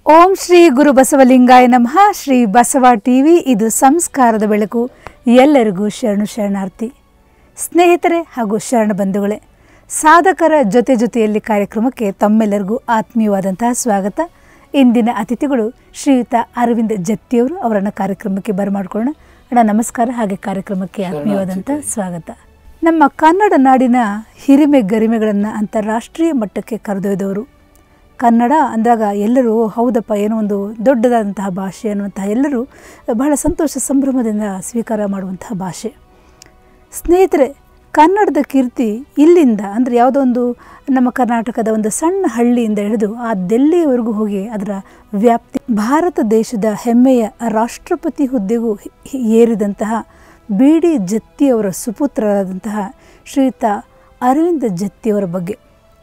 ಓಂ ಶ್ರೀ ಗುರು ಬಸವಲಿಂಗಾಯ ನಮಃ ಶ್ರೀ ಬಸವ ಟಿವಿ ಇದು ಸಂಸ್ಕಾರದ ಬೆಳಕು ಎಲ್ಲರಿಗೂ ಶರಣು ಶರಣಾರ್ಥಿ ಸ್ನೇಹಿತರೆ ಹಾಗೂ ಶರಣ ಬಂಧುಗಳೇ ಸಾಧಕರ ಜೊತೆ ಜೊತೆಯಲ್ಲಿ ಕಾರ್ಯಕ್ರಮಕ್ಕೆ ತಮ್ಮೆಲ್ಲರಿಗೂ ಆತ್ಮೀಯವಾದಂತಹ ಸ್ವಾಗತ ಇಂದಿನ ಅತಿಥಿಗಳು ಶ್ರೀಯುತ ಅರವಿಂದ್ ಜತ್ತಿಯವರು ಅವರನ್ನು ಕಾರ್ಯಕ್ರಮಕ್ಕೆ ಬರಮಾಡ್ಕೊಳ್ಳೋಣ ಅಣ್ಣ ನಮಸ್ಕಾರ ಹಾಗೆ ಕಾರ್ಯಕ್ರಮಕ್ಕೆ ಆತ್ಮೀಯವಾದಂಥ ಸ್ವಾಗತ ನಮ್ಮ ಕನ್ನಡ ನಾಡಿನ ಹಿರಿಮೆ ಗರಿಮೆಗಳನ್ನು ಅಂತಾರಾಷ್ಟ್ರೀಯ ಮಟ್ಟಕ್ಕೆ ಕರೆದೊಯ್ದವರು ಕನ್ನಡ ಅಂದಾಗ ಎಲ್ಲರೂ ಹೌದಪ್ಪ ಏನೋ ಒಂದು ದೊಡ್ಡದಾದಂತಹ ಭಾಷೆ ಅನ್ನುವಂತಹ ಎಲ್ಲರೂ ಬಹಳ ಸಂತೋಷ ಸಂಭ್ರಮದಿಂದ ಸ್ವೀಕಾರ ಮಾಡುವಂತಹ ಭಾಷೆ ಸ್ನೇಹಿತರೆ ಕನ್ನಡದ ಕೀರ್ತಿ ಇಲ್ಲಿಂದ ಅಂದರೆ ಯಾವುದೋ ಒಂದು ನಮ್ಮ ಕರ್ನಾಟಕದ ಒಂದು ಸಣ್ಣ ಹಳ್ಳಿಯಿಂದ ಹಿಡಿದು ಆ ದೆಲ್ಲಿಯವರೆಗೂ ಹೋಗಿ ಅದರ ವ್ಯಾಪ್ತಿ ಭಾರತ ದೇಶದ ಹೆಮ್ಮೆಯ ರಾಷ್ಟ್ರಪತಿ ಹುದ್ದೆಗೂ ಹಿ- ಏರಿದಂತಹ ಬಿ ಡಿ ಜತ್ತಿಯವರ ಸುಪುತ್ರರಾದಂತಹ ಶ್ರೀಯುತ ಅರವಿಂದ ಜತ್ತಿಯವರ ಬಗ್ಗೆ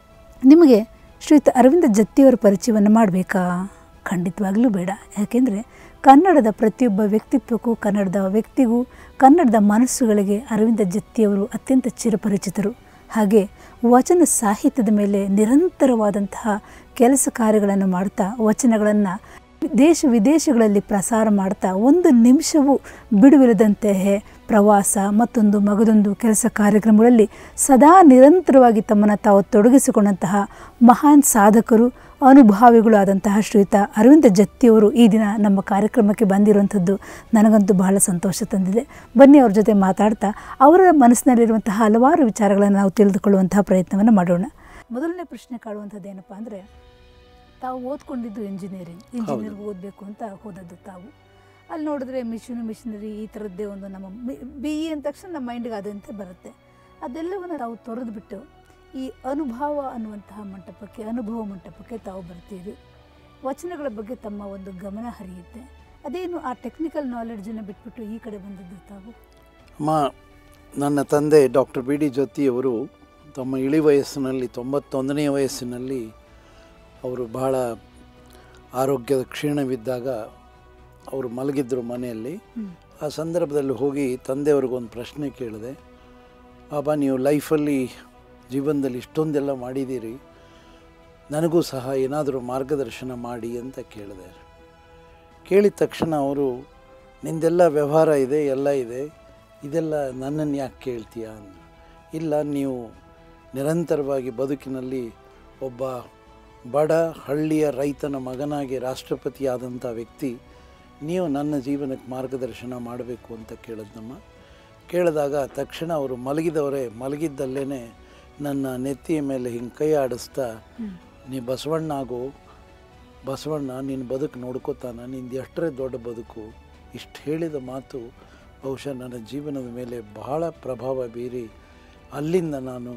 ನಿಮಗೆ ಶ್ರೀಯುತ ಅರವಿಂದ ಜತ್ತಿಯವರ ಪರಿಚಯವನ್ನು ಮಾಡಬೇಕಾ ಖಂಡಿತವಾಗಲೂ ಬೇಡ ಯಾಕೆಂದರೆ ಕನ್ನಡದ ಪ್ರತಿಯೊಬ್ಬ ವ್ಯಕ್ತಿತ್ವಕ್ಕೂ ಕನ್ನಡದ ವ್ಯಕ್ತಿಗೂ ಕನ್ನಡದ ಮನಸ್ಸುಗಳಿಗೆ ಅರವಿಂದ ಜತ್ತಿಯವರು ಅತ್ಯಂತ ಚಿರಪರಿಚಿತರು ಹಾಗೆ ವಚನ ಸಾಹಿತ್ಯದ ಮೇಲೆ ನಿರಂತರವಾದಂತಹ ಕೆಲಸ ಕಾರ್ಯಗಳನ್ನು ಮಾಡ್ತಾ ವಚನಗಳನ್ನು ದೇಶ ವಿದೇಶಗಳಲ್ಲಿ ಪ್ರಸಾರ ಮಾಡ್ತಾ ಒಂದು ನಿಮಿಷವೂ ಬಿಡುವಿಲ್ಲದಂತೆ ಪ್ರವಾಸ ಮತ್ತೊಂದು ಮಗದೊಂದು ಕೆಲಸ ಕಾರ್ಯಕ್ರಮಗಳಲ್ಲಿ ಸದಾ ನಿರಂತರವಾಗಿ ತಮ್ಮನ್ನು ತಾವು ತೊಡಗಿಸಿಕೊಂಡಂತಹ ಮಹಾನ್ ಸಾಧಕರು ಅನುಭಾವಿಗಳು ಆದಂತಹ ಶ್ರೀಯುತ ಅರವಿಂದ ಜತ್ತಿಯವರು ಈ ದಿನ ನಮ್ಮ ಕಾರ್ಯಕ್ರಮಕ್ಕೆ ಬಂದಿರುವಂಥದ್ದು ನನಗಂತೂ ಬಹಳ ಸಂತೋಷ ತಂದಿದೆ ಬನ್ನಿ ಅವ್ರ ಜೊತೆ ಮಾತಾಡ್ತಾ ಅವರ ಮನಸ್ಸಿನಲ್ಲಿರುವಂತಹ ಹಲವಾರು ವಿಚಾರಗಳನ್ನು ನಾವು ತಿಳಿದುಕೊಳ್ಳುವಂತಹ ಪ್ರಯತ್ನವನ್ನು ಮಾಡೋಣ ಮೊದಲನೇ ಪ್ರಶ್ನೆ ಕಾಡುವಂಥದ್ದು ಏನಪ್ಪ ಅಂದರೆ ತಾವು ಓದ್ಕೊಂಡಿದ್ದು ಇಂಜಿನಿಯರಿಂಗ್ ಇಂಜಿನಿಯರಿಂಗ್ ಓದಬೇಕು ಅಂತ ಹೋದದ್ದು ತಾವು ಅಲ್ಲಿ ನೋಡಿದ್ರೆ ಮಿಷಿನ್ ಮಿಷನರಿ ಈ ಥರದ್ದೇ ಒಂದು ನಮ್ಮ ಬಿ ಇ ಅಂದ ತಕ್ಷಣ ನಮ್ಮ ಮೈಂಡ್ಗೆ ಅದಂತೆ ಬರುತ್ತೆ ಅದೆಲ್ಲವನ್ನು ನಾವು ತೊರೆದು ಬಿಟ್ಟು ಈ ಅನುಭವ ಅನ್ನುವಂತಹ ಮಂಟಪಕ್ಕೆ ಅನುಭವ ಮಂಟಪಕ್ಕೆ ತಾವು ಬರ್ತೀರಿ ವಚನಗಳ ಬಗ್ಗೆ ತಮ್ಮ ಒಂದು ಗಮನ ಹರಿಯುತ್ತೆ ಅದೇನು ಆ ಟೆಕ್ನಿಕಲ್ ನಾಲೆಡ್ಜನ್ನು ಬಿಟ್ಬಿಟ್ಟು ಈ ಕಡೆ ಬಂದದ್ದು ತಾವು ಅಮ್ಮ ನನ್ನ ತಂದೆ ಡಾಕ್ಟರ್ ಬಿ ಡಿ ಜ್ಯೋತಿಯವರು ತಮ್ಮ ಇಳಿ ವಯಸ್ಸಿನಲ್ಲಿ ತೊಂಬತ್ತೊಂದನೆಯ ವಯಸ್ಸಿನಲ್ಲಿ ಅವರು ಬಹಳ ಆರೋಗ್ಯದ ಕ್ಷೀಣವಿದ್ದಾಗ ಅವರು ಮಲಗಿದ್ರು ಮನೆಯಲ್ಲಿ ಹ್ಮ್. ಆ ಸಂದರ್ಭದಲ್ಲಿ ಹೋಗಿ ತಂದೆಯವ್ರಿಗೊಂದು ಪ್ರಶ್ನೆ ಕೇಳಿದೆ ಬಾಬಾ ನೀವು ಲೈಫಲ್ಲಿ ಜೀವನದಲ್ಲಿ ಇಷ್ಟೊಂದೆಲ್ಲ ಮಾಡಿದ್ದೀರಿ ನನಗೂ ಸಹ ಏನಾದರೂ ಮಾರ್ಗದರ್ಶನ ಮಾಡಿ ಅಂತ ಕೇಳಿದೆ ಕೇಳಿದ ತಕ್ಷಣ ಅವರು ನಿಂದೆಲ್ಲ ವ್ಯವಹಾರ ಇದೆ ಎಲ್ಲ ಇದೆ ಇದೆಲ್ಲ ನನ್ನನ್ನು ಯಾಕೆ ಕೇಳ್ತೀಯ ಅಂದರು ಇಲ್ಲ ನೀವು ನಿರಂತರವಾಗಿ ಬದುಕಿನಲ್ಲಿ ಒಬ್ಬ ಬಡ ಹಳ್ಳಿಯ ರೈತನ ಮಗನಾಗಿ ರಾಷ್ಟ್ರಪತಿಯಾದಂಥ ವ್ಯಕ್ತಿ ನೀವು ನನ್ನ ಜೀವನಕ್ಕೆ ಮಾರ್ಗದರ್ಶನ ಮಾಡಬೇಕು ಅಂತ ಕೇಳಿದ್ನಮ್ಮ ಕೇಳಿದಾಗ ತಕ್ಷಣ ಅವರು ಮಲಗಿದವರೇ ಮಲಗಿದ್ದಲ್ಲೇ ನನ್ನ ನೆತ್ತಿಯ ಮೇಲೆ ಹಿಂಗೆ ಕೈ ಆಡಿಸ್ತಾ ನೀ ಬಸವಣ್ಣ ಆಗು ಬಸವಣ್ಣ ನಿನ್ನ ಬದುಕು ನೋಡ್ಕೋತಾನ ನಿಂದು ಎಷ್ಟರೇ ದೊಡ್ಡ ಬದುಕು ಇಷ್ಟು ಹೇಳಿದ ಮಾತು ಬಹುಶಃ ನನ್ನ ಜೀವನದ ಮೇಲೆ ಬಹಳ ಪ್ರಭಾವ ಬೀರಿ ಅಲ್ಲಿಂದ ನಾನು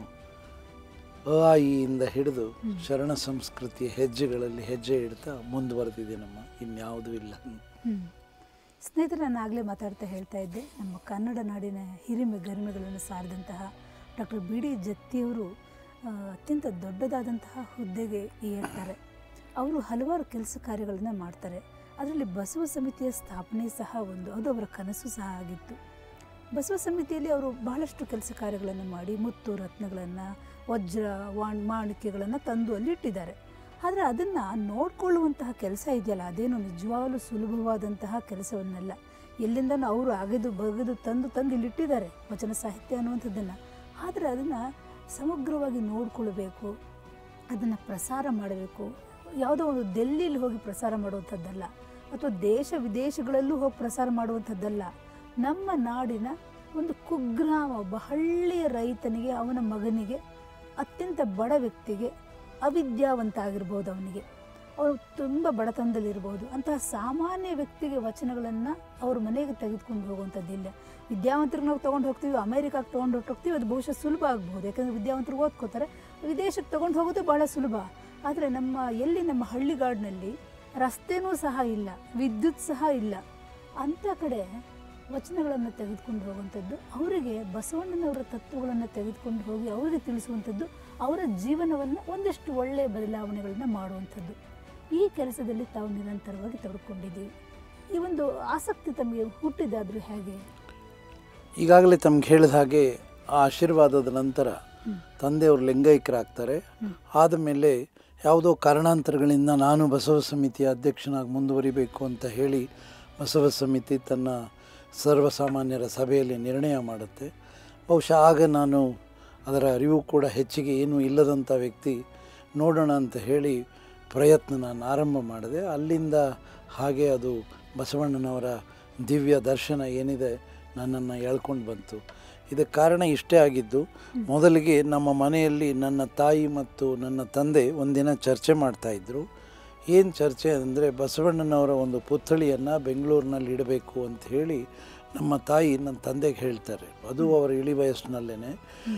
ಅ ಆ, ಇ ಇಂದ ಹಿಡಿದು ಶರಣ ಸಂಸ್ಕೃತಿಯ ಹೆಜ್ಜೆಗಳಲ್ಲಿ ಹೆಜ್ಜೆ ಇಡ್ತಾ ಮುಂದುವರೆದಿದ್ದೀನಮ್ಮ ಇನ್ಯಾವುದೂ ಇಲ್ಲ ಹ್ಮ್. ಸ್ನೇಹಿತರೆ ನಾನು ಆಗಲೇ ಮಾತಾಡ್ತಾ ಹೇಳ್ತಾ ಇದ್ದೆ ನಮ್ಮ ಕನ್ನಡ ನಾಡಿನ ಹಿರಿಮೆ ಗರಿಮೆಗಳನ್ನು ಸಾರಿದಂತಹ ಡಾಕ್ಟರ್ ಬಿ ಡಿ ಜತ್ತಿಯವರು ಆ, ಅತ್ಯಂತ ದೊಡ್ಡದಾದಂತಹ ಹುದ್ದೆಗೆ ಏರ್ತಾರೆ ಅವರು ಹಲವಾರು ಕೆಲಸ ಕಾರ್ಯಗಳನ್ನು ಮಾಡ್ತಾರೆ ಅದರಲ್ಲಿ ಬಸವ ಸಮಿತಿಯ ಸ್ಥಾಪನೆ ಸಹ ಒಂದು ಅದು ಅವರ ಕನಸು ಸಹ ಆಗಿತ್ತು ಬಸವ ಸಮಿತಿಯಲ್ಲಿ ಅವರು ಬಹಳಷ್ಟು ಕೆಲಸ ಕಾರ್ಯಗಳನ್ನು ಮಾಡಿ ಮುತ್ತು ರತ್ನಗಳನ್ನು ವಜ್ರ ವಾಣ್ ಮಾಣಿಕ್ಯಗಳನ್ನು ತಂದು ಅಲ್ಲಿ ಇಟ್ಟಿದ್ದಾರೆ ಆದರೆ ಅದನ್ನು ನೋಡ್ಕೊಳ್ಳುವಂತಹ ಕೆಲಸ ಇದೆಯಲ್ಲ ಅದೇನು ನಿಜವಾಗಲೂ ಸುಲಭವಾದಂತಹ ಕೆಲಸವನ್ನಲ್ಲ ಎಲ್ಲಿಂದನೂ ಅವರು ಅಗೆದು ಬಗೆದು ತಂದು ತಂದು ಇಲ್ಲಿಟ್ಟಿದ್ದಾರೆ ವಚನ ಸಾಹಿತ್ಯ ಅನ್ನುವಂಥದ್ದನ್ನು ಆದರೆ ಅದನ್ನು ಸಮಗ್ರವಾಗಿ ನೋಡ್ಕೊಳ್ಬೇಕು ಅದನ್ನು ಪ್ರಸಾರ ಮಾಡಬೇಕು ಯಾವುದೋ ಒಂದು ದೆಲ್ಲಿಲಿ ಹೋಗಿ ಪ್ರಸಾರ ಮಾಡುವಂಥದ್ದಲ್ಲ ಅಥವಾ ದೇಶ ವಿದೇಶಗಳಲ್ಲೂ ಹೋಗಿ ಪ್ರಸಾರ ಮಾಡುವಂಥದ್ದಲ್ಲ ನಮ್ಮ ನಾಡಿನ ಒಂದು ಕುಗ್ರಾಮ ಒಬ್ಬ ಹಳ್ಳಿಯ ರೈತನಿಗೆ ಅವನ ಮಗನಿಗೆ ಅತ್ಯಂತ ಬಡ ವ್ಯಕ್ತಿಗೆ ಅವಿದ್ಯಾವಂತ ಆಗಿರ್ಬೋದು ಅವನಿಗೆ ಅವರು ತುಂಬ ಬಡತನದಲ್ಲಿರ್ಬೋದು ಅಂತಹ ಸಾಮಾನ್ಯ ವ್ಯಕ್ತಿಗೆ ವಚನಗಳನ್ನು ಅವ್ರ ಮನೆಗೆ ತೆಗೆದುಕೊಂಡು ಹೋಗುವಂಥದ್ದಿಲ್ಲ ವಿದ್ಯಾವಂತರಿಗೆ ನಾವು ತೊಗೊಂಡು ಹೋಗ್ತೀವಿ ಅಮೇರಿಕಾಗೆ ತೊಗೊಂಡು ಹೋಗ್ತೀವಿ ಅದು ಬಹುಶಃ ಸುಲಭ ಆಗ್ಬೋದು ಯಾಕಂದರೆ ವಿದ್ಯಾವಂತರು ಓದ್ಕೋತಾರೆ ವಿದೇಶಕ್ಕೆ ತೊಗೊಂಡು ಹೋಗೋದು ಭಾಳ ಸುಲಭ ಆದರೆ ನಮ್ಮ ಎಲ್ಲಿ ನಮ್ಮ ಹಳ್ಳಿಗಾಡಿನಲ್ಲಿ ರಸ್ತೆನೂ ಸಹ ಇಲ್ಲ ವಿದ್ಯುತ್ ಸಹ ಇಲ್ಲ ಅಂಥ ಕಡೆ ವಚನಗಳನ್ನು ತೆಗೆದುಕೊಂಡು ಹೋಗುವಂಥದ್ದು ಅವರಿಗೆ ಬಸವಣ್ಣನವರ ತತ್ವಗಳನ್ನು ತೆಗೆದುಕೊಂಡು ಹೋಗಿ ಅವರಿಗೆ ತಿಳಿಸುವಂಥದ್ದು ಅವರ ಜೀವನವನ್ನು ಒಂದಷ್ಟು ಒಳ್ಳೆಯ ಬದಲಾವಣೆಗಳನ್ನು ಮಾಡುವಂಥದ್ದು ಈ ಕೆಲಸದಲ್ಲಿ ತಾವು ನಿರಂತರವಾಗಿ ತೊಡ್ಕೊಂಡಿದ್ದೀವಿ ಈ ಒಂದು ಆಸಕ್ತಿ ತಮಗೆ ಹುಟ್ಟಿದಾದರೂ ಹೇಗೆ ಈಗಾಗಲೇ ತಮ್ಗೆ ಹೇಳಿದ ಹಾಗೆ ಆ ಆಶೀರ್ವಾದದ ನಂತರ ತಂದೆಯವರು ಲಿಂಗೈಕ್ಯರಾಗ್ತಾರೆ ಆದಮೇಲೆ ಯಾವುದೋ ಕಾರಣಾಂತರಗಳಿಂದ ನಾನು ಬಸವ ಸಮಿತಿಯ ಅಧ್ಯಕ್ಷನಾಗಿ ಮುಂದುವರಿಬೇಕು ಅಂತ ಹೇಳಿ ಬಸವ ಸಮಿತಿ ತನ್ನ ಸರ್ವಸಾಮಾನ್ಯರ ಸಭೆಯಲ್ಲಿ ನಿರ್ಣಯ ಮಾಡುತ್ತೆ ಬಹುಶಃ ಆಗ ನಾನು ಅದರ ಅರಿವು ಕೂಡ ಹೆಚ್ಚಿಗೆ ಏನೂ ಇಲ್ಲದಂಥ ವ್ಯಕ್ತಿ ನೋಡೋಣ ಅಂತ ಹೇಳಿ ಪ್ರಯತ್ನ ನಾನು ಆರಂಭ ಮಾಡಿದೆ ಅಲ್ಲಿಂದ ಹಾಗೆ ಅದು ಬಸವಣ್ಣನವರ ದಿವ್ಯ ದರ್ಶನ ಏನಿದೆ ನನ್ನನ್ನು ಎಳ್ಕೊಂಡು ಬಂತು ಇದಕ್ಕೆ ಕಾರಣ ಇಷ್ಟೇ ಆಗಿದ್ದು ಮೊದಲಿಗೆ ನಮ್ಮ ಮನೆಯಲ್ಲಿ ನನ್ನ ತಾಯಿ ಮತ್ತು ನನ್ನ ತಂದೆ ಒಂದಿನ ಚರ್ಚೆ ಮಾಡ್ತಾಯಿದ್ರು ಏನು ಚರ್ಚೆ ಅಂದರೆ ಬಸವಣ್ಣನವರ ಒಂದು ಪುತ್ಥಳಿಯನ್ನು ಬೆಂಗಳೂರಿನಲ್ಲಿ ಇಡಬೇಕು ಅಂತ ಹೇಳಿ ನಮ್ಮ ತಾಯಿ ನನ್ನ ತಂದೆಗೆ ಹೇಳ್ತಾರೆ ಅದು ಅವರ ಇಳಿ ವಯಸ್ಸಿನಲ್ಲೇ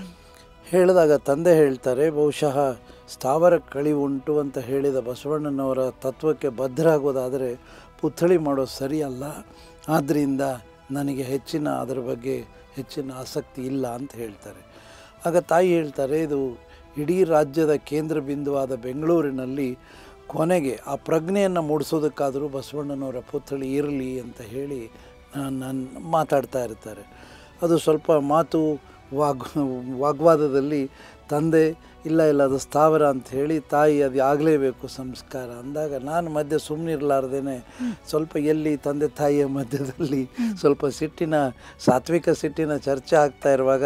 ಹೇಳಿದಾಗ ತಂದೆ ಹೇಳ್ತಾರೆ ಬಹುಶಃ ಸ್ಥಾವರ ಕಳಿವು ಉಂಟು ಅಂತ ಹೇಳಿದ ಬಸವಣ್ಣನವರ ತತ್ವಕ್ಕೆ ಬದ್ಧರಾಗೋದಾದರೆ ಪುತ್ಥಳಿ ಮಾಡೋದು ಸರಿಯಲ್ಲ ಆದ್ದರಿಂದ ನನಗೆ ಹೆಚ್ಚಿನ ಅದರ ಬಗ್ಗೆ ಹೆಚ್ಚಿನ ಆಸಕ್ತಿ ಇಲ್ಲ ಅಂತ ಹೇಳ್ತಾರೆ ಆಗ ತಾಯಿ ಹೇಳ್ತಾರೆ ಇದು ಇಡೀ ರಾಜ್ಯದ ಕೇಂದ್ರ ಬಿಂದುವಾದ ಬೆಂಗಳೂರಿನಲ್ಲಿ ಕೊನೆಗೆ ಆ ಪ್ರಜ್ಞೆಯನ್ನು ಮೂಡಿಸೋದಕ್ಕಾದರೂ ಬಸವಣ್ಣನವರ ಪುತ್ಥಳಿ ಇರಲಿ ಅಂತ ಹೇಳಿ ನಾನು ಮಾತಾಡ್ತಾ ಇರ್ತಾರೆ ಅದು ಸ್ವಲ್ಪ ಮಾತು ವಾಗ್ ವಾಗ್ವಾದದಲ್ಲಿ ತಂದೆ ಇಲ್ಲ ಇಲ್ಲ ಅದು ಸ್ಥಾವರ ಅಂತ ಹೇಳಿ ತಾಯಿ ಅದು ಆಗಲೇಬೇಕು ಸಂಸ್ಕಾರ ಅಂದಾಗ ನಾನು ಮಧ್ಯೆ ಸುಮ್ಮನಿರಲಾರ್ದೇನೆ ಸ್ವಲ್ಪ ಎಲ್ಲಿ ತಂದೆ ತಾಯಿಯ ಮಧ್ಯದಲ್ಲಿ ಸ್ವಲ್ಪ ಸಿಟ್ಟಿನ ಸಾತ್ವಿಕ ಸಿಟ್ಟಿನ ಚರ್ಚೆ ಆಗ್ತಾ ಇರುವಾಗ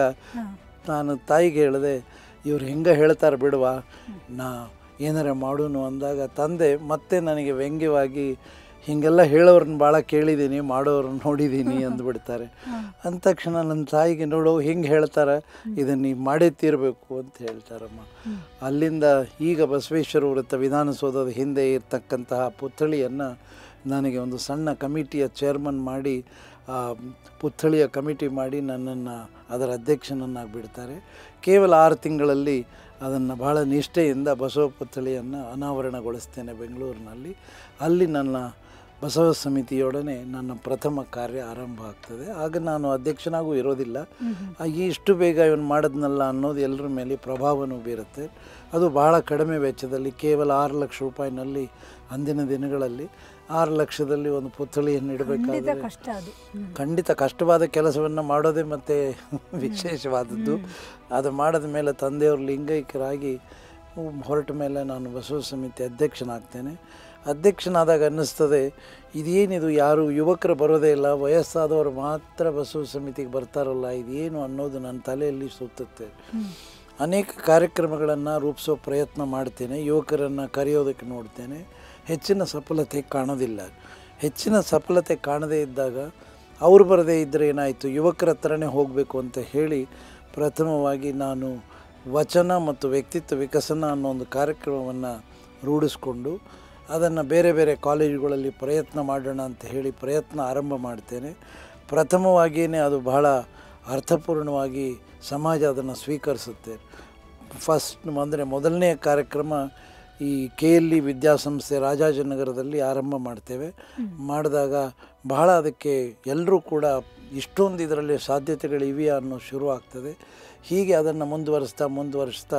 ನಾನು ತಾಯಿಗೆ ಹೇಳಿದೆ ಇವ್ರು ಹೆಂಗೆ ಹೇಳ್ತಾರೆ ಬಿಡುವ ನಾ ಏನಾರ ಮಾಡೋನು ಅಂದಾಗ ತಂದೆ ಮತ್ತೆ ನನಗೆ ವ್ಯಂಗ್ಯವಾಗಿ ಹೀಗೆಲ್ಲ ಹೇಳೋರನ್ನ ಭಾಳ ಕೇಳಿದ್ದೀನಿ ಮಾಡೋರನ್ನ ನೋಡಿದ್ದೀನಿ ಅಂದ್ಬಿಡ್ತಾರೆ ಅಂದ ತಕ್ಷಣ ನನ್ನ ತಾಯಿಗೆ ನೋಡೋ ಹೆಂಗೆ ಹೇಳ್ತಾರೆ ಇದನ್ನು ನೀವು ಮಾಡೇ ತೀರಬೇಕು ಅಂತ ಹೇಳ್ತಾರಮ್ಮ ಅಲ್ಲಿಂದ ಈಗ ಬಸವೇಶ್ವರ ವೃತ್ತ ವಿಧಾನಸೌಧದ ಹಿಂದೆ ಇರ್ತಕ್ಕಂತಹ ಪುತ್ಥಳಿಯನ್ನು ನನಗೆ ಒಂದು ಸಣ್ಣ ಕಮಿಟಿಯ ಚೇರ್ಮನ್ ಮಾಡಿ ಆ ಪುತ್ಥಳಿಯ ಕಮಿಟಿ ಮಾಡಿ ನನ್ನನ್ನು ಅದರ ಅಧ್ಯಕ್ಷನನ್ನಾಗಿ ಬಿಡ್ತಾರೆ ಕೇವಲ ಆರು ತಿಂಗಳಲ್ಲಿ ಅದನ್ನು ಭಾಳ ನಿಷ್ಠೆಯಿಂದ ಬಸವ ಪುತ್ಥಳಿಯನ್ನು ಅನಾವರಣಗೊಳಿಸ್ತೇನೆ ಬೆಂಗಳೂರಿನಲ್ಲಿ ಅಲ್ಲಿ ನನ್ನ ಬಸವ ಸಮಿತಿಯೊಡನೆ ನನ್ನ ಪ್ರಥಮ ಕಾರ್ಯ ಆರಂಭ ಆಗ್ತದೆ ಆಗ ನಾನು ಅಧ್ಯಕ್ಷನಾಗೂ ಇರೋದಿಲ್ಲ ಆ ಈ ಇಷ್ಟು ಬೇಗ ಇವನು ಮಾಡಿದ್ನಲ್ಲ ಅನ್ನೋದು ಎಲ್ಲರ ಮೇಲೆ ಪ್ರಭಾವನೂ ಬೀರುತ್ತೆ ಅದು ಬಹಳ ಕಡಿಮೆ ವೆಚ್ಚದಲ್ಲಿ ಕೇವಲ ಆರು ಲಕ್ಷ ರೂಪಾಯಿನಲ್ಲಿ ಅಂದಿನ ದಿನಗಳಲ್ಲಿ ಆರು ಲಕ್ಷದಲ್ಲಿ ಒಂದು ಪುತ್ಥಳಿಯನ್ನು ಖಂಡಿತ ಇಡಬೇಕಾದ್ರೆ ಕಷ್ಟ ಅದು ಖಂಡಿತ ಕಷ್ಟವಾದ ಕೆಲಸವನ್ನು ಮಾಡೋದೇ ಮತ್ತು ವಿಶೇಷವಾದದ್ದು ಅದು ಮಾಡಿದ ಮೇಲೆ ತಂದೆಯವರು ಲಿಂಗೈಕ್ಯರಾಗಿ ಹೊರಟ ಮೇಲೆ ನಾನು ಬಸವ ಸಮಿತಿ ಅಧ್ಯಕ್ಷನಾಗ್ತೇನೆ ಅಧ್ಯಕ್ಷನಾದಾಗ ಅನ್ನಿಸ್ತದೆ ಇದೇನಿದು ಯಾರು ಯುವಕರು ಬರೋದೇ ಇಲ್ಲ ವಯಸ್ಸಾದವರು ಮಾತ್ರ ಬಸವ ಸಮಿತಿಗೆ ಬರ್ತಾರಲ್ಲ ಇದೇನು ಅನ್ನೋದು ನನ್ನ ತಲೆಯಲ್ಲಿ ಸುತ್ತುತ್ತೆ ಅನೇಕ ಕಾರ್ಯಕ್ರಮಗಳನ್ನು ರೂಪಿಸೋ ಪ್ರಯತ್ನ ಮಾಡ್ತೇನೆ ಯುವಕರನ್ನು ಕರೆಯೋದಕ್ಕೆ ನೋಡ್ತೇನೆ ಹೆಚ್ಚಿನ ಸಫಲತೆ ಕಾಣೋದಿಲ್ಲ ಹೆಚ್ಚಿನ ಸಫಲತೆ ಕಾಣದೇ ಇದ್ದಾಗ ಅವ್ರು ಬರದೇ ಇದ್ದರೆ ಏನಾಯಿತು ಯುವಕರ ಹತ್ರನೇ ಹೋಗಬೇಕು ಅಂತ ಹೇಳಿ ಪ್ರಥಮವಾಗಿ ನಾನು ವಚನ ಮತ್ತು ವ್ಯಕ್ತಿತ್ವ ವಿಕಸನ ಅನ್ನೋ ಒಂದು ಕಾರ್ಯಕ್ರಮವನ್ನು ರೂಢಿಸ್ಕೊಂಡು ಅದನ್ನು ಬೇರೆ ಬೇರೆ ಕಾಲೇಜುಗಳಲ್ಲಿ ಪ್ರಯತ್ನ ಮಾಡೋಣ ಅಂತ ಹೇಳಿ ಪ್ರಯತ್ನ ಆರಂಭ ಮಾಡ್ತೇನೆ ಪ್ರಥಮವಾಗಿಯೇ ಅದು ಬಹಳ ಅರ್ಥಪೂರ್ಣವಾಗಿ ಸಮಾಜ ಅದನ್ನು ಸ್ವೀಕರಿಸುತ್ತೆ ಫಸ್ಟ್ ಅಂದರೆ ಮೊದಲನೆಯ ಕಾರ್ಯಕ್ರಮ ಈ ಕೆ ಎಲ್ ಇ ವಿದ್ಯಾಸಂಸ್ಥೆ ರಾಜಾಜಿನಗರದಲ್ಲಿ ಆರಂಭ ಮಾಡ್ತೇವೆ ಮಾಡಿದಾಗ ಬಹಳ ಅದಕ್ಕೆ ಎಲ್ಲರೂ ಕೂಡ ಇಷ್ಟೊಂದು ಇದರಲ್ಲಿ ಸಾಧ್ಯತೆಗಳಿವೆಯಾ ಅನ್ನೋ ಶುರು ಆಗ್ತದೆ ಹೀಗೆ ಅದನ್ನು ಮುಂದುವರಿಸ್ತಾ ಮುಂದುವರಿಸ್ತಾ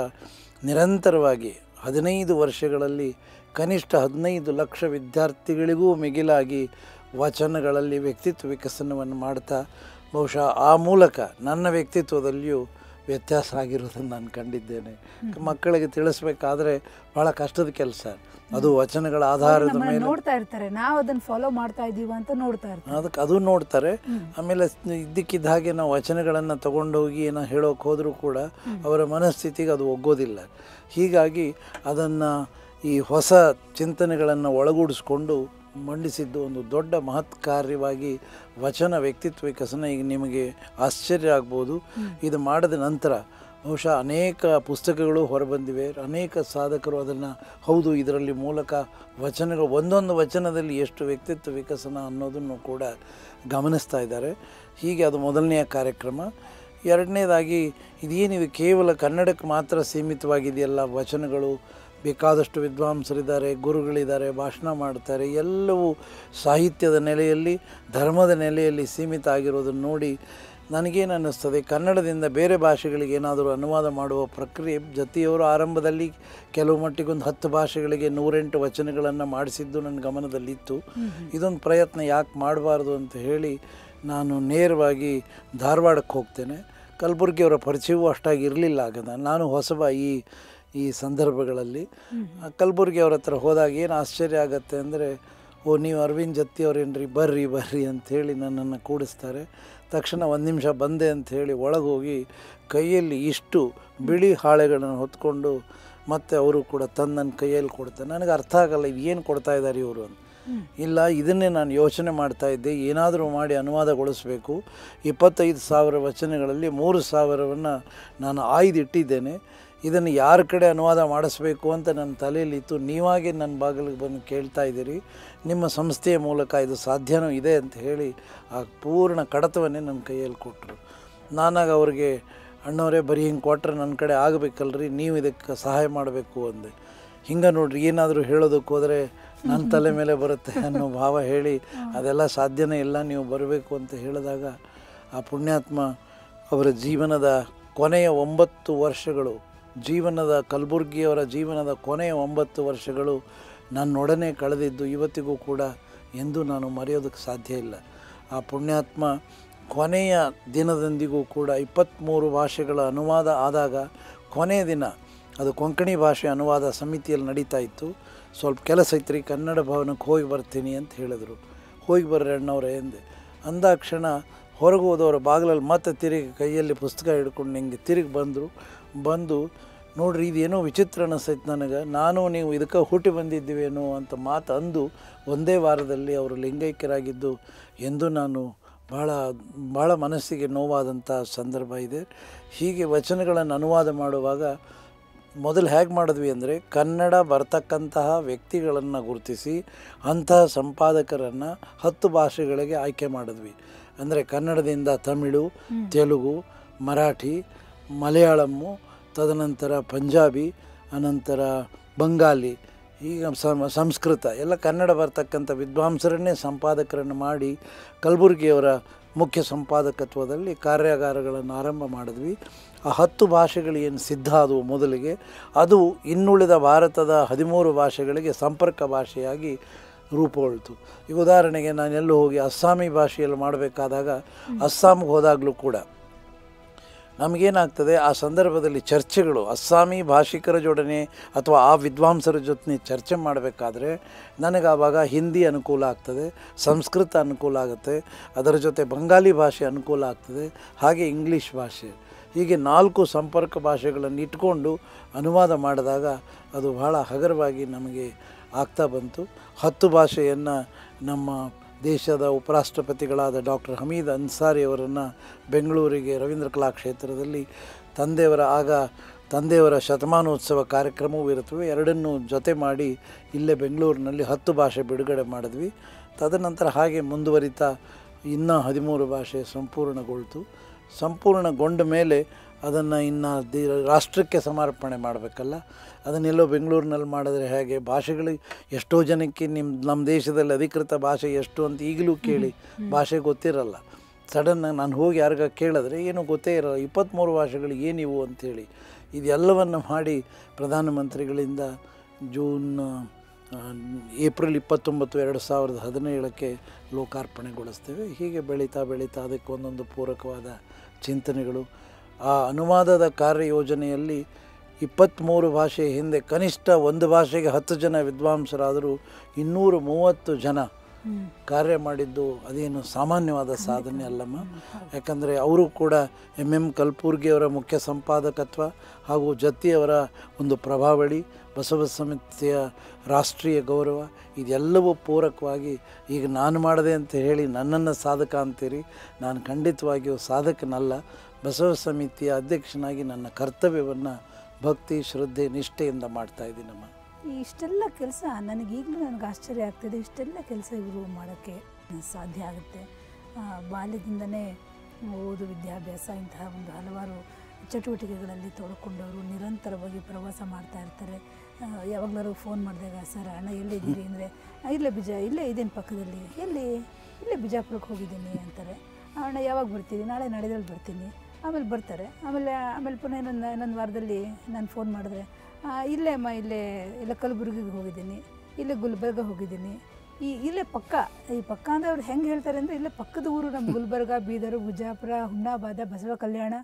ನಿರಂತರವಾಗಿ ಹದಿನೈದು ವರ್ಷಗಳಲ್ಲಿ ಕನಿಷ್ಠ ಹದಿನೈದು ಲಕ್ಷ ವಿದ್ಯಾರ್ಥಿಗಳಿಗೂ ಮಿಗಿಲಾಗಿ ವಚನಗಳಲ್ಲಿ ವ್ಯಕ್ತಿತ್ವ ವಿಕಸನವನ್ನು ಮಾಡ್ತಾ ಬಹುಶಃ ಆ ಮೂಲಕ ನನ್ನ ವ್ಯಕ್ತಿತ್ವದಲ್ಲಿಯೂ ವ್ಯತ್ಯಾಸ ಆಗಿರೋದನ್ನು ನಾನು ಕಂಡಿದ್ದೇನೆ ಮಕ್ಕಳಿಗೆ ತಿಳಿಸ್ಬೇಕಾದ್ರೆ ಭಾಳ ಕಷ್ಟದ ಕೆಲಸ ಅದು ವಚನಗಳ ಆಧಾರದ ನಮ್ಮನ್ನ ಮೇಲೆ ನೋಡ್ತಾ ಇರ್ತಾರೆ ನಾವು ಅದನ್ನ ಫಾಲೋ ಮಾಡ್ತಾ ಇದೀವಿ ಅಂತ ನೋಡ್ತಾ ಇರ್ತಾರೆ ಅದಕ್ಕೆ ಅದು ನೋಡ್ತಾರೆ ಆಮೇಲೆ ಸ್- ಇದ್ದಕ್ಕಿದ್ದ ಹಾಗೆ ನಾವು ವಚನಗಳನ್ನು ತಗೊಂಡೋಗಿ ಏನೋ ಹೇಳೋಕೆ ಹೋದರೂ ಕೂಡ ಅವರ ಮನಸ್ಥಿತಿಗೆ ಅದು ಒಗ್ಗೋದಿಲ್ಲ ಹೀಗಾಗಿ ಅದನ್ನು ಈ ಹೊಸ ಚಿಂತನೆಗಳನ್ನು ಒಳಗೂಡಿಸ್ಕೊಂಡು ಮಂಡಿಸಿದ್ದು ಒಂದು ದೊಡ್ಡ ಮಹತ್ ಕಾರ್ಯವಾಗಿ ವಚನ ವ್ಯಕ್ತಿತ್ವ ವಿಕಸನ ಈಗ ನಿಮಗೆ ಆಶ್ಚರ್ಯ ಆಗ್ಬೋದು ಇದು ಮಾಡಿದ ನಂತರ ಬಹುಶಃ ಅನೇಕ ಪುಸ್ತಕಗಳು ಹೊರಬಂದಿವೆ ಅನೇಕ ಸಾಧಕರು ಅದನ್ನು ಹೌದು ಇದರಲ್ಲಿ ಮೂಲಕ ವಚನಗಳು ಒಂದೊಂದು ವಚನದಲ್ಲಿ ಎಷ್ಟು ವ್ಯಕ್ತಿತ್ವ ವಿಕಸನ ಅನ್ನೋದನ್ನು ಕೂಡ ಗಮನಿಸ್ತಾ ಇದ್ದಾರೆ ಹೀಗೆ ಅದು ಮೊದಲನೆಯ ಕಾರ್ಯಕ್ರಮ ಎರಡನೇದಾಗಿ ಇದೇನಿದು ಕೇವಲ ಕನ್ನಡಕ್ಕೆ ಮಾತ್ರ ಸೀಮಿತವಾಗಿದೆಯಲ್ಲ ವಚನಗಳು ಬೇಕಾದಷ್ಟು ವಿದ್ವಾಂಸರಿದ್ದಾರೆ ಗುರುಗಳಿದ್ದಾರೆ ಭಾಷಣ ಮಾಡ್ತಾರೆ ಎಲ್ಲವೂ ಸಾಹಿತ್ಯದ ನೆಲೆಯಲ್ಲಿ ಧರ್ಮದ ನೆಲೆಯಲ್ಲಿ ಸೀಮಿತ ಆಗಿರೋದನ್ನು ನೋಡಿ ನನಗೇನು ಅನ್ನಿಸ್ತದೆ ಕನ್ನಡದಿಂದ ಬೇರೆ ಭಾಷೆಗಳಿಗೆ ಏನಾದರೂ ಅನುವಾದ ಮಾಡುವ ಪ್ರಕ್ರಿಯೆ ಜೊತೆಯವರು ಆರಂಭದಲ್ಲಿ ಕೆಲವು ಮಟ್ಟಿಗೊಂದು ಹತ್ತು ಭಾಷೆಗಳಿಗೆ ನೂರೆಂಟು ವಚನಗಳನ್ನು ಮಾಡಿಸಿದ್ದು ನನ್ನ ಗಮನದಲ್ಲಿತ್ತು ಇದೊಂದು ಪ್ರಯತ್ನ ಯಾಕೆ ಮಾಡಬಾರ್ದು ಅಂತ ಹೇಳಿ ನಾನು ನೇರವಾಗಿ ಧಾರವಾಡಕ್ಕೆ ಹೋಗ್ತೇನೆ ಕಲಬುರಗಿಯವರ ಪರಿಚಯವೂ ಅಷ್ಟಾಗಿ ಇರಲಿಲ್ಲ ಆಗದ ನಾನು ಹೊಸಬ ಈ ಈ ಸಂದರ್ಭಗಳಲ್ಲಿ ಆ, ಕಲಬುರ್ಗಿ ಅವ್ರ ಹತ್ರ ಹೋದಾಗ ಏನು ಆಶ್ಚರ್ಯ ಆಗುತ್ತೆ ಅಂದರೆ ಓ ನೀವು ಅರವಿಂದ್ ಜತ್ತಿ ಅವ್ರೇನ್ರಿ ಬರ್ರಿ ಬರ್ರಿ ಅಂಥೇಳಿ ನನ್ನನ್ನು ಕೂಡಿಸ್ತಾರೆ ತಕ್ಷಣ ಒಂದು ನಿಮಿಷ ಬಂದೆ ಅಂತ ಹೇಳಿ ಒಳಗೆ ಹೋಗಿ ಕೈಯಲ್ಲಿ ಇಷ್ಟು ಬಿಳಿ ಹಾಳೆಗಳನ್ನು ಹೊತ್ಕೊಂಡು ಮತ್ತೆ ಅವರು ಕೂಡ ತಂದು ನನ್ನ ಕೈಯಲ್ಲಿ ಕೊಡ್ತಾರೆ ನನಗೆ ಅರ್ಥ ಆಗಲ್ಲ ಇದು ಏನು ಕೊಡ್ತಾ ಇದ್ದಾರೆ ಇವರು ಅಂತ ಇಲ್ಲ ಇದನ್ನೇ ನಾನು ಯೋಚನೆ ಮಾಡ್ತಾ ಇದ್ದೆ ಏನಾದರೂ ಮಾಡಿ ಅನುವಾದಗೊಳಿಸಬೇಕು ಇಪ್ಪತ್ತೈದು ಸಾವಿರ ವಚನಗಳಲ್ಲಿ ಮೂರು ಸಾವಿರವನ್ನು ನಾನು ಆಯ್ದಿಟ್ಟಿದ್ದೇನೆ ಇದನ್ನು ಯಾರ ಕಡೆ ಅನುವಾದ ಮಾಡಿಸ್ಬೇಕು ಅಂತ ನನ್ನ ತಲೆಯಲ್ಲಿತ್ತು ನೀವಾಗೆ ನನ್ನ ಬಾಗಿಲಿಗೆ ಬಂದು ಕೇಳ್ತಾ ಇದ್ದೀರಿ ನಿಮ್ಮ ಸಂಸ್ಥೆಯ ಮೂಲಕ ಇದು ಸಾಧ್ಯನೂ ಇದೆ ಅಂತ ಹೇಳಿ ಆ ಪೂರ್ಣ ಕಡತವನ್ನೇ ನನ್ನ ಕೈಯಲ್ಲಿ ಕೊಟ್ಟರು ನಾನಾಗ ಅವ್ರಿಗೆ ಅಣ್ಣವರೇ ಬರೀ ಹಿಂಗೆ ಕೊಟ್ಟರೆ ನನ್ನ ಕಡೆ ಆಗಬೇಕಲ್ರಿ ನೀವು ಇದಕ್ಕೆ ಸಹಾಯ ಮಾಡಬೇಕು ಅಂದೆ ಹಿಂಗೆ ನೋಡ್ರಿ ಏನಾದರೂ ಹೇಳೋದಕ್ಕೆ ಹೋದರೆ ನನ್ನ ತಲೆ ಮೇಲೆ ಬರುತ್ತೆ ಅನ್ನೋ ಭಾವ ಹೇಳಿ ಅದೆಲ್ಲ ಸಾಧ್ಯನೇ ಇಲ್ಲ ನೀವು ಬರಬೇಕು ಅಂತ ಹೇಳಿದಾಗ ಆ ಪುಣ್ಯಾತ್ಮ ಅವರ ಜೀವನದ ಕೊನೆಯ ಒಂಬತ್ತು ವರ್ಷಗಳು ಜೀವನದ ಕಲಬುರ್ಗಿಯವರ ಜೀವನದ ಕೊನೆಯ ಒಂಬತ್ತು ವರ್ಷಗಳು ನನ್ನೊಡನೆ ಕಳೆದಿದ್ದು ಇವತ್ತಿಗೂ ಕೂಡ ಎಂದೂ ನಾನು ಮರೆಯೋದಕ್ಕೆ ಸಾಧ್ಯ ಇಲ್ಲ ಆ ಪುಣ್ಯಾತ್ಮ ಕೊನೆಯ ದಿನದೊಂದಿಗೂ ಕೂಡ ಇಪ್ಪತ್ತ್ಮೂರು ಭಾಷೆಗಳ ಅನುವಾದ ಆದಾಗ ಕೊನೆಯ ದಿನ ಅದು ಕೊಂಕಣಿ ಭಾಷೆ ಅನುವಾದ ಸಮಿತಿಯಲ್ಲಿ ನಡೀತಾ ಇತ್ತು ಸ್ವಲ್ಪ ಕೆಲಸ ಐತ್ರಿ ಕನ್ನಡ ಭವನಕ್ಕೆ ಹೋಗಿ ಬರ್ತೀನಿ ಅಂತ ಹೇಳಿದರು ಹೋಗಿ ಬರ್ರಿ ಅಣ್ಣವ್ರೆ ಎಂದೆ ಅಂದಾಕ್ಷಣ ಹೊರಗೆ ಹೋದವರ ಬಾಗಿಲಲ್ಲಿ ಮತ್ತೆ ತಿರುಗಿ ಕೈಯಲ್ಲಿ ಪುಸ್ತಕ ಹಿಡ್ಕೊಂಡು ಹಿಂಗೆ ತಿರುಗಿ ಬಂದರು ಬಂದು ನೋಡ್ರಿ ಇದೇನೋ ವಿಚಿತ್ರ ಅನಿಸ್ತೈತೆ ನನಗೆ ನಾನು ನೀವು ಇದಕ್ಕೆ ಹುಟ್ಟಿ ಬಂದಿದ್ದೀವೇನೋ ಅಂತ ಮಾತು ಅಂದು ಒಂದೇ ವಾರದಲ್ಲಿ ಅವರು ಲಿಂಗೈಕ್ಯರಾಗಿದ್ದು ಎಂದು ನಾನು ಭಾಳ ಭಾಳ ಮನಸ್ಸಿಗೆ ನೋವಾದಂಥ ಸಂದರ್ಭ ಇದೆ ಹೀಗೆ ವಚನಗಳನ್ನು ಅನುವಾದ ಮಾಡುವಾಗ ಮೊದಲು ಹೇಗೆ ಮಾಡಿದ್ವಿ ಅಂದರೆ ಕನ್ನಡ ಬರ್ತಕ್ಕಂತಹ ವ್ಯಕ್ತಿಗಳನ್ನು ಗುರುತಿಸಿ ಅಂತಹ ಸಂಪಾದಕರನ್ನು ಹತ್ತು ಭಾಷೆಗಳಿಗೆ ಆಯ್ಕೆ ಮಾಡಿದ್ವಿ ಅಂದರೆ ಕನ್ನಡದಿಂದ ತಮಿಳು ತೆಲುಗು ಮರಾಠಿ ಮಲಯಾಳಮ್ಮು ತದನಂತರ ಪಂಜಾಬಿ ಅನಂತರ ಬಂಗಾಲಿ ಈಗ ಸಮ ಸಂಸ್ಕೃತ ಎಲ್ಲ ಕನ್ನಡ ಬರ್ತಕ್ಕಂಥ ವಿದ್ವಾಂಸರನ್ನೇ ಸಂಪಾದಕರನ್ನು ಮಾಡಿ ಕಲಬುರಗಿಯವರ ಮುಖ್ಯ ಸಂಪಾದಕತ್ವದಲ್ಲಿ ಕಾರ್ಯಾಗಾರಗಳನ್ನು ಆರಂಭ ಮಾಡಿದ್ವಿ ಆ ಹತ್ತು ಭಾಷೆಗಳು ಏನು ಸಿದ್ಧ ಆದವು ಮೊದಲಿಗೆ ಅದು ಇನ್ನುಳಿದ ಭಾರತದ ಹದಿಮೂರು ಭಾಷೆಗಳಿಗೆ ಸಂಪರ್ಕ ಭಾಷೆಯಾಗಿ ರೂಪುಗೊಳ್ತು ಈಗ ಉದಾಹರಣೆಗೆ ನಾನು ಎಲ್ಲೂ ಹೋಗಿ ಅಸ್ಸಾಮಿ ಭಾಷೆಯಲ್ಲಿ ಮಾಡಬೇಕಾದಾಗ ಅಸ್ಸಾಂಗೆ ಹೋದಾಗಲೂ ಕೂಡ ನಮಗೇನಾಗ್ತದೆ ಆ ಸಂದರ್ಭದಲ್ಲಿ ಚರ್ಚೆಗಳು ಅಸ್ಸಾಮಿ ಭಾಷಿಕರ ಜೊಡನೆ ಅಥವಾ ಆ ವಿದ್ವಾಂಸರ ಜೊತೆ ಚರ್ಚೆ ಮಾಡಬೇಕಾದ್ರೆ ನನಗೆ ಆವಾಗ ಹಿಂದಿ ಅನುಕೂಲ ಆಗ್ತದೆ ಸಂಸ್ಕೃತ ಅನುಕೂಲ ಆಗುತ್ತೆ ಅದರ ಜೊತೆ ಬಂಗಾಲಿ ಭಾಷೆ ಅನುಕೂಲ ಆಗ್ತದೆ ಹಾಗೆ ಇಂಗ್ಲೀಷ್ ಭಾಷೆ ಹೀಗೆ ನಾಲ್ಕು ಸಂಪರ್ಕ ಭಾಷೆಗಳನ್ನು ಇಟ್ಕೊಂಡು ಅನುವಾದ ಮಾಡಿದಾಗ ಅದು ಬಹಳ ಹಗರವಾಗಿ ನಮಗೆ ಆಗ್ತಾ ಬಂತು ಹತ್ತು ಭಾಷೆಯನ್ನು ನಮ್ಮ ದೇಶದ ಉಪರಾಷ್ಟ್ರಪತಿಗಳಾದ ಡಾಕ್ಟರ್ ಹಮೀದ್ ಅನ್ಸಾರಿ ಅವರನ್ನು ಬೆಂಗಳೂರಿಗೆ ರವೀಂದ್ರ ಕಲಾಕ್ಷೇತ್ರದಲ್ಲಿ ತಂದೆಯವರ ಆಗ ತಂದೆಯವರ ಶತಮಾನೋತ್ಸವ ಕಾರ್ಯಕ್ರಮವೂ ಇರುತ್ತವೆ ಎರಡನ್ನೂ ಜೊತೆ ಮಾಡಿ ಇಲ್ಲೇ ಬೆಂಗಳೂರಿನಲ್ಲಿ ಹತ್ತು ಭಾಷೆ ಬಿಡುಗಡೆ ಮಾಡಿದ್ವಿ ತದನಂತರ ಹಾಗೆ ಮುಂದುವರಿತಾ ಇನ್ನೂ ಹದಿಮೂರು ಭಾಷೆ ಸಂಪೂರ್ಣಗೊಳ್ತು ಸಂಪೂರ್ಣಗೊಂಡ ಮೇಲೆ ಅದನ್ನು ಇನ್ನು ದಿ ರಾಷ್ಟ್ರಕ್ಕೆ ಸಮರ್ಪಣೆ ಮಾಡಬೇಕಲ್ಲ ಅದನ್ನೆಲ್ಲೋ ಬೆಂಗಳೂರಿನಲ್ಲಿ ಮಾಡಿದ್ರೆ ಹೇಗೆ ಭಾಷೆಗಳಿಗೆ ಎಷ್ಟೋ ಜನಕ್ಕೆ ನಿಮ್ಮ ನಮ್ಮ ದೇಶದಲ್ಲಿ ಅಧಿಕೃತ ಭಾಷೆ ಎಷ್ಟು ಅಂತ ಈಗಲೂ ಕೇಳಿ ಭಾಷೆ ಗೊತ್ತಿರಲ್ಲ ಸಡನ್ನಾಗಿ ನಾನು ಹೋಗಿ ಯಾರಿಗ ಕೇಳಿದ್ರೆ ಏನೂ ಗೊತ್ತೇ ಇರಲ್ಲ ಇಪ್ಪತ್ತ್ಮೂರು ಭಾಷೆಗಳು ಏನಿವು ಅಂಥೇಳಿ ಇದೆಲ್ಲವನ್ನು ಮಾಡಿ ಪ್ರಧಾನಮಂತ್ರಿಗಳಿಂದ ಜೂನ್ ಆ, ಏಪ್ರಿಲ್ ಇಪ್ಪತ್ತೊಂಬತ್ತು ಎರಡು ಸಾವಿರದ ಹದಿನೇಳಕ್ಕೆ ಲೋಕಾರ್ಪಣೆಗೊಳಿಸ್ತೇವೆ ಹೀಗೆ ಬೆಳೀತಾ ಬೆಳೀತಾ ಅದಕ್ಕೆ ಒಂದೊಂದು ಪೂರಕವಾದ ಚಿಂತನೆಗಳು ಆ ಅನುವಾದದ ಕಾರ್ಯಯೋಜನೆಯಲ್ಲಿ ಇಪ್ಪತ್ತ್ಮೂರು ಭಾಷೆ ಹಿಂದೆ ಕನಿಷ್ಠ ಒಂದು ಭಾಷೆಗೆ ಹತ್ತು ಜನ ವಿದ್ವಾಂಸರಾದರೂ ಇನ್ನೂರು ಮೂವತ್ತು ಜನ ಕಾರ್ಯ ಮಾಡಿದ್ದು ಅದೇನು ಸಾಮಾನ್ಯವಾದ ಸಾಧನೆ ಅಲ್ಲಮ್ಮ ಯಾಕಂದರೆ ಅವರು ಕೂಡ ಎಮ್ ಎಮ್ ಕಲ್ಬುರ್ಗಿಯವರ ಮುಖ್ಯ ಸಂಪಾದಕತ್ವ ಹಾಗೂ ಜತ್ತಿಯವರ ಒಂದು ಪ್ರಭಾವಳಿ ಬಸವ ಸಮಿತಿಯ ರಾಷ್ಟ್ರೀಯ ಗೌರವ ಇದೆಲ್ಲವೂ ಪೂರಕವಾಗಿ ಈಗ ನಾನು ಮಾಡಿದೆ ಅಂತ ಹೇಳಿ ನನ್ನನ್ನು ಸಾಧಕ ಅಂತೀರಿ ನಾನು ಖಂಡಿತವಾಗಿಯೂ ಸಾಧಕನಲ್ಲ ಬಸವ ಸಮಿತಿಯ ಅಧ್ಯಕ್ಷನಾಗಿ ನನ್ನ ಕರ್ತವ್ಯವನ್ನು ಭಕ್ತಿ ಶ್ರದ್ಧೆ ನಿಷ್ಠೆಯಿಂದ ಮಾಡ್ತಾ ಇದ್ದೀನಮ್ಮ ಈ ಇಷ್ಟೆಲ್ಲ ಕೆಲಸ ನನಗೀಗಲೂ ನನಗೆ ಆಶ್ಚರ್ಯ ಆಗ್ತಿದೆ ಇಷ್ಟೆಲ್ಲ ಕೆಲಸ ಇವರು ಮಾಡೋಕ್ಕೆ ಸಾಧ್ಯ ಆಗುತ್ತೆ ಆ, ಬಾಲ್ಯದಿಂದನೇ ಓದು ವಿದ್ಯಾಭ್ಯಾಸ ಇಂತಹ ಒಂದು ಹಲವಾರು ಚಟುವಟಿಕೆಗಳಲ್ಲಿ ತೊಡ್ಕೊಂಡವರು ನಿರಂತರವಾಗಿ ಪ್ರವಾಸ ಮಾಡ್ತಾ ಇರ್ತಾರೆ ಆ, ಯಾವಾಗಲಾರು ಫೋನ್ ಮಾಡಿದಾಗ ಸರ್ ಅಣ್ಣ ಎಲ್ಲಿದ್ದೀರಿ ಅಂದರೆ ಇಲ್ಲೇ ಬಿಜ ಇಲ್ಲೇ ಇದೇನು ಪಕ್ಕದಲ್ಲಿ ಎಲ್ಲಿ ಇಲ್ಲೇ ಬಿಜಾಪುರಕ್ಕೆ ಹೋಗಿದ್ದೀನಿ ಅಂತಾರೆ "ಆ, ಅಣ್ಣ ಯಾವಾಗ ಬರ್ತೀರಿ ನಾಳೆ ನಾಳೆದಲ್ಲಿ ಬರ್ತೀನಿ ಆಮೇಲೆ ಬರ್ತಾರೆ ಆಮೇಲೆ ಆಮೇಲೆ ಪುನಃ ಇನ್ನೊಂದು ಇನ್ನೊಂದು ವಾರದಲ್ಲಿ ನಾನು ಫೋನ್ ಮಾಡಿದ್ರೆ "ಆ, ಇಲ್ಲೇ ಅಮ್ಮ ಇಲ್ಲೇ ಇಲ್ಲ ಕಲಬುರಗಿಗೆ ಹೋಗಿದ್ದೀನಿ ಇಲ್ಲೇ ಗುಲ್ಬರ್ಗ ಹೋಗಿದ್ದೀನಿ ಈ ಇಲ್ಲೇ ಪಕ್ಕ ಈ ಪಕ್ಕ ಅಂದರೆ ಅವ್ರು ಹೆಂಗೆ ಹೇಳ್ತಾರೆ ಅಂದರೆ ಇಲ್ಲೇ ಪಕ್ಕದ ಊರು ನಮ್ಮ ಗುಲ್ಬರ್ಗ ಬೀದರು ಬಿಜಾಪುರ ಹುಮ್ನಾಬಾದ ಬಸವ ಕಲ್ಯಾಣ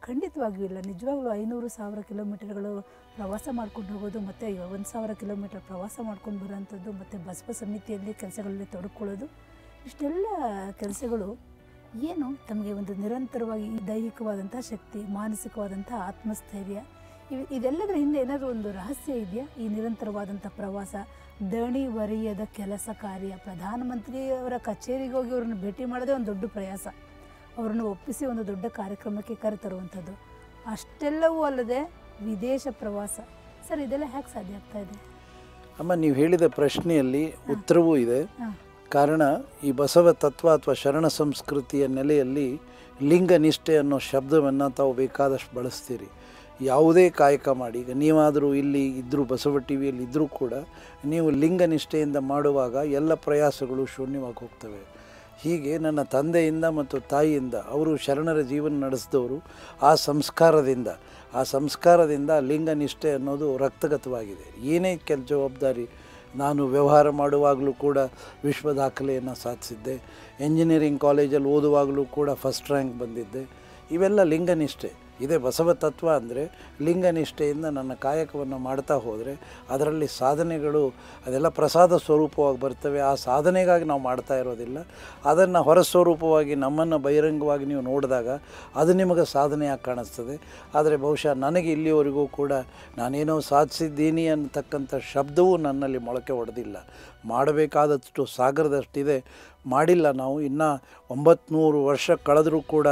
ಖಂಡಿತವಾಗಿಯೂ ಇಲ್ಲ ನಿಜವಾಗ್ಲೂ ಐನೂರು ಸಾವಿರ ಕಿಲೋಮೀಟರ್ಗಳು ಪ್ರವಾಸ ಮಾಡ್ಕೊಂಡು ಹೋಗೋದು ಮತ್ತು ಒಂದು ಸಾವಿರ ಕಿಲೋಮೀಟರ್ ಪ್ರವಾಸ ಮಾಡ್ಕೊಂಡು ಬರೋಂಥದ್ದು ಮತ್ತು ಬಸವ ಸಮಿತಿಯಲ್ಲಿ ಕೆಲಸಗಳಲ್ಲಿ ತೊಡಕೊಳ್ಳೋದು ಇಷ್ಟೆಲ್ಲ ಕೆಲಸಗಳು ಏನು ತಮಗೆ ಒಂದು ನಿರಂತರವಾಗಿ ಈ ದೈಹಿಕವಾದಂಥ ಶಕ್ತಿ ಮಾನಸಿಕವಾದಂಥ ಆತ್ಮಸ್ಥೈರ್ಯ ಇವ್- ಇದೆಲ್ಲದರ ಹಿಂದೆ ಏನಾದರೂ ಒಂದು ರಹಸ್ಯ ಇದೆಯಾ ಈ ನಿರಂತರವಾದಂಥ ಪ್ರವಾಸ ದಣಿ ವರಿಯದ ಕೆಲಸ ಕಾರ್ಯ ಪ್ರಧಾನಮಂತ್ರಿಯವರ ಕಚೇರಿಗೆ ಹೋಗಿ ಅವ್ರನ್ನ ಭೇಟಿ ಮಾಡೋದೇ ಒಂದು ದೊಡ್ಡ ಪ್ರಯಾಸ ಅವರನ್ನು ಒಪ್ಪಿಸಿ ಒಂದು ದೊಡ್ಡ ಕಾರ್ಯಕ್ರಮಕ್ಕೆ ಕರೆತರುವಂಥದ್ದು ಅಷ್ಟೆಲ್ಲವೂ ಅಲ್ಲದೆ ವಿದೇಶ ಪ್ರವಾಸ ಸರ್ ಇದೆಲ್ಲ ಹೇಗೆ ಸಾಧ್ಯ ಆಗ್ತಾ ಇದೆ ಅಮ್ಮ ನೀವು ಹೇಳಿದ ಪ್ರಶ್ನೆಯಲ್ಲಿ ಉತ್ತರವೂ ಇದೆ ಹಾಂ ಕಾರಣ ಈ ಬಸವ ತತ್ವ ಅಥವಾ ಶರಣ ಸಂಸ್ಕೃತಿಯ ನೆಲೆಯಲ್ಲಿ ಲಿಂಗ ನಿಷ್ಠೆ ಅನ್ನೋ ಶಬ್ದವನ್ನು ತಾವು ಬೇಕಾದಷ್ಟು ಬಳಸ್ತೀರಿ ಯಾವುದೇ ಕಾಯಕ ಮಾಡಿ ಈಗ ನೀವಾದರೂ ಇಲ್ಲಿ ಇದ್ದರೂ ಬಸವ ಟಿ ವಿಯಲ್ಲಿ ಇದ್ದರೂ ಕೂಡ ನೀವು ಲಿಂಗ ನಿಷ್ಠೆಯಿಂದ ಮಾಡುವಾಗ ಎಲ್ಲ ಪ್ರಯಾಸಗಳು ಶೂನ್ಯವಾಗಿ ಹೋಗ್ತವೆ ಹೀಗೆ ನನ್ನ ತಂದೆಯಿಂದ ಮತ್ತು ತಾಯಿಯಿಂದ ಅವರು ಶರಣರ ಜೀವನ ನಡೆಸಿದವರು ಆ ಸಂಸ್ಕಾರದಿಂದ ಆ ಸಂಸ್ಕಾರದಿಂದ ಲಿಂಗ ನಿಷ್ಠೆ ಅನ್ನೋದು ರಕ್ತಗತವಾಗಿದೆ ಏನೇ ಕೆಲ ಜವಾಬ್ದಾರಿ ನಾನು ವ್ಯವಹಾರ ಮಾಡುವಾಗಲೂ ಕೂಡ ವಿಶ್ವ ದಾಖಲೆಯನ್ನು ಸಾಧಿಸಿದ್ದೆ ಎಂಜಿನಿಯರಿಂಗ್ ಕಾಲೇಜಲ್ಲಿ ಓದುವಾಗಲೂ ಕೂಡ ಫಸ್ಟ್ ರ್ಯಾಂಕ್ ಬಂದಿದ್ದೆ ಇವೆಲ್ಲ ಲಿಂಗನಿಷ್ಠೆ ಇದೇ ಬಸವ ತತ್ವ ಅಂದರೆ ಲಿಂಗನಿಷ್ಠೆಯಿಂದ ನನ್ನ ಕಾಯಕವನ್ನು ಮಾಡ್ತಾ ಹೋದರೆ ಅದರಲ್ಲಿ ಸಾಧನೆಗಳು ಅದೆಲ್ಲ ಪ್ರಸಾದ ಸ್ವರೂಪವಾಗಿ ಬರ್ತವೆ ಆ ಸಾಧನೆಗಾಗಿ ನಾವು ಮಾಡ್ತಾ ಇರೋದಿಲ್ಲ ಅದನ್ನು ಹೊರ ಸ್ವರೂಪವಾಗಿ ನಮ್ಮನ್ನು ಬಹಿರಂಗವಾಗಿ ನೀವು ನೋಡಿದಾಗ ಅದು ನಿಮಗೆ ಸಾಧನೆಯಾಗಿ ಕಾಣಿಸ್ತದೆ ಆದರೆ ಬಹುಶಃ ನನಗೆ ಇಲ್ಲಿವರೆಗೂ ಕೂಡ ನಾನೇನೋ ಸಾಧಿಸಿದ್ದೀನಿ ಅನ್ನತಕ್ಕಂಥ ಶಬ್ದವೂ ನನ್ನಲ್ಲಿ ಮೊಳಕೆ ಹೊಡೆದಿಲ್ಲ ಮಾಡಬೇಕಾದಷ್ಟು ಸಾಗರದಷ್ಟಿದೆ ಮಾಡಿಲ್ಲ ನಾವು ಇನ್ನೂ ಒಂಬತ್ನೂರು ವರ್ಷ ಕಳೆದರೂ ಕೂಡ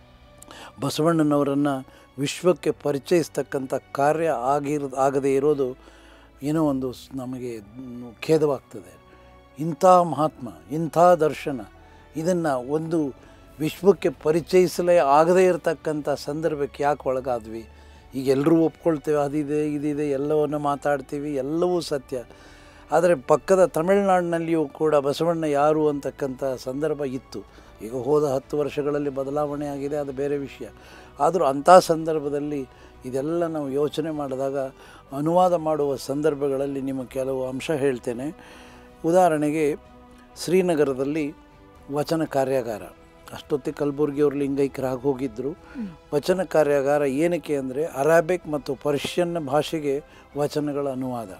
ಬಸವಣ್ಣನವರನ್ನು ವಿಶ್ವಕ್ಕೆ ಪರಿಚಯಿಸ್ತಕ್ಕಂಥ ಕಾರ್ಯ ಆಗಿರ್ ಆಗದೇ ಇರೋದು ಏನೋ ಒಂದು ಸ್- ನಮಗೆ ಮ್, ಖೇದವಾಗ್ತದೆ ಇಂಥ ಮಹಾತ್ಮ ಇಂಥ ದರ್ಶನ ಇದನ್ನು ಒಂದು ವಿಶ್ವಕ್ಕೆ ಪರಿಚಯಿಸಲೇ ಆಗದೇ ಇರತಕ್ಕಂಥ ಸಂದರ್ಭಕ್ಕೆ ಯಾಕೆ ಒಳಗಾದ್ವಿ ಈಗ ಎಲ್ಲರೂ ಒಪ್ಕೊಳ್ತೇವೆ ಅದಿದೆ ಇದಿದೆ ಎಲ್ಲವನ್ನು ಮಾತಾಡ್ತೀವಿ ಎಲ್ಲವೂ ಸತ್ಯ ಆದರೆ ಪಕ್ಕದ ತಮಿಳುನಾಡಿನಲ್ಲಿಯೂ ಕೂಡ ಬಸವಣ್ಣ ಯಾರು ಅಂತಕ್ಕಂಥ ಸಂದರ್ಭ ಇತ್ತು ಈಗ ಹೋದ ಹತ್ತು ವರ್ಷಗಳಲ್ಲಿ ಬದಲಾವಣೆ ಆಗಿದೆ ಅದು ಬೇರೆ ವಿಷಯ ಆದರೂ ಅಂಥ ಸಂದರ್ಭದಲ್ಲಿ ಇದೆಲ್ಲ ನಾವು ಯೋಚನೆ ಮಾಡಿದಾಗ ಅನುವಾದ ಮಾಡುವ ಸಂದರ್ಭಗಳಲ್ಲಿ ನಿಮಗೆ ಕೆಲವು ಅಂಶ ಹೇಳ್ತೇನೆ ಉದಾಹರಣೆಗೆ ಶ್ರೀನಗರದಲ್ಲಿ ವಚನ ಕಾರ್ಯಾಗಾರ ಅಷ್ಟೊತ್ತಿ ಕಲಬುರ್ಗಿಯವರು ಲಿಂಗೈಕ್ಯರಾಗಿ ಹೋಗಿದ್ದರು ವಚನ ಕಾರ್ಯಾಗಾರ ಏನಕ್ಕೆ ಅಂದರೆ ಅರಾಬಿಕ್ ಮತ್ತು ಪರ್ಷಿಯನ್ ಭಾಷೆಗೆ ವಚನಗಳ ಅನುವಾದ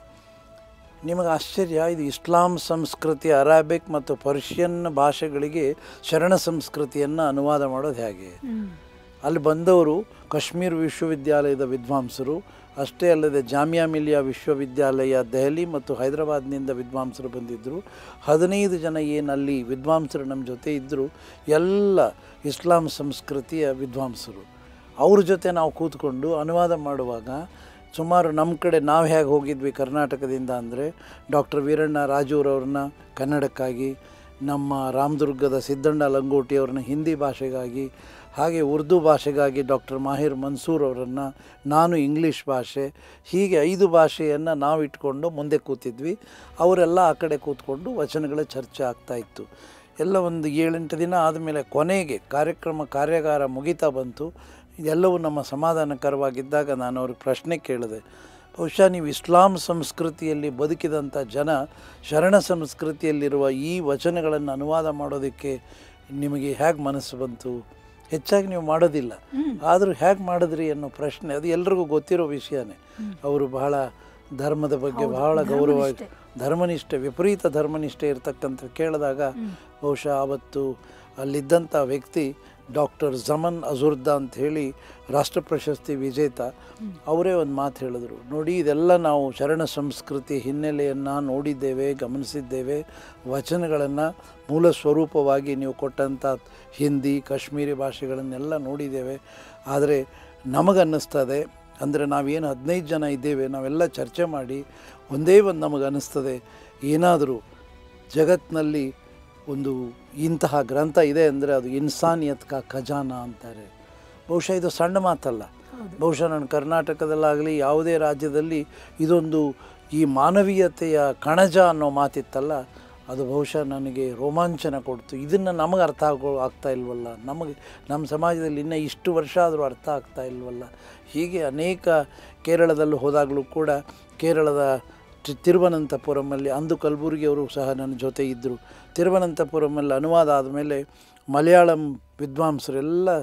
ನಿಮಗೆ ಆಶ್ಚರ್ಯ ಇದು ಇಸ್ಲಾಂ ಸಂಸ್ಕೃತಿ ಅರಾಬಿಕ್ ಮತ್ತು ಪರ್ಷಿಯನ್ ಭಾಷೆಗಳಿಗೆ ಶರಣ ಸಂಸ್ಕೃತಿಯನ್ನು ಅನುವಾದ ಮಾಡೋದು ಹೇಗೆ ಅಲ್ಲಿ ಬಂದವರು ಕಾಶ್ಮೀರ್ ವಿಶ್ವವಿದ್ಯಾಲಯದ ವಿದ್ವಾಂಸರು ಅಷ್ಟೇ ಅಲ್ಲದೆ ಜಾಮಿಯಾ ಮಿಲಿಯಾ ವಿಶ್ವವಿದ್ಯಾಲಯ ದೆಹಲಿ ಮತ್ತು ಹೈದರಾಬಾದ್ನಿಂದ ವಿದ್ವಾಂಸರು ಬಂದಿದ್ದರು ಹದಿನೈದು ಜನ ಏನು ಅಲ್ಲಿ ವಿದ್ವಾಂಸರು ನಮ್ಮ ಜೊತೆ ಇದ್ದರು ಎಲ್ಲ ಇಸ್ಲಾಂ ಸಂಸ್ಕೃತಿಯ ವಿದ್ವಾಂಸರು ಅವ್ರ ಜೊತೆ ನಾವು ಕೂತ್ಕೊಂಡು ಅನುವಾದ ಮಾಡುವಾಗ ಸುಮಾರು ನಮ್ಮ ಕಡೆ ನಾವು ಹೇಗೆ ಹೋಗಿದ್ವಿ ಕರ್ನಾಟಕದಿಂದ ಅಂದರೆ ಡಾಕ್ಟರ್ ವೀರಣ್ಣ ರಾಜೂರವ್ರನ್ನ ಕನ್ನಡಕ್ಕಾಗಿ ನಮ್ಮ ರಾಮದುರ್ಗದ ಸಿದ್ದಣ್ಣ ಲಂಗೋಟಿ ಅವ್ರನ್ನ ಹಿಂದಿ ಭಾಷೆಗಾಗಿ ಹಾಗೆ ಉರ್ದು ಭಾಷೆಗಾಗಿ ಡಾಕ್ಟರ್ ಮಾಹಿರ್ ಮನ್ಸೂರ್ ಅವರನ್ನು ನಾನು ಇಂಗ್ಲೀಷ್ ಭಾಷೆ ಹೀಗೆ ಐದು ಭಾಷೆಯನ್ನು ನಾವು ಇಟ್ಕೊಂಡು ಮುಂದೆ ಕೂತಿದ್ವಿ ಅವರೆಲ್ಲ ಆ ಕಡೆ ಕೂತ್ಕೊಂಡು ವಚನಗಳ ಚರ್ಚೆ ಆಗ್ತಾಯಿತ್ತು ಎಲ್ಲ ಒಂದು ಏಳೆಂಟು ದಿನ ಆದಮೇಲೆ ಕೊನೆಗೆ ಕಾರ್ಯಕ್ರಮ ಕಾರ್ಯಾಗಾರ ಮುಗಿತಾ ಬಂತು ಇದೆಲ್ಲವೂ ನಮ್ಮ ಸಮಾಧಾನಕರವಾಗಿದ್ದಾಗ ನಾನು ಅವ್ರಿಗೆ ಪ್ರಶ್ನೆ ಕೇಳಿದೆ ಬಹುಶಃ ನೀವು ಇಸ್ಲಾಂ ಸಂಸ್ಕೃತಿಯಲ್ಲಿ ಬದುಕಿದಂಥ ಜನ ಶರಣ ಸಂಸ್ಕೃತಿಯಲ್ಲಿರುವ ಈ ವಚನಗಳನ್ನು ಅನುವಾದ ಮಾಡೋದಕ್ಕೆ ನಿಮಗೆ ಹೇಗೆ ಮನಸ್ಸು ಬಂತು ಹೆಚ್ಚಾಗಿ ನೀವು ಮಾಡೋದಿಲ್ಲ ಆದರೂ ಹೇಗೆ ಮಾಡಿದ್ರಿ ಅನ್ನೋ ಪ್ರಶ್ನೆ ಅದು ಎಲ್ರಿಗೂ ಗೊತ್ತಿರೋ ವಿಷಯನೇ ಅವರು ಬಹಳ ಧರ್ಮದ ಬಗ್ಗೆ ಬಹಳ ಗೌರವ ಧರ್ಮನಿಷ್ಠೆ ವಿಪರೀತ ಧರ್ಮನಿಷ್ಠೆ ಇರತಕ್ಕಂಥ ಕೇಳಿದಾಗ ಬಹುಶಃ ಆವತ್ತು ಅಲ್ಲಿದ್ದಂಥ ವ್ಯಕ್ತಿ ಡಾಕ್ಟರ್ ಜಮನ್ ಅಜುರ್ದಾ ಅಂತ ಹೇಳಿ ರಾಷ್ಟ್ರ ಪ್ರಶಸ್ತಿ ವಿಜೇತ ಅವರೇ ಒಂದು ಮಾತು ಹೇಳಿದ್ರು ನೋಡಿ ಇದೆಲ್ಲ ನಾವು ಶರಣ ಸಂಸ್ಕೃತಿ ಹಿನ್ನೆಲೆಯನ್ನು ನೋಡಿದ್ದೇವೆ ಗಮನಿಸಿದ್ದೇವೆ ವಚನಗಳನ್ನು ಮೂಲ ಸ್ವರೂಪವಾಗಿ ನೀವು ಕೊಟ್ಟಂಥ ಹಿಂದಿ ಕಾಶ್ಮೀರಿ ಭಾಷೆಗಳನ್ನೆಲ್ಲ ನೋಡಿದ್ದೇವೆ ಆದರೆ ನಮಗನ್ನಿಸ್ತದೆ ಅಂದರೆ ನಾವೇನು ಹದಿನೈದು ಜನ ಇದ್ದೇವೆ ನಾವೆಲ್ಲ ಚರ್ಚೆ ಮಾಡಿ ಒಂದೇ ಒಂದು ನಮಗೆ ಅನ್ನಿಸ್ತದೆ ಏನಾದರೂ ಜಗತ್ತಿನಲ್ಲಿ ಒಂದು ಇಂತಹ ಗ್ರಂಥ ಇದೆ ಅಂದರೆ ಅದು ಇನ್ಸಾನಿಯತ್ ಕಾ ಖಜಾನ ಅಂತಾರೆ ಬಹುಶಃ ಇದು ಸಣ್ಣ ಮಾತಲ್ಲ ಬಹುಶಃ ನಾನು ಕರ್ನಾಟಕದಲ್ಲಾಗಲಿ ಯಾವುದೇ ರಾಜ್ಯದಲ್ಲಿ ಇದೊಂದು ಈ ಮಾನವೀಯತೆಯ ಕಣಜ ಅನ್ನೋ ಮಾತಿತ್ತಲ್ಲ ಅದು ಬಹುಶಃ ನನಗೆ ರೋಮಾಂಚನ ಕೊಡ್ತು ಇದನ್ನು ನಮಗೆ ಅರ್ಥ ಆಗೋ ಆಗ್ತಾ ಇಲ್ವಲ್ಲ ನಮಗೆ ನಮ್ಮ ಸಮಾಜದಲ್ಲಿ ಇನ್ನೂ ಇಷ್ಟು ವರ್ಷ ಆದರೂ ಅರ್ಥ ಆಗ್ತಾ ಇಲ್ವಲ್ಲ ಹೀಗೆ ಅನೇಕ ಕೇರಳದಲ್ಲಿ ಹೋದಾಗಲೂ ಕೂಡ ಕೇರಳದ ತಿ- ತಿರುವನಂತಪುರಮಲ್ಲಿ ಅಂದು ಕಲಬುರಗಿಯವರು ಸಹ ನನ್ನ ಜೊತೆ ಇದ್ದರು ತಿರುವನಂತಪುರಮಲ್ಲಿ ಅನುವಾದ ಆದಮೇಲೆ ಮಲಯಾಳಂ ವಿದ್ವಾಂಸರೆಲ್ಲ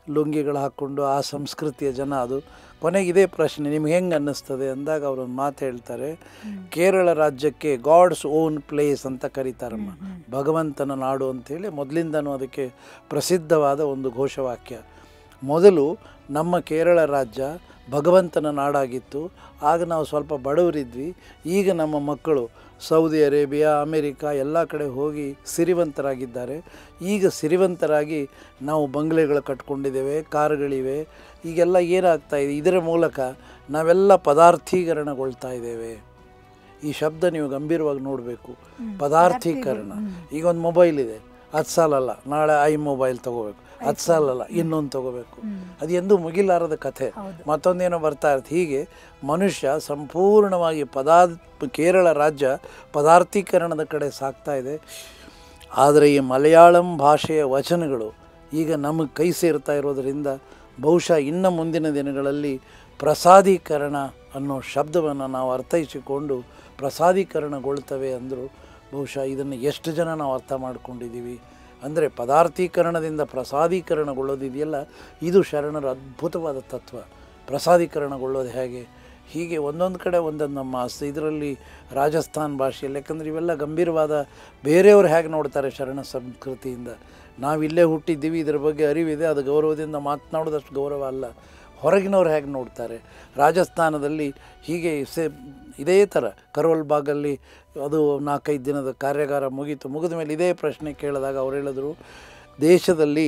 ಲುಂಗಿಗಳು ಹಾಕ್ಕೊಂಡು ಆ ಸಂಸ್ಕೃತಿಯ ಜನ ಅದು ಕೊನೆಗೆ ಇದೇ ಪ್ರಶ್ನೆ ನಿಮ್ಗೆ ಹೆಂಗೆ ಅನ್ನಿಸ್ತದೆ ಅಂದಾಗ ಅವರೊಂದು ಮಾತು ಹೇಳ್ತಾರೆ ಕೇರಳ ರಾಜ್ಯಕ್ಕೆ ಗಾಡ್ಸ್ ಓನ್ ಪ್ಲೇಸ್ ಅಂತ ಕರೀತಾರಮ್ಮ ಭಗವಂತನ ನಾಡು ಅಂತೇಳಿ ಮೊದಲಿಂದನೂ ಅದಕ್ಕೆ ಪ್ರಸಿದ್ಧವಾದ ಒಂದು ಘೋಷವಾಕ್ಯ ಮೊದಲು ನಮ್ಮ ಕೇರಳ ರಾಜ್ಯ ಭಗವಂತನ ನಾಡಾಗಿತ್ತು ಆಗ ನಾವು ಸ್ವಲ್ಪ ಬಡವರಿದ್ವಿ ಈಗ ನಮ್ಮ ಮಕ್ಕಳು ಸೌದಿ ಅರೇಬಿಯಾ ಅಮೇರಿಕಾ ಎಲ್ಲ ಕಡೆ ಹೋಗಿ ಸಿರಿವಂತರಾಗಿದ್ದಾರೆ ಈಗ ಸಿರಿವಂತರಾಗಿ ನಾವು ಬಂಗ್ಲೆಗಳು ಕಟ್ಕೊಂಡಿದ್ದೇವೆ ಕಾರುಗಳಿವೆ ಈಗೆಲ್ಲ ಏನಾಗ್ತಾ ಇದೆ ಇದರ ಮೂಲಕ ನಾವೆಲ್ಲ ಪದಾರ್ಥೀಕರಣಗೊಳ್ತಾ ಇದ್ದೇವೆ ಈ ಶಬ್ದ ನೀವು ಗಂಭೀರವಾಗಿ ನೋಡಬೇಕು ಪದಾರ್ಥೀಕರಣ ಈಗ ಒಂದು ಮೊಬೈಲ್ ಇದೆ ಅದು ಸಾಲಲ್ಲ ನಾಳೆ ಐ ಮೊಬೈಲ್ ತಗೋಬೇಕು ಅದು ಸಾಲಲ್ಲ ಇನ್ನೊಂದು ತಗೋಬೇಕು ಅದು ಎಂದೂ ಮುಗಿಲಾರದ ಕಥೆ ಮತ್ತೊಂದೇನೋ ಬರ್ತಾ ಇರುತ್ತೆ ಹೀಗೆ ಮನುಷ್ಯ ಸಂಪೂರ್ಣವಾಗಿ ಪದಾ ಕೇರಳ ರಾಜ್ಯ ಪದಾರ್ಥೀಕರಣದ ಕಡೆ ಸಾಗ್ತಾ ಇದೆ ಆದರೆ ಈ ಮಲಯಾಳಂ ಭಾಷೆಯ ವಚನಗಳು ಈಗ ನಮಗೆ ಕೈ ಸೇರ್ತಾ ಇರೋದರಿಂದ ಬಹುಶಃ ಇನ್ನು ಮುಂದಿನ ದಿನಗಳಲ್ಲಿ ಪ್ರಸಾದೀಕರಣ ಅನ್ನೋ ಶಬ್ದವನ್ನು ನಾವು ಅರ್ಥೈಸಿಕೊಂಡು ಪ್ರಸಾದೀಕರಣಗೊಳ್ತವೆ ಅಂದರು ಬಹುಶಃ ಇದನ್ನು ಎಷ್ಟು ಜನ ನಾವು ಅರ್ಥ ಮಾಡ್ಕೊಂಡಿದ್ದೀವಿ ಅಂದರೆ ಪದಾರ್ಥೀಕರಣದಿಂದ ಪ್ರಸಾದೀಕರಣಗೊಳ್ಳೋದಿದೆಯಲ್ಲ ಇದು ಶರಣರ ಅದ್ಭುತವಾದ ತತ್ವ ಪ್ರಸಾದೀಕರಣಗೊಳ್ಳೋದು ಹೇಗೆ ಹೀಗೆ ಒಂದೊಂದು ಕಡೆ ಒಂದೊಂದು ನಮ್ಮ ಇದರಲ್ಲಿ ರಾಜಸ್ಥಾನ್ ಭಾಷೆಯಲ್ಲಿ ಯಾಕಂದರೆ ಇವೆಲ್ಲ ಗಂಭೀರವಾದ ಬೇರೆಯವರು ಹೇಗೆ ನೋಡ್ತಾರೆ ಶರಣ ಸಂಸ್ಕೃತಿಯಿಂದ ನಾವಿಲ್ಲೇ ಹುಟ್ಟಿದ್ದೀವಿ ಇದರ ಬಗ್ಗೆ ಅರಿವಿದೆ ಅದು ಗೌರವದಿಂದ ಮಾತನಾಡೋದಷ್ಟು ಗೌರವ ಅಲ್ಲ ಹೊರಗಿನವ್ರು ಹೇಗೆ ನೋಡ್ತಾರೆ ರಾಜಸ್ಥಾನದಲ್ಲಿ ಹೀಗೆ ಸೆ ಇದೇ ಥರ ಕರೋಲ್ ಬಾಗಲ್ಲಿ ಅದು ನಾಲ್ಕೈದು ದಿನದ ಕಾರ್ಯಾಗಾರ ಮುಗೀತು ಮುಗಿದ ಮೇಲೆ ಇದೇ ಪ್ರಶ್ನೆ ಕೇಳಿದಾಗ ಅವ್ರು ಹೇಳಿದ್ರು ದೇಶದಲ್ಲಿ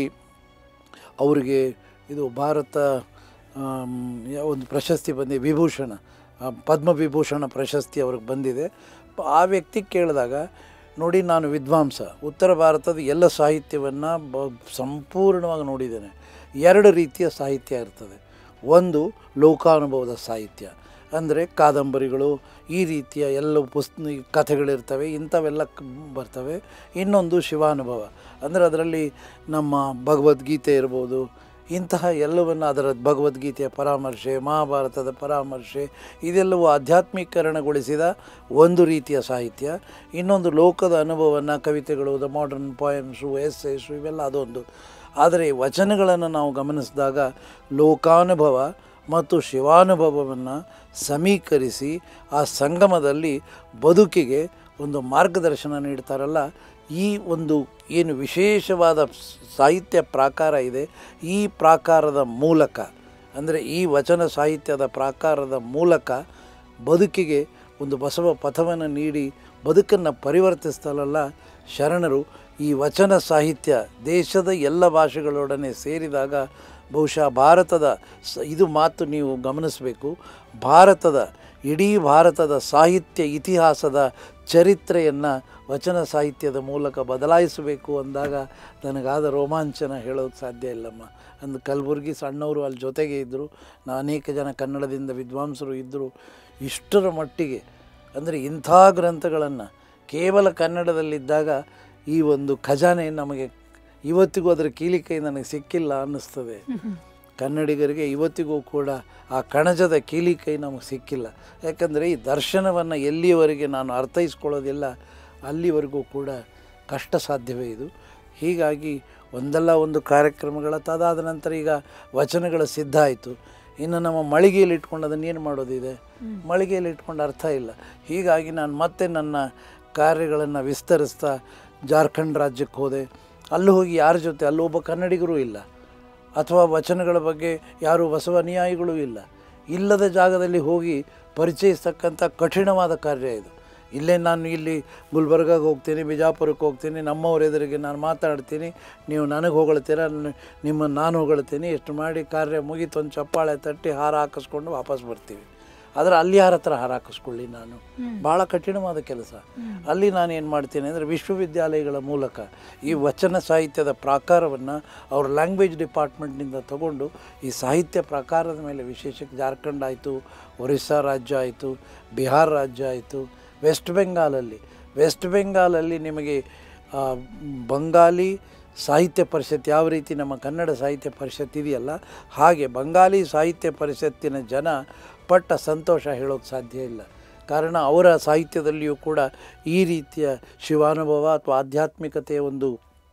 ಅವರಿಗೆ ಇದು ಭಾರತ ಆಮ್, ಯಾ- ಒಂದು ಪ್ರಶಸ್ತಿ ಬಂದಿದೆ ವಿಭೂಷಣ ಆ, ಪದ್ಮವಿಭೂಷಣ ಪ್ರಶಸ್ತಿ ಅವ್ರಿಗೆ ಬಂದಿದೆ ಪ- ಆ ವ್ಯಕ್ತಿ ಕೇಳಿದಾಗ ನೋಡಿ ನಾನು ವಿದ್ವಾಂಸ ಉತ್ತರ ಭಾರತದ ಎಲ್ಲ ಸಾಹಿತ್ಯವನ್ನು ಬ ಸಂಪೂರ್ಣವಾಗಿ ನೋಡಿದ್ದೇನೆ ಎರಡು ರೀತಿಯ ಸಾಹಿತ್ಯ ಇರ್ತದೆ ಒಂದು ಲೋಕಾನುಭವದ ಸಾಹಿತ್ಯ ಅಂದರೆ ಕಾದಂಬರಿಗಳು ಈ ರೀತಿಯ ಎಲ್ಲ ಪುಸ್ ಕಥೆಗಳಿರ್ತವೆ ಇಂಥವೆಲ್ಲ ಕ್- ಬರ್ತವೆ ಇನ್ನೊಂದು ಶಿವಾನುಭವ ಅಂದರೆ ಅದರಲ್ಲಿ ನಮ್ಮ ಭಗವದ್ಗೀತೆ ಇರ್ಬೋದು ಇಂತಹ ಎಲ್ಲವನ್ನು ಅದರ ಭಗವದ್ಗೀತೆಯ ಪರಾಮರ್ಶೆ ಮಹಾಭಾರತದ ಪರಾಮರ್ಶೆ ಇದೆಲ್ಲವೂ ಆಧ್ಯಾತ್ಮೀಕರಣಗೊಳಿಸಿದ ಒಂದು ರೀತಿಯ ಸಾಹಿತ್ಯ ಇನ್ನೊಂದು ಲೋಕದ ಅನುಭವವನ್ನು ಕವಿತೆಗಳು ದ ಮಾಡರ್ನ್ ಪೋಯಮ್ಸು ಎಸ್ಸೇಸು ಇವೆಲ್ಲ ಅದೊಂದು ಆದರೆ ವಚನಗಳನ್ನು ನಾವು ಗಮನಿಸಿದಾಗ ಲೋಕಾನುಭವ ಮತ್ತು ಶಿವಾನುಭವವನ್ನು ಸಮೀಕರಿಸಿ ಆ ಸಂಗಮದಲ್ಲಿ ಬದುಕಿಗೆ ಒಂದು ಮಾರ್ಗದರ್ಶನ ನೀಡ್ತಾರಲ್ಲ ಈ ಒಂದು ಏನು ವಿಶೇಷವಾದ ಸ್- ಸಾಹಿತ್ಯ ಪ್ರಾಕಾರ ಇದೆ ಈ ಪ್ರಾಕಾರದ ಮೂಲಕ ಅಂದರೆ ಈ ವಚನ ಸಾಹಿತ್ಯದ ಪ್ರಾಕಾರದ ಮೂಲಕ ಬದುಕಿಗೆ ಒಂದು ಬಸವ ಪಥವನ್ನು ನೀಡಿ ಬದುಕನ್ನು ಪರಿವರ್ತಿಸ್ತಲಲ್ಲ ಶರಣರು ಈ ವಚನ ಸಾಹಿತ್ಯ ದೇಶದ ಎಲ್ಲ ಭಾಷೆಗಳೊಡನೆ ಸೇರಿದಾಗ ಬಹುಶಃ ಭಾರತದ ಸ ಇದು ಮಾತು ನೀವು ಗಮನಿಸಬೇಕು ಭಾರತದ ಇಡೀ ಭಾರತದ ಸಾಹಿತ್ಯ ಇತಿಹಾಸದ ಚರಿತ್ರೆಯನ್ನು ವಚನ ಸಾಹಿತ್ಯದ ಮೂಲಕ ಬದಲಾಯಿಸಬೇಕು ಅಂದಾಗ ನನಗಾದ ರೋಮಾಂಚನ ಹೇಳೋಕ್ಕೆ ಸಾಧ್ಯ ಇಲ್ಲಮ್ಮ ಅಂದು ಕಲಬುರಗಿ ಸಣ್ಣವರು ಅಲ್ಲಿ ಜೊತೆಗೆ ಇದ್ದರು ನಾ ಅನೇಕ ಜನ ಕನ್ನಡದಿಂದ ವಿದ್ವಾಂಸರು ಇದ್ದರು ಇಷ್ಟರ ಮಟ್ಟಿಗೆ ಅಂದರೆ ಇಂಥ ಗ್ರಂಥಗಳನ್ನು ಕೇವಲ ಕನ್ನಡದಲ್ಲಿದ್ದಾಗ ಈ ಒಂದು ಖಜಾನೆ ನಮಗೆ ಇವತ್ತಿಗೂ ಅದರ ಕೀಲಿಕೈ ನನಗೆ ಸಿಕ್ಕಿಲ್ಲ ಅನ್ನಿಸ್ತದೆ ಕನ್ನಡಿಗರಿಗೆ ಇವತ್ತಿಗೂ ಕೂಡ ಆ ಕಣಜದ ಕೀಲಿಕೈ ನಮಗೆ ಸಿಕ್ಕಿಲ್ಲ ಯಾಕಂದರೆ ಈ ದರ್ಶನವನ್ನು ಎಲ್ಲಿಯವರೆಗೆ ನಾನು ಅರ್ಥೈಸ್ಕೊಳ್ಳೋದಿಲ್ಲ ಅಲ್ಲಿವರೆಗೂ ಕೂಡ ಕಷ್ಟ ಸಾಧ್ಯವೇ ಇದು ಹೀಗಾಗಿ ಒಂದಲ್ಲ ಒಂದು ಕಾರ್ಯಕ್ರಮಗಳ ತದಾದ ನಂತರ ಈಗ ವಚನಗಳ ಸಿದ್ಧ ಆಯಿತು ಇನ್ನು ನಮ್ಮ ಮಳಿಗೆಯಲ್ಲಿ ಇಟ್ಕೊಂಡು ಅದನ್ನು ಏನು ಮಾಡೋದಿದೆ ಮಳಿಗೆಯಲ್ಲಿ ಇಟ್ಕೊಂಡು ಅರ್ಥ ಇಲ್ಲ ಹೀಗಾಗಿ ನಾನು ಮತ್ತೆ ನನ್ನ ಕಾರ್ಯಗಳನ್ನು ವಿಸ್ತರಿಸ್ತಾ ಜಾರ್ಖಂಡ್ ರಾಜ್ಯಕ್ಕೆ ಹೋದೆ ಅಲ್ಲಿ ಹೋಗಿ ಯಾರ ಜೊತೆ ಅಲ್ಲಿ ಒಬ್ಬ ಕನ್ನಡಿಗರೂ ಇಲ್ಲ ಅಥವಾ ವಚನಗಳ ಬಗ್ಗೆ ಯಾರು ಬಸವ ಅನುಯಾಯಿಗಳೂ ಇಲ್ಲ ಇಲ್ಲದ ಜಾಗದಲ್ಲಿ ಹೋಗಿ ಪರಿಚಯಿಸ್ತಕ್ಕಂಥ ಕಠಿಣವಾದ ಕಾರ್ಯ ಇದು ಇಲ್ಲೇ ನಾನು ಇಲ್ಲಿ ಗುಲ್ಬರ್ಗಾಗೆ ಹೋಗ್ತೀನಿ ಬಿಜಾಪುರಕ್ಕೆ ಹೋಗ್ತೀನಿ ನಮ್ಮವ್ರ ಎದುರಿಗೆ ನಾನು ಮಾತಾಡ್ತೀನಿ ನೀವು ನನಗೆ ಹೊಗಳ್ತೀರ ನ- ನಿಮ್ಮನ್ನು ನಾನು ಹೊಗಳ್ತೀನಿ ಎಷ್ಟು ಮಾಡಿ ಕಾರ್ಯ ಮುಗೀತು ಒಂದು ಚಪ್ಪಾಳೆ ತಟ್ಟಿ ಹಾರ ಹಾಕಿಸ್ಕೊಂಡು ವಾಪಸ್ ಬರ್ತೀವಿ ಆದರೆ ಅಲ್ಲಿ ಯಾರ ಹತ್ರ ಹಾರ ಹಾಕಿಸ್ಕೊಳ್ಳಿ ನಾನು ಭಾಳ ಕಠಿಣವಾದ ಕೆಲಸ ಅಲ್ಲಿ ನಾನು ಏನು ಮಾಡ್ತೀನಿ ಅಂದರೆ ವಿಶ್ವವಿದ್ಯಾಲಯಗಳ ಮೂಲಕ ಈ ವಚನ ಸಾಹಿತ್ಯದ ಪ್ರಾಕಾರವನ್ನು ಅವ್ರ ಲ್ಯಾಂಗ್ವೇಜ್ ಡಿಪಾರ್ಟ್ಮೆಂಟ್ನಿಂದ ತಗೊಂಡು ಈ ಸಾಹಿತ್ಯ ಪ್ರಾಕಾರದ ಮೇಲೆ ವಿಶೇಷಕ್ಕೆ ಜಾರ್ಖಂಡ್ ಆಯಿತು ಒರಿಸ್ಸಾ ರಾಜ್ಯ ಆಯಿತು ಬಿಹಾರ ರಾಜ್ಯ ಆಯಿತು ವೆಸ್ಟ್ ಬೆಂಗಾಲಲ್ಲಿ ವೆಸ್ಟ್ ಬೆಂಗಾಲಲ್ಲಿ ನಿಮಗೆ ಆ, ಬಂಗಾಲಿ ಸಾಹಿತ್ಯ ಪರಿಷತ್ ಯಾವ ರೀತಿ ನಮ್ಮ ಕನ್ನಡ ಸಾಹಿತ್ಯ ಪರಿಷತ್ ಇದೆಯಲ್ಲ ಹಾಗೆ ಬಂಗಾಲಿ ಸಾಹಿತ್ಯ ಪರಿಷತ್ತಿನ ಜನ ಪಟ್ಟ ಸಂತೋಷ ಹೇಳೋಕ್ಕೆ ಸಾಧ್ಯ ಇಲ್ಲ ಕಾರಣ ಅವರ ಸಾಹಿತ್ಯದಲ್ಲಿಯೂ ಕೂಡ ಈ ರೀತಿಯ ಶಿವಾನುಭವ ಅಥವಾ ಆಧ್ಯಾತ್ಮಿಕತೆಯ ಒಂದು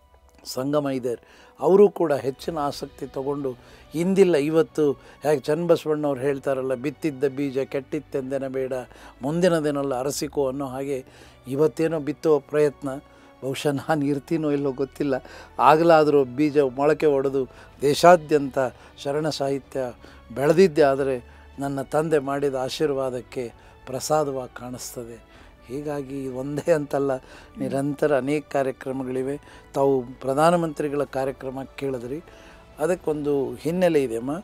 ಸಂಗಮ ಇದೆ ಅವರು ಕೂಡ ಹೆಚ್ಚಿನ ಆಸಕ್ತಿ ತಗೊಂಡು ಇಂದಿಲ್ಲ ಇವತ್ತು ಹೇಗೆ ಚನ್ನಬಸವಣ್ಣವ್ರು ಹೇಳ್ತಾರಲ್ಲ ಬಿತ್ತಿದ್ದ ಬೀಜ ಕೆಟ್ಟಿತ್ತೆಂದೆನ ಬೇಡ ಮುಂದಿನ ದಿನಲ್ಲ ಅರಸಿಕೋ ಅನ್ನೋ ಹಾಗೆ ಇವತ್ತೇನೋ ಬಿತ್ತೋ ಪ್ರಯತ್ನ ಬಹುಶಃ ನಾನು ಇರ್ತೀನೋ ಇಲ್ಲೋ ಗೊತ್ತಿಲ್ಲ ಆಗಲಾದರೂ ಬೀಜ ಮೊಳಕೆ ಒಡೆದು ದೇಶಾದ್ಯಂತ ಶರಣ ಸಾಹಿತ್ಯ ಬೆಳೆದಿದ್ದೆ ಆದರೆ ನನ್ನ ತಂದೆ ಮಾಡಿದ ಆಶೀರ್ವಾದಕ್ಕೆ ಪ್ರಸಾದವಾಗಿ ಕಾಣಿಸ್ತದೆ ಹೀಗಾಗಿ ಒಂದೇ ಅಂತಲ್ಲ ನಿರಂತರ ಅನೇಕ ಕಾರ್ಯಕ್ರಮಗಳಿವೆ ತಾವು ಪ್ರಧಾನಮಂತ್ರಿಗಳ ಕಾರ್ಯಕ್ರಮ ಕೇಳಿದ್ರಿ ಅದಕ್ಕೊಂದು ಹಿನ್ನೆಲೆ ಇದೆ ಅಮ್ಮ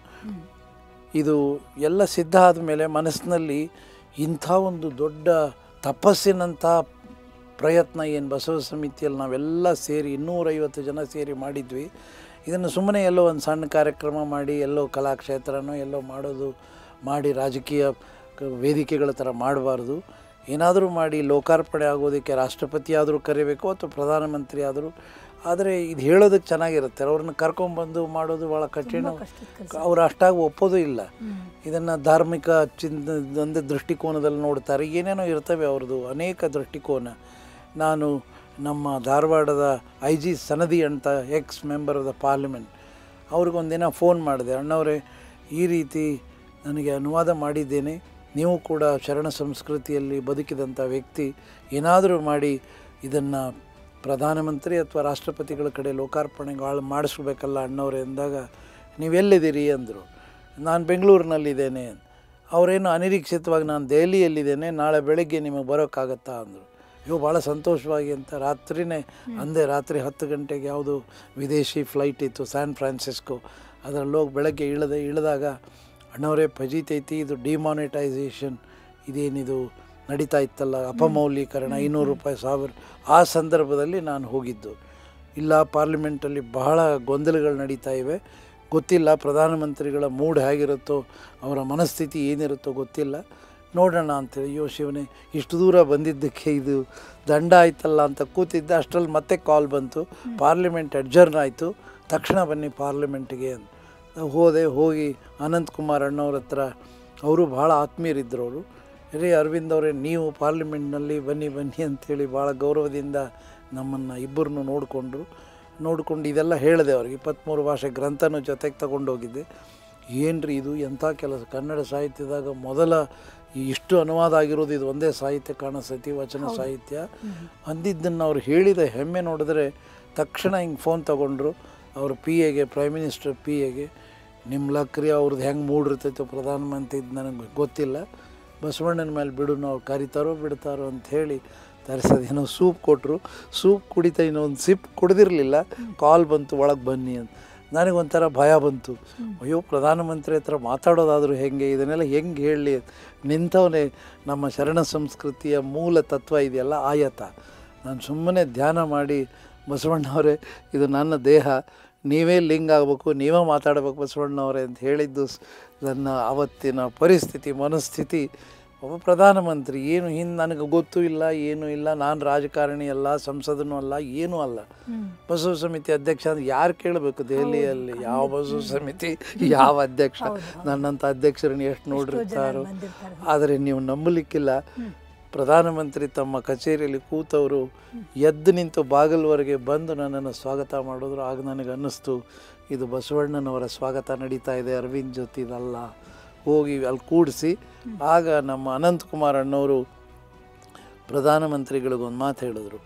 ಇದು ಎಲ್ಲ ಸಿದ್ಧ ಆದಮೇಲೆ ಮನಸ್ಸಿನಲ್ಲಿ ಇಂಥ ಒಂದು ದೊಡ್ಡ ತಪಸ್ಸಿನಂಥ ಪ್ರಯತ್ನ ಏನು ಬಸವ ಸಮಿತಿಯಲ್ಲಿ ನಾವೆಲ್ಲ ಸೇರಿ ಇನ್ನೂರೈವತ್ತು ಜನ ಸೇರಿ ಮಾಡಿದ್ವಿ ಇದನ್ನು ಸುಮ್ಮನೆ ಎಲ್ಲೋ ಒಂದು ಸಣ್ಣ ಕಾರ್ಯಕ್ರಮ ಮಾಡಿ ಎಲ್ಲೋ ಕಲಾಕ್ಷೇತ್ರನೋ ಎಲ್ಲೋ ಮಾಡೋದು ಮಾಡಿ ರಾಜಕೀಯ ಕ- ವೇದಿಕೆಗಳ ಥರ ಮಾಡಬಾರ್ದು ಏನಾದರೂ ಮಾಡಿ ಲೋಕಾರ್ಪಣೆ ಆಗೋದಕ್ಕೆ ರಾಷ್ಟ್ರಪತಿ ಆದರೂ ಕರಿಬೇಕು ಅಥವಾ ಪ್ರಧಾನಮಂತ್ರಿ ಆದರೂ ಆದರೆ ಇದು ಹೇಳೋದಕ್ಕೆ ಚೆನ್ನಾಗಿರುತ್ತೆ ಅವ್ರನ್ನ ಕರ್ಕೊಂಬಂದು ಮಾಡೋದು ಭಾಳ ಕಠಿಣ ಅವ್ರು ಅಷ್ಟಾಗಿ ಒಪ್ಪೋದು ಇಲ್ಲ ಇದನ್ನು ಧಾರ್ಮಿಕ ಚಿಂತ ಒಂದು ದೃಷ್ಟಿಕೋನದಲ್ಲಿ ನೋಡ್ತಾರೆ ಏನೇನೋ ಇರ್ತವೆ ಅವ್ರದ್ದು ಅನೇಕ ದೃಷ್ಟಿಕೋನ ನಾನು ನಮ್ಮ ಧಾರವಾಡದ ಐ ಜಿ ಸನದಿ ಅಂತ ex member of the parliament ಅವ್ರಿಗೊಂದಿನ ಫೋನ್ ಮಾಡಿದೆ ಅಣ್ಣವರೇ ಈ ರೀತಿ ನನಗೆ ಅನುವಾದ ಮಾಡಿದ್ದೇನೆ ನೀವು ಕೂಡ ಶರಣ ಸಂಸ್ಕೃತಿಯಲ್ಲಿ ಬದುಕಿದಂಥ ವ್ಯಕ್ತಿ ಏನಾದರೂ ಮಾಡಿ ಇದನ್ನು ಪ್ರಧಾನಮಂತ್ರಿ ಅಥವಾ ರಾಷ್ಟ್ರಪತಿಗಳ ಕಡೆ ಲೋಕಾರ್ಪಣೆಗಳು ಮಾಡಿಸ್ಬೇಕಲ್ಲ ಅಣ್ಣವ್ರೆ ಎಂದಾಗ ನೀವೆಲ್ಲಿದ್ದೀರಿ ಅಂದರು ನಾನು ಬೆಂಗಳೂರಿನಲ್ಲಿದ್ದೇನೆ ಅವರೇನು ಅನಿರೀಕ್ಷಿತವಾಗಿ ನಾನು ದೆಹಲಿಯಲ್ಲಿದ್ದೇನೆ ನಾಳೆ ಬೆಳಗ್ಗೆ ನಿಮಗೆ ಬರೋಕ್ಕಾಗತ್ತಾ ಅಂದರು ಅಯ್ಯೋ ಭಾಳ ಸಂತೋಷವಾಗಿ ಅಂತ ರಾತ್ರಿನೇ ಅಂದೆ ರಾತ್ರಿ ಹತ್ತು ಗಂಟೆಗೆ ಯಾವುದು ವಿದೇಶಿ ಫ್ಲೈಟ್ ಇತ್ತು ಸ್ಯಾನ್ ಫ್ರಾನ್ಸಿಸ್ಕೋ ಅದರಲ್ಲಿ ಹೋಗಿ ಬೆಳಗ್ಗೆ ಇಳಿದೆ ಇಳಿದಾಗ ಅಣ್ಣವರೇ ಫಜೀತೈತಿ ಇದು ಡಿಮಾನಿಟೈಸೇಷನ್ ಇದೇನಿದು ನಡೀತಾ ಇತ್ತಲ್ಲ ಅಪಮೌಲ್ಯೀಕರಣ ಐನೂರು ರೂಪಾಯಿ ಸಾವಿರ ಆ ಸಂದರ್ಭದಲ್ಲಿ ನಾನು ಹೋಗಿದ್ದು ಇಲ್ಲ ಪಾರ್ಲಿಮೆಂಟಲ್ಲಿ ಬಹಳ ಗೊಂದಲಗಳು ನಡೀತಾ ಇವೆ ಗೊತ್ತಿಲ್ಲ ಪ್ರಧಾನಮಂತ್ರಿಗಳ ಮೂಡ್ ಹೇಗಿರುತ್ತೋ ಅವರ ಮನಸ್ಥಿತಿ ಏನಿರುತ್ತೋ ಗೊತ್ತಿಲ್ಲ ನೋಡೋಣ ಅಂತೇಳಿ ಅಯ್ಯೋ ಶಿವನೇ ಇಷ್ಟು ದೂರ ಬಂದಿದ್ದಕ್ಕೆ ಇದು ದಂಡ ಆಯ್ತಲ್ಲ ಅಂತ ಕೂತಿದ್ದೆ ಅಷ್ಟರಲ್ಲಿ ಮತ್ತೆ ಕಾಲ್ ಬಂತು ಪಾರ್ಲಿಮೆಂಟ್ ಅಡ್ಜರ್ನ್ ಆಯಿತು ತಕ್ಷಣ ಬನ್ನಿ ಪಾರ್ಲಿಮೆಂಟ್ಗೆ ಅಂತ ನಾವು ಹೋದೆ ಹೋಗಿ ಅನಂತ್ ಕುಮಾರ್ ಅಣ್ಣವ್ರ ಹತ್ರ ಅವರು ಭಾಳ ಆತ್ಮೀಯರಿದ್ದರು ಅವರು ರೇ ಅರವಿಂದ್ ಅವರೇ ನೀವು ಪಾರ್ಲಿಮೆಂಟ್ನಲ್ಲಿ ಬನ್ನಿ ಬನ್ನಿ ಅಂಥೇಳಿ ಭಾಳ ಗೌರವದಿಂದ ನಮ್ಮನ್ನು ಇಬ್ಬರನ್ನು ನೋಡಿಕೊಂಡ್ರು ನೋಡಿಕೊಂಡು ಇದೆಲ್ಲ ಹೇಳಿದೆ ಅವ್ರಿಗೆ ಇಪ್ಪತ್ತ್ಮೂರು ಭಾಷೆ ಗ್ರಂಥನೂ ಜೊತೆಗೆ ತಗೊಂಡೋಗಿದ್ದೆ ಏನ್ರಿ ಇದು ಎಂಥ ಕೆಲಸ ಕನ್ನಡ ಸಾಹಿತ್ಯದಾಗ ಮೊದಲ ಈ ಇಷ್ಟು ಅನುವಾದ ಆಗಿರೋದು ಇದು ಒಂದೇ ಸಾಹಿತ್ಯ ಕಾಣಿಸ್ತೈತಿ ವಚನ ಸಾಹಿತ್ಯ ಅಂದಿದ್ದನ್ನು ಅವ್ರು ಹೇಳಿದ ಹೆಮ್ಮೆ ನೋಡಿದ್ರೆ ತಕ್ಷಣ ಹಿಂಗೆ ಫೋನ್ ತಗೊಂಡ್ರು ಅವ್ರ ಪಿ ಎಗೆ ಪ್ರೈಮ್ ಮಿನಿಸ್ಟರ್ ಪಿ ಎಗೆ ನಿಮ್ಮ ಲಕ್ರಿ ಅವ್ರದ್ದು ಹೆಂಗೆ ಮೂಡಿರ್ತೈತೋ ಪ್ರಧಾನಮಂತ್ರಿ ನನಗೆ ಗೊತ್ತಿಲ್ಲ ಬಸವಣ್ಣನ ಮೇಲೆ ಬಿಡು ನಾವು ಕರಿತಾರೋ ಬಿಡ್ತಾರೋ ಅಂತ ಹೇಳಿ ತರಿಸೋದೇನೋ ಸೂಪ್ ಕೊಟ್ಟರು ಸೂಪ್ ಕುಡಿತಾ ಇನ್ನೊಂದು ಸಿಪ್ ಕುಡ್ದಿರಲಿಲ್ಲ ಕಾಲ್ ಬಂತು ಒಳಗೆ ಬನ್ನಿ ಅಂತ ನನಗೊಂಥರ ಭಯ ಬಂತು ಅಯ್ಯೋ ಪ್ರಧಾನಮಂತ್ರಿ ಹತ್ರ ಮಾತಾಡೋದಾದರೂ ಹೆಂಗೆ ಇದನ್ನೆಲ್ಲ ಹೆಂಗೆ ಹೇಳಲಿ ನಿಂತವನೇ ನಮ್ಮ ಶರಣ ಸಂಸ್ಕೃತಿಯ ಮೂಲ ತತ್ವ ಇದೆಯಲ್ಲ ಆಯತ ನಾನು ಸುಮ್ಮನೆ ಧ್ಯಾನ ಮಾಡಿ ಬಸವಣ್ಣವರೇ ಇದು ನನ್ನ ದೇಹ ನೀವೇ ಲಿಂಗ್ ಆಗಬೇಕು ನೀವೇ ಮಾತಾಡಬೇಕು ಬಸವಣ್ಣವರೇ ಅಂತ ಹೇಳಿದ್ದು ಸ್- ನನ್ನ ಆವತ್ತಿನ ಪರಿಸ್ಥಿತಿ ಮನಸ್ಥಿತಿ ಒಬ್ಬ ಪ್ರಧಾನಮಂತ್ರಿ ಏನು ಹಿಂದೆ ನನಗೆ ಗೊತ್ತೂ ಇಲ್ಲ ಏನೂ ಇಲ್ಲ ನಾನು ರಾಜಕಾರಣಿ ಅಲ್ಲ ಸಂಸದನೂ ಅಲ್ಲ ಏನೂ ಅಲ್ಲ ಬಸವ ಸಮಿತಿ ಅಧ್ಯಕ್ಷ ಅಂದ್ರೆ ಯಾರು ಕೇಳಬೇಕು ದೆಹಲಿಯಲ್ಲಿ ಯಾವ ಬಸವ ಸಮಿತಿ ಯಾವ ಅಧ್ಯಕ್ಷ ನನ್ನಂಥ ಅಧ್ಯಕ್ಷರನ್ನ ಎಷ್ಟು ನೋಡಿರ್ತಾರೋ ಆದರೆ ನೀವು ನಂಬಲಿಕ್ಕಿಲ್ಲ ಪ್ರಧಾನಮಂತ್ರಿ ತಮ್ಮ ಕಚೇರಿಯಲ್ಲಿ ಕೂತವರು ಎದ್ದು ನಿಂತು ಬಾಗಿಲವರೆಗೆ ಬಂದು ನನ್ನನ್ನು ಸ್ವಾಗತ ಮಾಡಿದ್ರು ಆಗ ನನಗೆ ಅನ್ನಿಸ್ತು ಇದು ಬಸವಣ್ಣನವರ ಸ್ವಾಗತ ನಡೀತಾ ಇದೆ ಅರವಿಂದ್ ಜೊತಿದಲ್ಲ ಹೋಗಿ ಅಲ್ಲಿ ಕೂಡಿಸಿ ಆಗ ನಮ್ಮ ಅನಂತ್ ಕುಮಾರ್ ಅಣ್ಣವರು ಪ್ರಧಾನಮಂತ್ರಿಗಳಿಗೊಂದು ಮಾತು ಹೇಳಿದ್ರು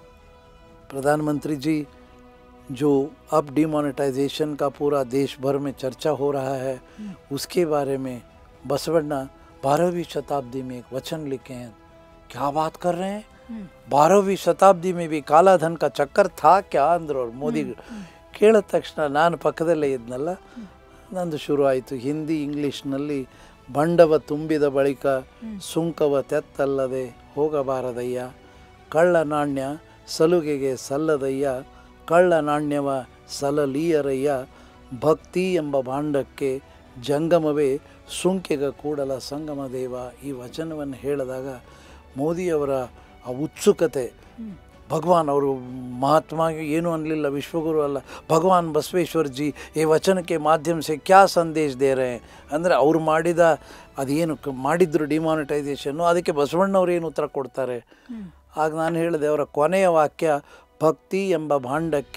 प्रधानमंत्री जी जो अब डिमोनेटाइजेशन का पूरा देश भर में चर्चा हो रहा है उसके बारे में बसवण्णा बारहवीं शताब्दी में एक वचन लिखे हैं क्या बात कर रहे हैं बारहवीं शताब्दी में भी काला धन का चक्कर था क्या ಅಂದ್ರು ಅವ್ರು ಮೋದಿ ಕೇಳಿದ ತಕ್ಷಣ ನಾನು ಪಕ್ಕದಲ್ಲೇ ಇದ್ನಲ್ಲ ನಂದು ಶುರು ಆಯಿತು ಹಿಂದಿ ಇಂಗ್ಲೀಷ್ನಲ್ಲಿ ಬಂಡವ ತುಂಬಿದ ಬಳಿಕ ಸುಂಕವ ತೆತ್ತಲ್ಲದೆ ಹೋಗಬಾರದಯ್ಯ ಕಳ್ಳ ನಾಣ್ಯ ಸಲುಗೆಗೆ ಸಲ್ಲದಯ್ಯ ಕಳ್ಳ ನಾಣ್ಯವ ಸಲಲೀಯರಯ್ಯ ಭಕ್ತಿ ಎಂಬ ಭಾಂಡಕ್ಕೆ ಜಂಗಮವೇ ಸುಂಕೆಗ ಕೂಡಲ ಸಂಗಮ ದೇವ ಈ ವಚನವನ್ನು ಹೇಳಿದಾಗ ಮೋದಿಯವರ ಆ ಉತ್ಸುಕತೆ ಭಗವಾನ್ ಅವರು ಮಹಾತ್ಮ ಏನೂ ಅನ್ನಲಿಲ್ಲ ವಿಶ್ವಗುರು ಅಲ್ಲ ಭಗವಾನ್ ಬಸವೇಶ್ವರ್ ಜಿ ಈ ವಚನಕ್ಕೆ ಮಾಧ್ಯಮ ಸೆ ಕ್ಯಾ ಸಂದೇಶ ದೇ ರहे ಅಂದರೆ ಅವ್ರು ಮಾಡಿದ ಅದೇನು ಕ- ಮಾಡಿದ್ರು ಡಿಮಾನಿಟೈಸೇಷನ್ನು ಅದಕ್ಕೆ ಬಸವಣ್ಣವ್ರು ಏನು ಉತ್ತರ ಕೊಡ್ತಾರೆ ಆಗ ನಾನು ಹೇಳಿದೆ ಅವರ ಕೊನೆಯ ವಾಕ್ಯ ಭಕ್ತಿ ಎಂಬ ಭಾಂಡಕ್ಕೆ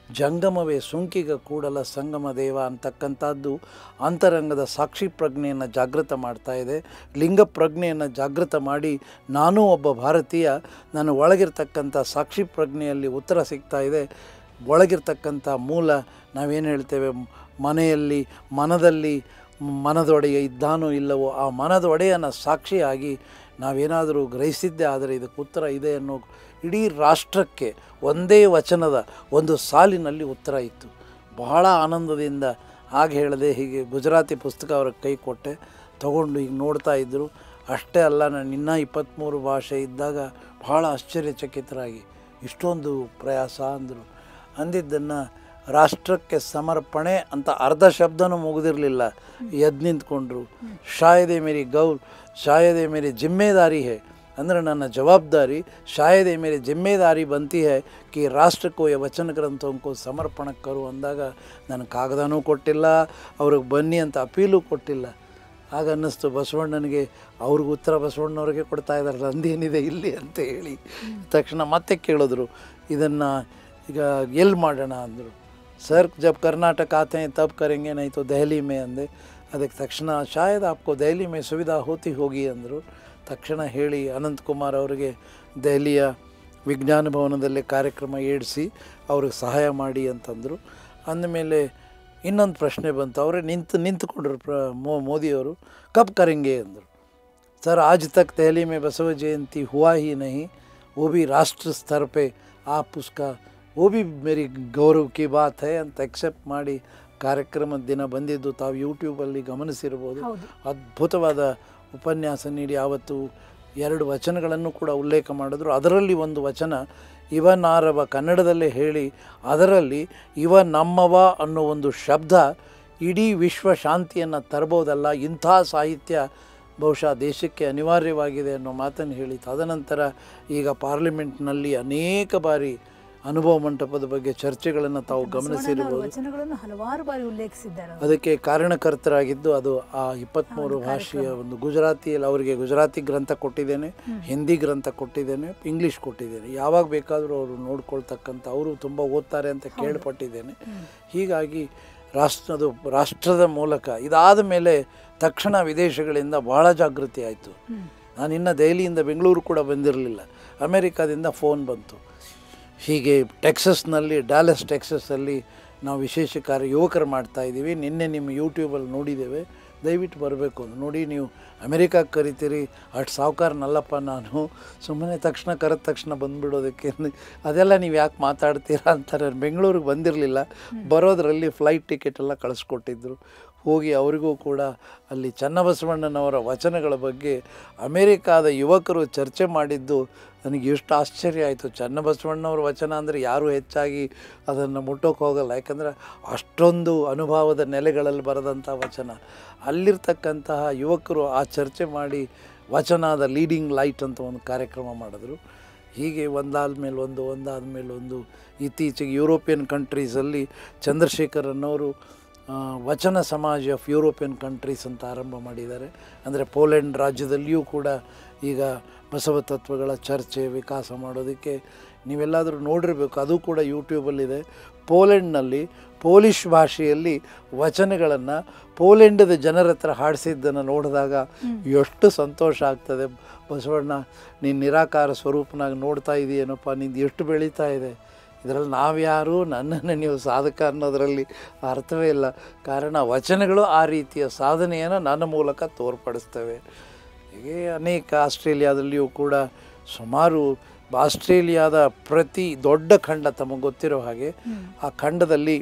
ಜಂಗಮವೇ ಸುಂಕಿಗ ಕೂಡಲ ಸಂಗಮ ದೇವ ಅಂತಕ್ಕಂಥದ್ದು ಅಂತರಂಗದ ಸಾಕ್ಷಿ ಪ್ರಜ್ಞೆಯನ್ನು ಜಾಗೃತ ಮಾಡ್ತಾ ಇದೆ ಲಿಂಗ ಪ್ರಜ್ಞೆಯನ್ನು ಜಾಗೃತ ಮಾಡಿ ನಾನೂ ಒಬ್ಬ ಭಾರತೀಯ ನನ್ನ ಒಳಗಿರ್ತಕ್ಕಂಥ ಸಾಕ್ಷಿ ಪ್ರಜ್ಞೆಯಲ್ಲಿ ಉತ್ತರ ಸಿಗ್ತಾ ಇದೆ ಒಳಗಿರ್ತಕ್ಕಂಥ ಮೂಲ ನಾವೇನು ಹೇಳ್ತೇವೆ ಮನೆಯಲ್ಲಿ ಮನದಲ್ಲಿ ಮನದೊಡೆಯ ಇದ್ದಾನೋ ಇಲ್ಲವೋ ಆ ಮನದೊಡೆಯನ ಸಾಕ್ಷಿಯಾಗಿ ನಾವೇನಾದರೂ ಗ್ರಹಿಸಿದ್ದೇ ಆದರೆ ಇದಕ್ಕೆ ಉತ್ತರ ಇದೆ ಅನ್ನೋ ಇಡೀ ರಾಷ್ಟ್ರಕ್ಕೆ ಒಂದೇ ವಚನದ ಒಂದು ಸಾಲಿನಲ್ಲಿ ಉತ್ತರ ಇತ್ತು ಬಹಳ ಆನಂದದಿಂದ ಆಗ ಹೇಳಿದೆ ಹೀಗೆ ಗುಜರಾತಿ ಪುಸ್ತಕ ಅವ್ರಿಗೆ ಕೈ ಕೊಟ್ಟೆ ತಗೊಂಡು ಈಗ ನೋಡ್ತಾ ಇದ್ದರು ಅಷ್ಟೇ ಅಲ್ಲ ನಾನು ಇನ್ನೂ ಇಪ್ಪತ್ತ್ಮೂರು ಭಾಷೆ ಇದ್ದಾಗ ಬಹಳ ಆಶ್ಚರ್ಯಚಕಿತರಾಗಿ ಇಷ್ಟೊಂದು ಪ್ರಯಾಸ ಅಂದರು ಅಂದಿದ್ದನ್ನು ರಾಷ್ಟ್ರಕ್ಕೆ ಸಮರ್ಪಣೆ ಅಂತ ಅರ್ಧ ಶಬ್ದನೂ ಮುಗಿದಿರಲಿಲ್ಲ ಎದ್ದು ನಿಂತ್ಕೊಂಡ್ರು ಶಾಯದೆ ಮೇರಿ ಗೌರ್ ಶಾಯದೆ ಮೇರಿ ಜಿಮ್ಮೆದಾರಿ ಹೇ ಅಂದರೆ ನನ್ನ ಜವಾಬ್ದಾರಿ ಶಾಯದೆ ಮೇರೆ ಜಿಮ್ಮೆದಾರಿ ಬಂತಿ ಹೇ ಕಿ ರಾಷ್ಟ್ರಕ್ಕೋ ಯ ವಚನ ಗ್ರಂಥಕ್ಕೋ ಸಮರ್ಪಣ ಕರು ಅಂದಾಗ ನಾನು ಕಾಗದನೂ ಕೊಟ್ಟಿಲ್ಲ ಅವ್ರಿಗೆ ಬನ್ನಿ ಅಂತ ಅಪೀಲು ಕೊಟ್ಟಿಲ್ಲ ಆಗ ಅನ್ನಿಸ್ತು ಬಸವಣ್ಣನಿಗೆ ಅವ್ರಿಗೆ ಉತ್ತರ ಬಸವಣ್ಣವ್ರಿಗೆ ಕೊಡ್ತಾ ಇದ್ದಾರೆ ನಂದೇನಿದೆ ಇಲ್ಲಿ ಅಂತ ಹೇಳಿ ತಕ್ಷಣ ಮತ್ತೆ ಕೇಳಿದ್ರು ಇದನ್ನು ಈಗ ಎಲ್ಲಿ ಮಾಡೋಣ ಅಂದರು ಸರ್ ಜಬ್ ಕರ್ನಾಟಕ ಆತೆ हैं तब करेंगे नहीं तो ದೆಹಲಿ ಮೇ ಅಂದೆ ಅದಕ್ಕೆ ತಕ್ಷಣ ಶಾಯದ್ ಆಪ್ಕೋ ದೆಹಲಿ ಮೇ ಸುವಿಧಾ ಹೋತಿ ಹೋಗಿ ಅಂದರು ತಕ್ಷಣ ಹೇಳಿ ಅನಂತಕುಮಾರ್ ಅವರಿಗೆ ದೆಹಲಿಯ ವಿಜ್ಞಾನ ಭವನದಲ್ಲಿ ಕಾರ್ಯಕ್ರಮ ಏಡಿಸಿ ಅವ್ರಿಗೆ ಸಹಾಯ ಮಾಡಿ ಅಂತಂದರು ಅಂದಮೇಲೆ ಇನ್ನೊಂದು ಪ್ರಶ್ನೆ ಬಂತು ಅವರೇ ನಿಂತು ನಿಂತುಕೊಂಡ್ರು ಪ್ರ ಮೋ ಮೋದಿಯವರು ಕಬ್ ಕರೆಂಗೆ ಅಂದರು सर आज तक दहली में बसव जयंती हुआ ही नहीं वो भी राष्ट्र स्तर पे आप उसका वो भी मेरी गौरव की बात है ಅಂತ ಎಕ್ಸೆಪ್ಟ್ ಮಾಡಿ ಕಾರ್ಯಕ್ರಮದ ದಿನ ಬಂದಿದ್ದು ತಾವು ಯೂಟ್ಯೂಬಲ್ಲಿ ಗಮನಿಸಿರ್ಬೋದು ಹೌದು. ಅದ್ಭುತವಾದ ಉಪನ್ಯಾಸ ನೀಡಿ ಆವತ್ತು ಎರಡು ವಚನಗಳನ್ನು ಕೂಡ ಉಲ್ಲೇಖ ಮಾಡಿದ್ರು ಅದರಲ್ಲಿ ಒಂದು ವಚನ ಇವ ನಾರವ ಕನ್ನಡದಲ್ಲೇ ಹೇಳಿ ಅದರಲ್ಲಿ ಇವ ನಮ್ಮವ ಅನ್ನೋ ಒಂದು ಶಬ್ದ ಇಡೀ ವಿಶ್ವ ಶಾಂತಿಯನ್ನು ತರಬಹುದಲ್ಲ ಇಂಥ ಸಾಹಿತ್ಯ ಬಹುಶಃ ದೇಶಕ್ಕೆ ಅನಿವಾರ್ಯವಾಗಿದೆ ಅನ್ನೋ ಮಾತನ್ನು ಹೇಳಿ ತದನಂತರ ಈಗ ಪಾರ್ಲಿಮೆಂಟ್ನಲ್ಲಿ ಅನೇಕ ಬಾರಿ ಅನುಭವ ಮಂಟಪದ ಬಗ್ಗೆ ಚರ್ಚೆಗಳನ್ನು ತಾವು ಬಸವಣ್ಣನವರ ಗಮನಿಸಿರ್ಬೋದು ವಚನಗಳನ್ನು ಹಲವಾರು ಬಾರಿ ಉಲ್ಲೇಖಿಸಿದ್ದಾರೆ ಅವರು. ಅದಕ್ಕೆ ಕಾರಣಕರ್ತರಾಗಿದ್ದು ಅದು ಆ ಇಪ್ಪತ್ತ್ಮೂರು ಭಾಷೆಯ ಒಂದು ಗುಜರಾತಿಯಲ್ಲಿ ಅವರಿಗೆ ಗುಜರಾತಿ ಗ್ರಂಥ ಕೊಟ್ಟಿದ್ದೇನೆ ಹಿಂದಿ ಗ್ರಂಥ ಕೊಟ್ಟಿದ್ದೇನೆ ಇಂಗ್ಲೀಷ್ ಕೊಟ್ಟಿದ್ದೇನೆ ಯಾವಾಗ ಬೇಕಾದರೂ ಅವರು ನೋಡ್ಕೊಳ್ತಕ್ಕಂಥ ಅವರು ತುಂಬ ಓದ್ತಾರೆ ಅಂತ ಕೇಳ್ಪಟ್ಟಿದ್ದೇನೆ ಹೀಗಾಗಿ ರಾಷ್ಟ್ರದ ರಾಷ್ಟ್ರದ ಮೂಲಕ ಇದಾದ ಮೇಲೆ ತಕ್ಷಣ ವಿದೇಶಗಳಿಂದ ಬಹಳ ಜಾಗೃತಿ ಆಯಿತು ನಾನು ಇನ್ನು ದೆಹಲಿಯಿಂದ ಬೆಂಗಳೂರು ಕೂಡ ಬಂದಿರಲಿಲ್ಲ ಅಮೆರಿಕಾದಿಂದ ಫೋನ್ ಬಂತು ಹೀಗೆ ಟೆಕ್ಸಸ್ನಲ್ಲಿ ಡ್ಯಾಲಸ್ ಟೆಕ್ಸಸ್ಸಲ್ಲಿ ನಾವು ವಿಶೇಷ ಕಾರ್ಯ ಯುವಕರು ಮಾಡ್ತಾ ಇದ್ದೀವಿ ನಿನ್ನೆ ನಿಮ್ಮ ಯೂಟ್ಯೂಬಲ್ಲಿ ನೋಡಿದ್ದೇವೆ ದಯವಿಟ್ಟು ಬರಬೇಕು ಅಂತ ನೋಡಿ ನೀವು ಅಮೆರಿಕಕ್ಕೆ ಕರಿತೀರಿ ಅಷ್ಟು ಸಾವುಕಾರನಲ್ಲಪ್ಪ ನಾನು ಸುಮ್ಮನೆ ತಕ್ಷಣ ಕರೆದ ತಕ್ಷಣ ಬಂದುಬಿಡೋದಕ್ಕೆ ಅದೆಲ್ಲ ನೀವು ಯಾಕೆ ಮಾತಾಡ್ತೀರಾ ಅಂತಾರೆ ಬೆಂಗಳೂರಿಗೆ ಬಂದಿರಲಿಲ್ಲ ಬರೋದರಲ್ಲಿ ಫ್ಲೈಟ್ ಟಿಕೆಟ್ ಎಲ್ಲ ಕಳಿಸ್ಕೊಟ್ಟಿದ್ರು ಹೋಗಿ ಅವರಿಗೂ ಕೂಡ ಅಲ್ಲಿ ಚನ್ನಬಸವಣ್ಣನವರ ವಚನಗಳ ಬಗ್ಗೆ ಅಮೇರಿಕಾದ ಯುವಕರು ಚರ್ಚೆ ಮಾಡಿದ್ದು ನನಗೆ ಎಷ್ಟು ಆಶ್ಚರ್ಯ ಆಯಿತು ಚನ್ನಬಸವಣ್ಣವ್ರ ವಚನ ಅಂದರೆ ಯಾರೂ ಹೆಚ್ಚಾಗಿ ಅದನ್ನು ಮುಟ್ಟೋಕೆ ಹೋಗಲ್ಲ ಯಾಕಂದರೆ ಅಷ್ಟೊಂದು ಅನುಭವದ ನೆಲೆಗಳಲ್ಲಿ ಬರೆದಂಥ ವಚನ ಅಲ್ಲಿರ್ತಕ್ಕಂತಹ ಯುವಕರು ಆ ಚರ್ಚೆ ಮಾಡಿ ವಚನದ ಲೀಡಿಂಗ್ ಲೈಟ್ ಅಂತ ಒಂದು ಕಾರ್ಯಕ್ರಮ ಮಾಡಿದ್ರು ಹೀಗೆ ಒಂದಾದ ಮೇಲೆ ಒಂದು ಒಂದಾದ ಮೇಲೆ ಒಂದು ಇತ್ತೀಚೆಗೆ ಯುರೋಪಿಯನ್ ಕಂಟ್ರೀಸಲ್ಲಿ ಚಂದ್ರಶೇಖರ್ ಅನ್ನೋರು ಆ, ವಚನ ಸಮಾಜ ಆಫ್ ಯುರೋಪಿಯನ್ ಕಂಟ್ರೀಸ್ ಅಂತ ಆರಂಭ ಮಾಡಿದ್ದಾರೆ ಅಂದರೆ ಪೋಲೆಂಡ್ ರಾಜ್ಯದಲ್ಲಿಯೂ ಕೂಡ ಈಗ ಬಸವ ತತ್ವಗಳ ಚರ್ಚೆ ವಿಕಾಸ ಮಾಡೋದಕ್ಕೆ ನೀವೆಲ್ಲಾದರೂ ನೋಡಿರಬೇಕು ಅದು ಕೂಡ ಯೂಟ್ಯೂಬಲ್ಲಿದೆ ಪೋಲೆಂಡ್ನಲ್ಲಿ ಪೋಲಿಷ್ ಭಾಷೆಯಲ್ಲಿ ವಚನಗಳನ್ನು ಪೋಲೆಂಡದ ಜನರ ಹತ್ರ ಹಾಡಿಸಿದ್ದನ್ನು ನೋಡಿದಾಗ ಎಷ್ಟು ಸಂತೋಷ ಆಗ್ತದೆ ಬಸವಣ್ಣ ನೀನು ನಿರಾಕಾರ ಸ್ವರೂಪನಾಗಿ ನೋಡ್ತಾ ಇದೆಯೇನಪ್ಪ ನಿಂದು ಎಷ್ಟು ಬೆಳೀತಾ ಇದೆ ಇದರಲ್ಲಿ ನಾವ್ಯಾರು ನನ್ನನ್ನು ನೀವು ಸಾಧಕ ಅನ್ನೋದರಲ್ಲಿ ಅರ್ಥವೇ ಇಲ್ಲ ಕಾರಣ ವಚನಗಳು ಆ ರೀತಿಯ ಸಾಧನೆಯನ್ನು ನನ್ನ ಮೂಲಕ ತೋರ್ಪಡಿಸ್ತವೆ ಹೀಗೆ ಅನೇಕ ಆಸ್ಟ್ರೇಲಿಯಾದಲ್ಲಿಯೂ ಕೂಡ ಸುಮಾರು ಆಸ್ಟ್ರೇಲಿಯಾದ ಪ್ರತಿ ದೊಡ್ಡ ಖಂಡ ತಮಗೆ ಗೊತ್ತಿರೋ ಹಾಗೆ ಆ ಖಂಡದಲ್ಲಿ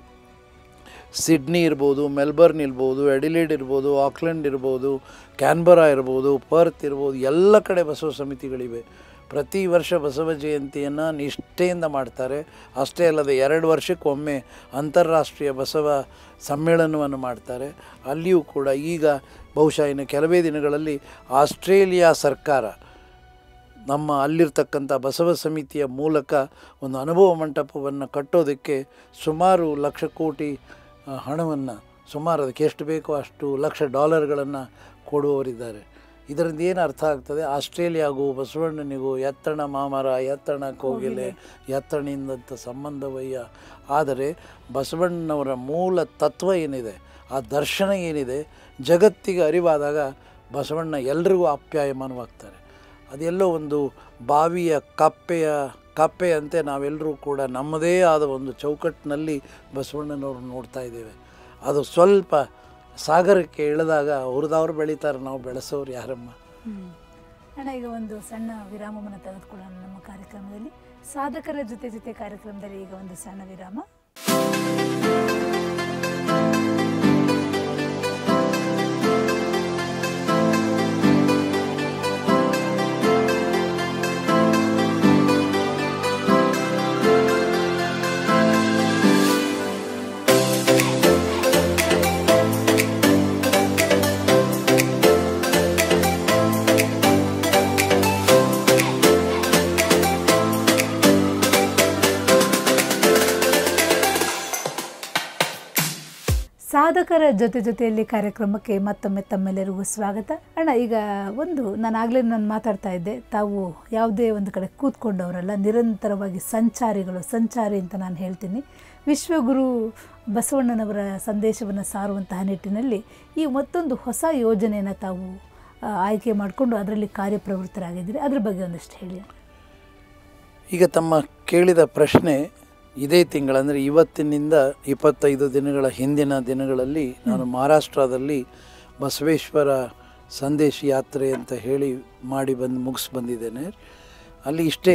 ಸಿಡ್ನಿ ಇರ್ಬೋದು ಮೆಲ್ಬರ್ನ್ ಇರ್ಬೋದು ಎಡಿಲೇಡ್ ಇರ್ಬೋದು ಆಕ್ಲೆಂಡ್ ಇರ್ಬೋದು ಕ್ಯಾನ್ಬರಾ ಇರ್ಬೋದು ಪರ್ತ್ ಇರ್ಬೋದು ಎಲ್ಲ ಕಡೆ ಬಸವ ಸಮಿತಿಗಳಿವೆ ಪ್ರತಿ ವರ್ಷ ಬಸವ ಜಯಂತಿಯನ್ನು ನಿಷ್ಠೆಯಿಂದ ಮಾಡ್ತಾರೆ ಅಷ್ಟೇ ಅಲ್ಲದೆ ಎರಡು ವರ್ಷಕ್ಕೊಮ್ಮೆ ಅಂತಾರಾಷ್ಟ್ರೀಯ ಬಸವ ಸಮ್ಮೇಳನವನ್ನು ಮಾಡ್ತಾರೆ ಅಲ್ಲಿಯೂ ಕೂಡ ಈಗ ಬಹುಶಃ ಇನ್ನು ಕೆಲವೇ ದಿನಗಳಲ್ಲಿ ಆಸ್ಟ್ರೇಲಿಯಾ ಸರ್ಕಾರ ನಮ್ಮ ಅಲ್ಲಿರ್ತಕ್ಕಂಥ ಬಸವ ಸಮಿತಿಯ ಮೂಲಕ ಒಂದು ಅನುಭವ ಮಂಟಪವನ್ನು ಕಟ್ಟೋದಕ್ಕೆ ಸುಮಾರು ಲಕ್ಷ ಕೋಟಿ ಹಣವನ್ನು ಸುಮಾರು ಅದಕ್ಕೆ ಎಷ್ಟು ಬೇಕೋ ಅಷ್ಟು ಲಕ್ಷ ಡಾಲರ್ಗಳನ್ನು ಕೊಡುವವರಿದ್ದಾರೆ ಇದರಿಂದ ಏನು ಅರ್ಥ ಆಗ್ತದೆ ಆಸ್ಟ್ರೇಲಿಯಾಗೂ ಬಸವಣ್ಣನಿಗೂ ಎತ್ತಣ ಮಾಮರ ಎತ್ತಣ ಕೋಗಿಲೆ ಎತ್ತಣಿಂದಂಥ ಸಂಬಂಧವಯ್ಯ ಆದರೆ ಬಸವಣ್ಣನವರ ಮೂಲ ತತ್ವ ಏನಿದೆ ಆ ದರ್ಶನ ಏನಿದೆ ಜಗತ್ತಿಗೆ ಅರಿವಾದಾಗ ಬಸವಣ್ಣ ಎಲ್ರಿಗೂ ಆಪ್ಯಾಯಮಾನವಾಗ್ತಾರೆ ಅದೆಲ್ಲೋ ಒಂದು ಬಾವಿಯ ಕಪ್ಪೆಯ ಕಪ್ಪೆಯಂತೆ ನಾವೆಲ್ಲರೂ ಕೂಡ ನಮ್ಮದೇ ಆದ ಒಂದು ಚೌಕಟ್ಟಿನಲ್ಲಿ ಬಸವಣ್ಣನವ್ರು ನೋಡ್ತಾ ಇದ್ದೇವೆ ಅದು ಸ್ವಲ್ಪ ಸಾಗರಕ್ಕೆ ಇಳಿದಾಗ ಅವ್ರದವ್ರು ಬೆಳೀತಾರೆ ನಾವು ಬೆಳೆಸೋರು ಯಾರಮ್ಮ ಅಣ್ಣ ಈಗ ಒಂದು ಸಣ್ಣ ವಿರಾಮವನ್ನು ತೆಗೆದುಕೊಳ್ಳೋಣ ನಮ್ಮ ಕಾರ್ಯಕ್ರಮದಲ್ಲಿ ಸಾಧಕರ ಜೊತೆ ಜೊತೆ ಕಾರ್ಯಕ್ರಮದಲ್ಲಿ ಈಗ ಒಂದು ಸಣ್ಣ ವಿರಾಮ ಸಾಧಕರ ಜೊತೆ ಜೊತೆಯಲ್ಲಿ ಕಾರ್ಯಕ್ರಮಕ್ಕೆ ಮತ್ತೊಮ್ಮೆ ತಮ್ಮೆಲ್ಲರಿಗೂ ಸ್ವಾಗತ ಅಣ್ಣ ಈಗ ಒಂದು ನಾನು ಆಗಲೇ ನಾನು ಮಾತಾಡ್ತಾ ಇದ್ದೆ ತಾವು ಯಾವುದೇ ಒಂದು ಕಡೆ ಕೂತ್ಕೊಂಡವರಲ್ಲ ನಿರಂತರವಾಗಿ ಸಂಚಾರಿಗಳು ಸಂಚಾರಿ ಅಂತ ನಾನು ಹೇಳ್ತೀನಿ ವಿಶ್ವಗುರು ಬಸವಣ್ಣನವರ ಸಂದೇಶವನ್ನು ಸಾರುವಂತಹ ನಿಟ್ಟಿನಲ್ಲಿ ಈ ಮತ್ತೊಂದು ಹೊಸ ಯೋಜನೆಯನ್ನು ತಾವು ಆ, ಆಯ್ಕೆ ಮಾಡಿಕೊಂಡು ಅದರಲ್ಲಿ ಕಾರ್ಯಪ್ರವೃತ್ತರಾಗಿದ್ದೀರಿ ಅದ್ರ ಬಗ್ಗೆ ಒಂದಷ್ಟು ಹೇಳಿ ಈಗ ತಮ್ಮ ಕೇಳಿದ ಪ್ರಶ್ನೆ ಇದೇ ತಿಂಗಳಂದರೆ ಇವತ್ತಿನಿಂದ ಇಪ್ಪತ್ತೈದು ದಿನಗಳ ಹಿಂದಿನ ದಿನಗಳಲ್ಲಿ ನಾನು ಮಹಾರಾಷ್ಟ್ರದಲ್ಲಿ ಬಸವೇಶ್ವರ ಸಂದೇಶ ಯಾತ್ರೆ ಅಂತ ಹೇಳಿ ಮಾಡಿ ಬಂದು ಮುಗಿಸ್ ಬಂದಿದ್ದೇನೆ ಅಲ್ಲಿ ಇಷ್ಟೇ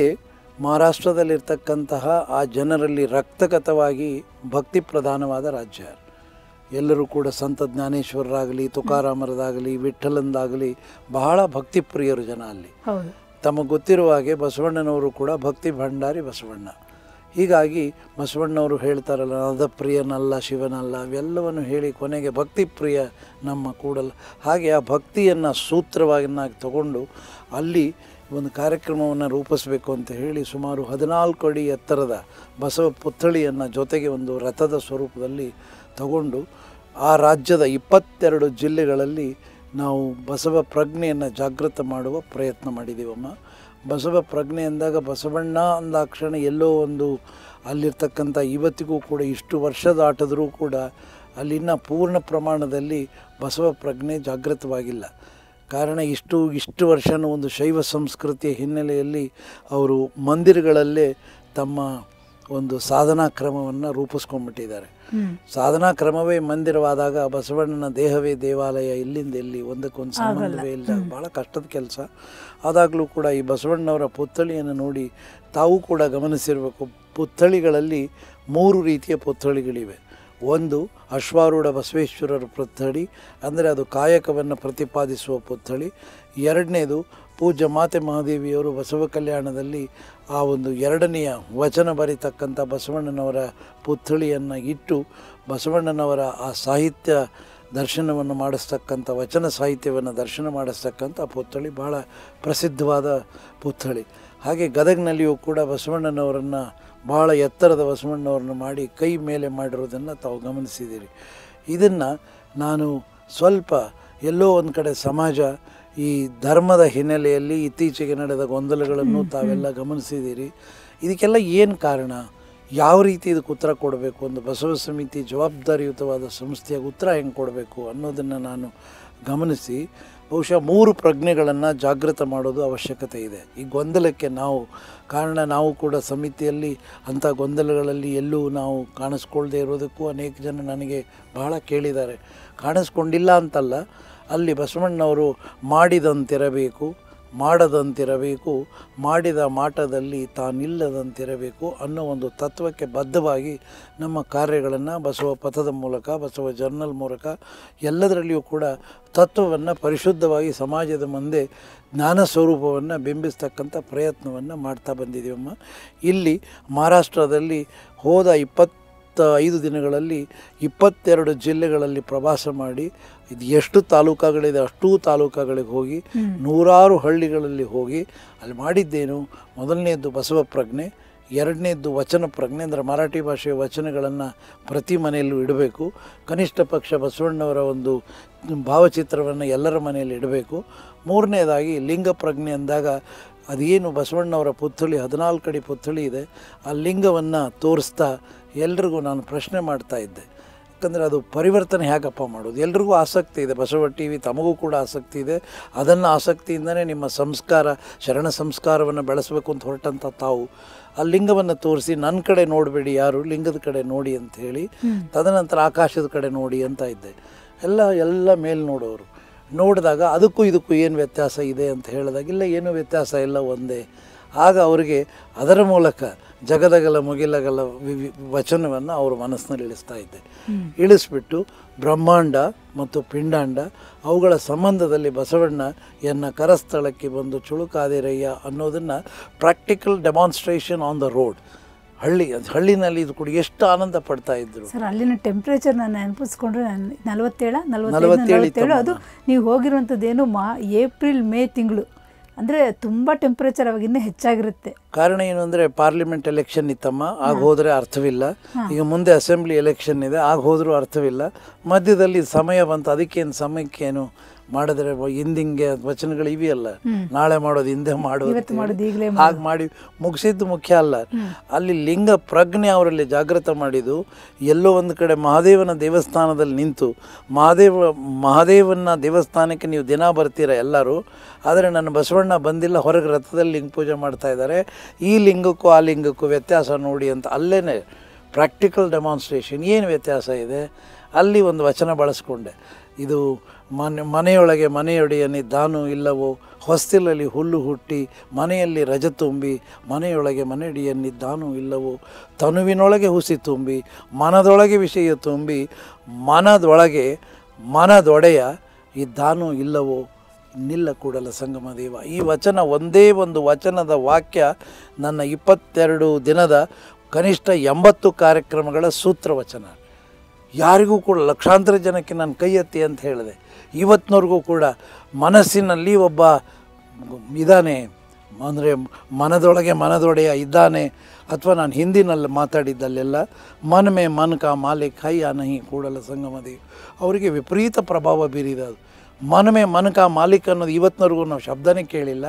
ಮಹಾರಾಷ್ಟ್ರದಲ್ಲಿರ್ತಕ್ಕಂತಹ ಆ ಜನರಲ್ಲಿ ರಕ್ತಗತವಾಗಿ ಭಕ್ತಿ ಪ್ರಧಾನವಾದ ರಾಜ್ಯ ಎಲ್ಲರೂ ಕೂಡ ಸಂತ ಜ್ಞಾನೇಶ್ವರರಾಗಲಿ ತುಕಾರಾಮರದಾಗಲಿ ವಿಠ್ಠಲಂದಾಗಲಿ ಬಹಳ ಭಕ್ತಿಪ್ರಿಯರು ಜನ ಅಲ್ಲಿ ಹೌದು ತಮಗೆ ಗೊತ್ತಿರುವ ಹಾಗೆ ಬಸವಣ್ಣನವರು ಕೂಡ ಭಕ್ತಿ ಭಂಡಾರಿ ಬಸವಣ್ಣ ಹೀಗಾಗಿ ಬಸವಣ್ಣವರು ಹೇಳ್ತಾರಲ್ಲ ನದಪ್ರಿಯನಲ್ಲ ಶಿವನಲ್ಲ ಅವೆಲ್ಲವನ್ನು ಹೇಳಿ ಕೊನೆಗೆ ಭಕ್ತಿ ಪ್ರಿಯ ನಮ್ಮ ಕೂಡಲ ಹಾಗೆ ಆ ಭಕ್ತಿಯನ್ನು ಸೂತ್ರವನ್ನಾಗಿ ತಗೊಂಡು ಅಲ್ಲಿ ಒಂದು ಕಾರ್ಯಕ್ರಮವನ್ನು ರೂಪಿಸಬೇಕು ಅಂತ ಹೇಳಿ ಸುಮಾರು ಹದಿನಾಲ್ಕು ಅಡಿ ಎತ್ತರದ ಬಸವ ಪುತ್ಥಳಿಯನ್ನು ಜೊತೆಗೆ ಒಂದು ರಥದ ಸ್ವರೂಪದಲ್ಲಿ ತಗೊಂಡು ಆ ರಾಜ್ಯದ ಇಪ್ಪತ್ತೆರಡು ಜಿಲ್ಲೆಗಳಲ್ಲಿ ನಾವು ಬಸವ ಪ್ರಜ್ಞೆಯನ್ನು ಜಾಗೃತ ಮಾಡುವ ಪ್ರಯತ್ನ ಮಾಡಿದ್ದೀವಮ್ಮ ಬಸವ ಪ್ರಜ್ಞೆ ಅಂದಾಗ ಬಸವಣ್ಣ ಅಂದಾಕ್ಷಣ ಎಲ್ಲೋ ಒಂದು ಅಲ್ಲಿರ್ತಕ್ಕಂಥ ಇವತ್ತಿಗೂ ಕೂಡ ಇಷ್ಟು ವರ್ಷದ ಆಟದರೂ ಕೂಡ ಅಲ್ಲಿನ ಪೂರ್ಣ ಪ್ರಮಾಣದಲ್ಲಿ ಬಸವ ಪ್ರಜ್ಞೆ ಜಾಗೃತವಾಗಿಲ್ಲ ಕಾರಣ ಇಷ್ಟು ಇಷ್ಟು ವರ್ಷನೂ ಒಂದು ಶೈವ ಸಂಸ್ಕೃತಿಯ ಹಿನ್ನೆಲೆಯಲ್ಲಿ ಅವರು ಮಂದಿರಗಳಲ್ಲೇ ತಮ್ಮ ಒಂದು ಸಾಧನಾ ಕ್ರಮವನ್ನು ರೂಪಿಸ್ಕೊಂಡ್ಬಿಟ್ಟಿದ್ದಾರೆ ಹ್ಮ್ ಸಾಧನಾ ಕ್ರಮವೇ ಮಂದಿರವಾದಾಗ ಬಸವಣ್ಣನ ದೇಹವೇ ದೇವಾಲಯ ಇಲ್ಲಿಂದ ಎಲ್ಲಿ ಒಂದಕ್ಕೊಂದು ಸಂಬಂಧವೇ ಇಲ್ಲ ಭಾಳ ಕಷ್ಟದ ಕೆಲಸ ಆದಾಗಲೂ ಕೂಡ ಈ ಬಸವಣ್ಣವರ ಪುತ್ಥಳಿಯನ್ನು ನೋಡಿ ತಾವು ಕೂಡ ಗಮನಿಸಿರಬೇಕು ಪುತ್ಥಳಿಗಳಲ್ಲಿ ಮೂರು ರೀತಿಯ ಪುತ್ಥಳಿಗಳಿವೆ ಒಂದು ಅಶ್ವಾರೂಢ ಬಸವೇಶ್ವರರ ಪುತ್ಥಳಿ ಅಂದರೆ ಅದು ಕಾಯಕವನ್ನು ಪ್ರತಿಪಾದಿಸುವ ಪುತ್ಥಳಿ ಎರಡನೇದು ಪೂಜ್ಯ ಮಾತೆ ಮಹಾದೇವಿಯವರು ಬಸವ ಕಲ್ಯಾಣದಲ್ಲಿ ಆ ಒಂದು ಎರಡನೆಯ ವಚನ ಬರಿತಕ್ಕಂಥ ಬಸವಣ್ಣನವರ ಪುತ್ಥಳಿಯನ್ನು ಇಟ್ಟು ಬಸವಣ್ಣನವರ ಆ ಸಾಹಿತ್ಯ ದರ್ಶನವನ್ನು ಮಾಡಿಸ್ತಕ್ಕಂಥ ವಚನ ಸಾಹಿತ್ಯವನ್ನು ದರ್ಶನ ಮಾಡಿಸ್ತಕ್ಕಂಥ ಪುತ್ಥಳಿ ಬಹಳ ಪ್ರಸಿದ್ಧವಾದ ಪುತ್ಥಳಿ ಹಾಗೆ ಗದಗ್ನಲ್ಲಿಯೂ ಕೂಡ ಬಸವಣ್ಣನವರನ್ನು ಬಹಳ ಎತ್ತರದ ಬಸವಣ್ಣವ್ರನ್ನ ಮಾಡಿ ಕೈ ಮೇಲೆ ಮಾಡಿರೋದನ್ನು ತಾವು ಗಮನಿಸಿದ್ದೀರಿ ಇದನ್ನು ನಾನು ಸ್ವಲ್ಪ ಎಲ್ಲೋ ಒಂದು ಕಡೆ ಸಮಾಜ ಈ ಧರ್ಮದ ಹಿನ್ನೆಲೆಯಲ್ಲಿ ಇತ್ತೀಚೆಗೆ ನಡೆದ ಗೊಂದಲಗಳನ್ನು ತಾವೆಲ್ಲ ಗಮನಿಸಿದ್ದೀರಿ ಇದಕ್ಕೆಲ್ಲ ಏನು ಕಾರಣ ಯಾವ ರೀತಿ ಇದಕ್ಕೆ ಉತ್ತರ ಕೊಡಬೇಕು ಒಂದು ಬಸವ ಸಮಿತಿ ಜವಾಬ್ದಾರಿಯುತವಾದ ಸಂಸ್ಥೆಯಾಗಿ ಉತ್ತರ ಹೆಂಗೆ ಕೊಡಬೇಕು ಅನ್ನೋದನ್ನು ನಾನು ಗಮನಿಸಿ ಬಹುಶಃ ಮೂರು ಪ್ರಜ್ಞೆಗಳನ್ನು ಜಾಗೃತ ಮಾಡೋದು ಅವಶ್ಯಕತೆ ಇದೆ ಈ ಗೊಂದಲಕ್ಕೆ ನಾವು ಕಾರಣ ನಾವು ಕೂಡ ಸಮಿತಿಯಲ್ಲಿ ಅಂಥ ಗೊಂದಲಗಳಲ್ಲಿ ಎಲ್ಲೂ ನಾವು ಕಾಣಿಸ್ಕೊಳ್ದೇ ಇರೋದಕ್ಕೂ ಅನೇಕ ಜನ ನನಗೆ ಬಹಳ ಕೇಳಿದ್ದಾರೆ ಕಾಣಿಸ್ಕೊಂಡಿಲ್ಲ ಅಂತಲ್ಲ ಅಲ್ಲಿ ಬಸವಣ್ಣವರು ಮಾಡಿದಂತಿರಬೇಕು ಮಾಡದಂತಿರಬೇಕು ಮಾಡಿದ ಮಾಟದಲ್ಲಿ ತಾನಿಲ್ಲದಂತಿರಬೇಕು ಅನ್ನೋ ಒಂದು ತತ್ವಕ್ಕೆ ಬದ್ಧವಾಗಿ ನಮ್ಮ ಕಾರ್ಯಗಳನ್ನು ಬಸವ ಪಥದ ಮೂಲಕ ಬಸವ ಜರ್ನಲ್ ಮೂಲಕ ಎಲ್ಲದರಲ್ಲಿಯೂ ಕೂಡ ತತ್ವವನ್ನು ಪರಿಶುದ್ಧವಾಗಿ ಸಮಾಜದ ಮುಂದೆ ಜ್ಞಾನ ಸ್ವರೂಪವನ್ನು ಬಿಂಬಿಸ್ತಕ್ಕಂಥ ಪ್ರಯತ್ನವನ್ನು ಮಾಡ್ತಾ ಬಂದಿದ್ದೀವಮ್ಮ ಇಲ್ಲಿ ಮಹಾರಾಷ್ಟ್ರದಲ್ಲಿ ಹೋದ ಇಪ್ಪತ್ತು ಐದು ದಿನಗಳಲ್ಲಿ ಇಪ್ಪತ್ತೆರಡು ಜಿಲ್ಲೆಗಳಲ್ಲಿ ಪ್ರವಾಸ ಮಾಡಿ ಇದು ಎಷ್ಟು ತಾಲೂಕಾಗಳಿದೆ ಅಷ್ಟೂ ತಾಲೂಕಾಗಳಿಗೆ ಹೋಗಿ ನೂರಾರು ಹಳ್ಳಿಗಳಲ್ಲಿ ಹೋಗಿ ಅಲ್ಲಿ ಮಾಡಿದ್ದೇನು ಮೊದಲನೆಯದ್ದು ಬಸವ ಪ್ರಜ್ಞೆ ಎರಡನೇದ್ದು ವಚನ ಪ್ರಜ್ಞೆ ಅಂದರೆ ಮರಾಠಿ ಭಾಷೆಯ ವಚನಗಳನ್ನು ಪ್ರತಿ ಮನೆಯಲ್ಲೂ ಇಡಬೇಕು ಕನಿಷ್ಠ ಪಕ್ಷ ಬಸವಣ್ಣವರ ಒಂದು ಭಾವಚಿತ್ರವನ್ನು ಎಲ್ಲರ ಮನೆಯಲ್ಲಿ ಇಡಬೇಕು ಮೂರನೇದಾಗಿ ಲಿಂಗ ಪ್ರಜ್ಞೆ ಅಂದಾಗ ಅದೇನು ಬಸವಣ್ಣವರ ಪುತ್ಥಳಿ ಹದಿನಾಲ್ಕು ಅಡಿ ಪುತ್ಥಳಿ ಇದೆ ಆ ಲಿಂಗವನ್ನು ತೋರಿಸ್ತಾ ಎಲ್ರಿಗೂ ನಾನು ಪ್ರಶ್ನೆ ಮಾಡ್ತಾ ಇದ್ದೆ ಯಾಕಂದರೆ ಅದು ಪರಿವರ್ತನೆ ಹೇಗಪ್ಪ ಮಾಡೋದು ಎಲ್ರಿಗೂ ಆಸಕ್ತಿ ಇದೆ ಬಸವ ಟಿ ವಿ ತಮಗೂ ಕೂಡ ಆಸಕ್ತಿ ಇದೆ ಅದನ್ನು ಆಸಕ್ತಿಯಿಂದನೇ ನಿಮ್ಮ ಸಂಸ್ಕಾರ ಶರಣ ಸಂಸ್ಕಾರವನ್ನು ಬೆಳೆಸಬೇಕು ಅಂತ ಹೊರಟಂಥ ತಾವು ಆ ಲಿಂಗವನ್ನು ತೋರಿಸಿ ನನ್ನ ಕಡೆ ನೋಡಬೇಡಿ ಯಾರು ಲಿಂಗದ ಕಡೆ ನೋಡಿ ಅಂತ ಹೇಳಿ ತದನಂತರ ಆಕಾಶದ ಕಡೆ ನೋಡಿ ಅಂತ ಇದ್ದೆ ಎಲ್ಲ ಎಲ್ಲ ಮೇಲ್ ನೋಡೋರು ನೋಡಿದಾಗ ಅದಕ್ಕೂ ಇದಕ್ಕೂ ಏನು ವ್ಯತ್ಯಾಸ ಇದೆ ಅಂತ ಹೇಳಿದಾಗ ಇಲ್ಲ ಏನೂ ವ್ಯತ್ಯಾಸ ಇಲ್ಲ ಒಂದೇ ಆಗ ಅವರಿಗೆ ಅದರ ಮೂಲಕ ಜಗದಗಲ ಮುಗಿಲಗಲ ವಿ- ವಚನವನ್ನು ಅವ್ರ ಮನಸ್ಸಿನಲ್ಲಿ ಇಳಿಸ್ತಾ ಇದ್ದೆ ಇಳಿಸ್ಬಿಟ್ಟು ಬ್ರಹ್ಮಾಂಡ ಮತ್ತು ಪಿಂಡಾಂಡ ಅವುಗಳ ಸಂಬಂಧದಲ್ಲಿ ಬಸವಣ್ಣ ಎನ್ನ ಕರಸ್ಥಳಕ್ಕೆ ಬಂದು ಚುಳುಕಾದಿರಯ್ಯ ಅನ್ನೋದನ್ನು practical demonstration on the road ಹಳ್ಳಿ ಅದು ಹಳ್ಳಿನಲ್ಲಿ ಇದು ಕೂಡ ಎಷ್ಟು ಆನಂದ ಪಡ್ತಾ ಇದ್ರು ಸರ್ ಅಲ್ಲಿನ ಟೆಂಪ್ರೇಚರ್ ನಾನು ನೆನಪಿಸ್ಕೊಂಡ್ರೆ ನಾನು ನಲವತ್ತೇಳ ನಲವತ್ತೇಳು ನಲವತ್ತೇಳು ಇತ್ತಮ್ಮ ಅದು ನೀವು ಹೋಗಿರುವಂಥದ್ದೇನು ಮಾ ಏಪ್ರಿಲ್ ಮೇ ತಿಂಗಳು ಅಂದರೆ ತುಂಬ ಟೆಂಪ್ರೇಚರ್ ಅವಾಗ ಇನ್ನೂ ಹೆಚ್ಚಾಗಿರುತ್ತೆ ಕಾರಣ ಏನು ಅಂದರೆ ಪಾರ್ಲಿಮೆಂಟ್ ಎಲೆಕ್ಷನ್ ಇತ್ತಮ್ಮ ಆಗ ಹೋದರೆ ಅರ್ಥವಿಲ್ಲ ಈಗ ಮುಂದೆ ಅಸೆಂಬ್ಲಿ ಎಲೆಕ್ಷನ್ ಇದೆ ಆಗ ಹೋದರೂ ಅರ್ಥವಿಲ್ಲ ಮಧ್ಯದಲ್ಲಿ ಸಮಯ ಬಂತು ಅದಕ್ಕೇನು ಸಮಯಕ್ಕೇನು ಮಾಡಿದ್ರೆ ವ- ಹಿಂದಿಂಗೆ ವಚನಗಳು ಇವೆಯಲ್ಲ ನಾಳೆ ಮಾಡೋದು ಹಿಂದೆ ಮಾಡೋದು ಇವತ್ತು ಮಾಡೋದು ಈಗಲೇ ಹಾಗೆ ಮಾಡಿ ಮುಗಿಸಿದ್ದು ಮುಖ್ಯ ಅಲ್ಲ ಅಲ್ಲಿ ಲಿಂಗ ಪ್ರಜ್ಞೆ ಅವರಲ್ಲಿ ಜಾಗೃತ ಮಾಡಿದ್ದು ಎಲ್ಲೋ ಒಂದು ಕಡೆ ಮಹಾದೇವನ ದೇವಸ್ಥಾನದಲ್ಲಿ ನಿಂತು ಮಹಾದೇವ ಮಹಾದೇವನ ದೇವಸ್ಥಾನಕ್ಕೆ ನೀವು ದಿನ ಬರ್ತೀರ ಎಲ್ಲರೂ ಆದರೆ ನನ್ನ ಬಸವಣ್ಣ ಬಂದಿಲ್ಲ ಹೊರಗೆ ರಥದಲ್ಲಿ ಲಿಂಗ ಪೂಜೆ ಮಾಡ್ತಾ ಇದ್ದಾರೆ ಈ ಲಿಂಗಕ್ಕೂ ಆ ಲಿಂಗಕ್ಕೂ ವ್ಯತ್ಯಾಸ ನೋಡಿ ಅಂತ ಅಲ್ಲೇ ಪ್ರಾಕ್ಟಿಕಲ್ ಡೆಮಾನ್ಸ್ಟ್ರೇಷನ್ ಏನು ವ್ಯತ್ಯಾಸ ಇದೆ ಅಲ್ಲಿ ಒಂದು ವಚನ ಬಳಸ್ಕೊಂಡೆ ಇದು ಮನೆ ಮನೆಯೊಳಗೆ ಮನೆಯೊಡೆಯನಿದ್ದಾನು ಇಲ್ಲವೋ ಹೊಸ್ತಿಲಲ್ಲಿ ಹುಲ್ಲು ಹುಟ್ಟಿ ಮನೆಯಲ್ಲಿ ರಜ ತುಂಬಿ ಮನೆಯೊಳಗೆ ಮನೆಯಡಿಯನ್ನಿದ್ದಾನು ಇಲ್ಲವೋ ತನುವಿನೊಳಗೆ ಹುಸಿ ತುಂಬಿ ಮನದೊಳಗೆ ವಿಷಯ ತುಂಬಿ ಮನದೊಳಗೆ ಮನದೊಡೆಯ ಇದ್ದಾನು ಇಲ್ಲವೋ ನಿಲ್ಲ ಕೂಡಲ ಸಂಗಮ ದೇವ ಈ ವಚನ ಒಂದೇ ಒಂದು ವಚನದ ವಾಕ್ಯ ನನ್ನ ಇಪ್ಪತ್ತೆರಡು ದಿನದ ಕನಿಷ್ಠ ಎಂಬತ್ತು ಕಾರ್ಯಕ್ರಮಗಳ ಸೂತ್ರ ವಚನ ಯಾರಿಗೂ ಕೂಡ ಲಕ್ಷಾಂತರ ಜನಕ್ಕೆ ನಾನು ಕೈ ಎತ್ತಿ ಅಂತ ಹೇಳಿದೆ ಇವತ್ತಿನವರೆಗೂ ಕೂಡ ಮನಸ್ಸಿನಲ್ಲಿ ಒಬ್ಬ ಇದ್ದಾನೆ ಅಂದರೆ ಮನದೊಳಗೆ ಮನದೊಡೆಯ ಇದ್ದಾನೆ ಅಥವಾ ನಾನು ಹಿಂದಿನಲ್ಲಿ ಮಾತಾಡಿದ್ದಲ್ಲೆಲ್ಲ ಮನ್ ಮೇ ಮನ್ ಕಾ ಮಾಲಿಕ್ ಹೈ ಯಾ ನಹಿ ಕೂಡಲ ಸಂಗಮ ದೇವ್ ಅವರಿಗೆ ವಿಪರೀತ ಪ್ರಭಾವ ಬೀರಿದೆ ಅದು ಮನ್ ಮೇ ಮನ್ ಕಾ ಮಾಲಿಕ್ ಅನ್ನೋದು ಇವತ್ತಿನವರೆಗೂ ನಾವು ಶಬ್ದನೇ ಕೇಳಿಲ್ಲ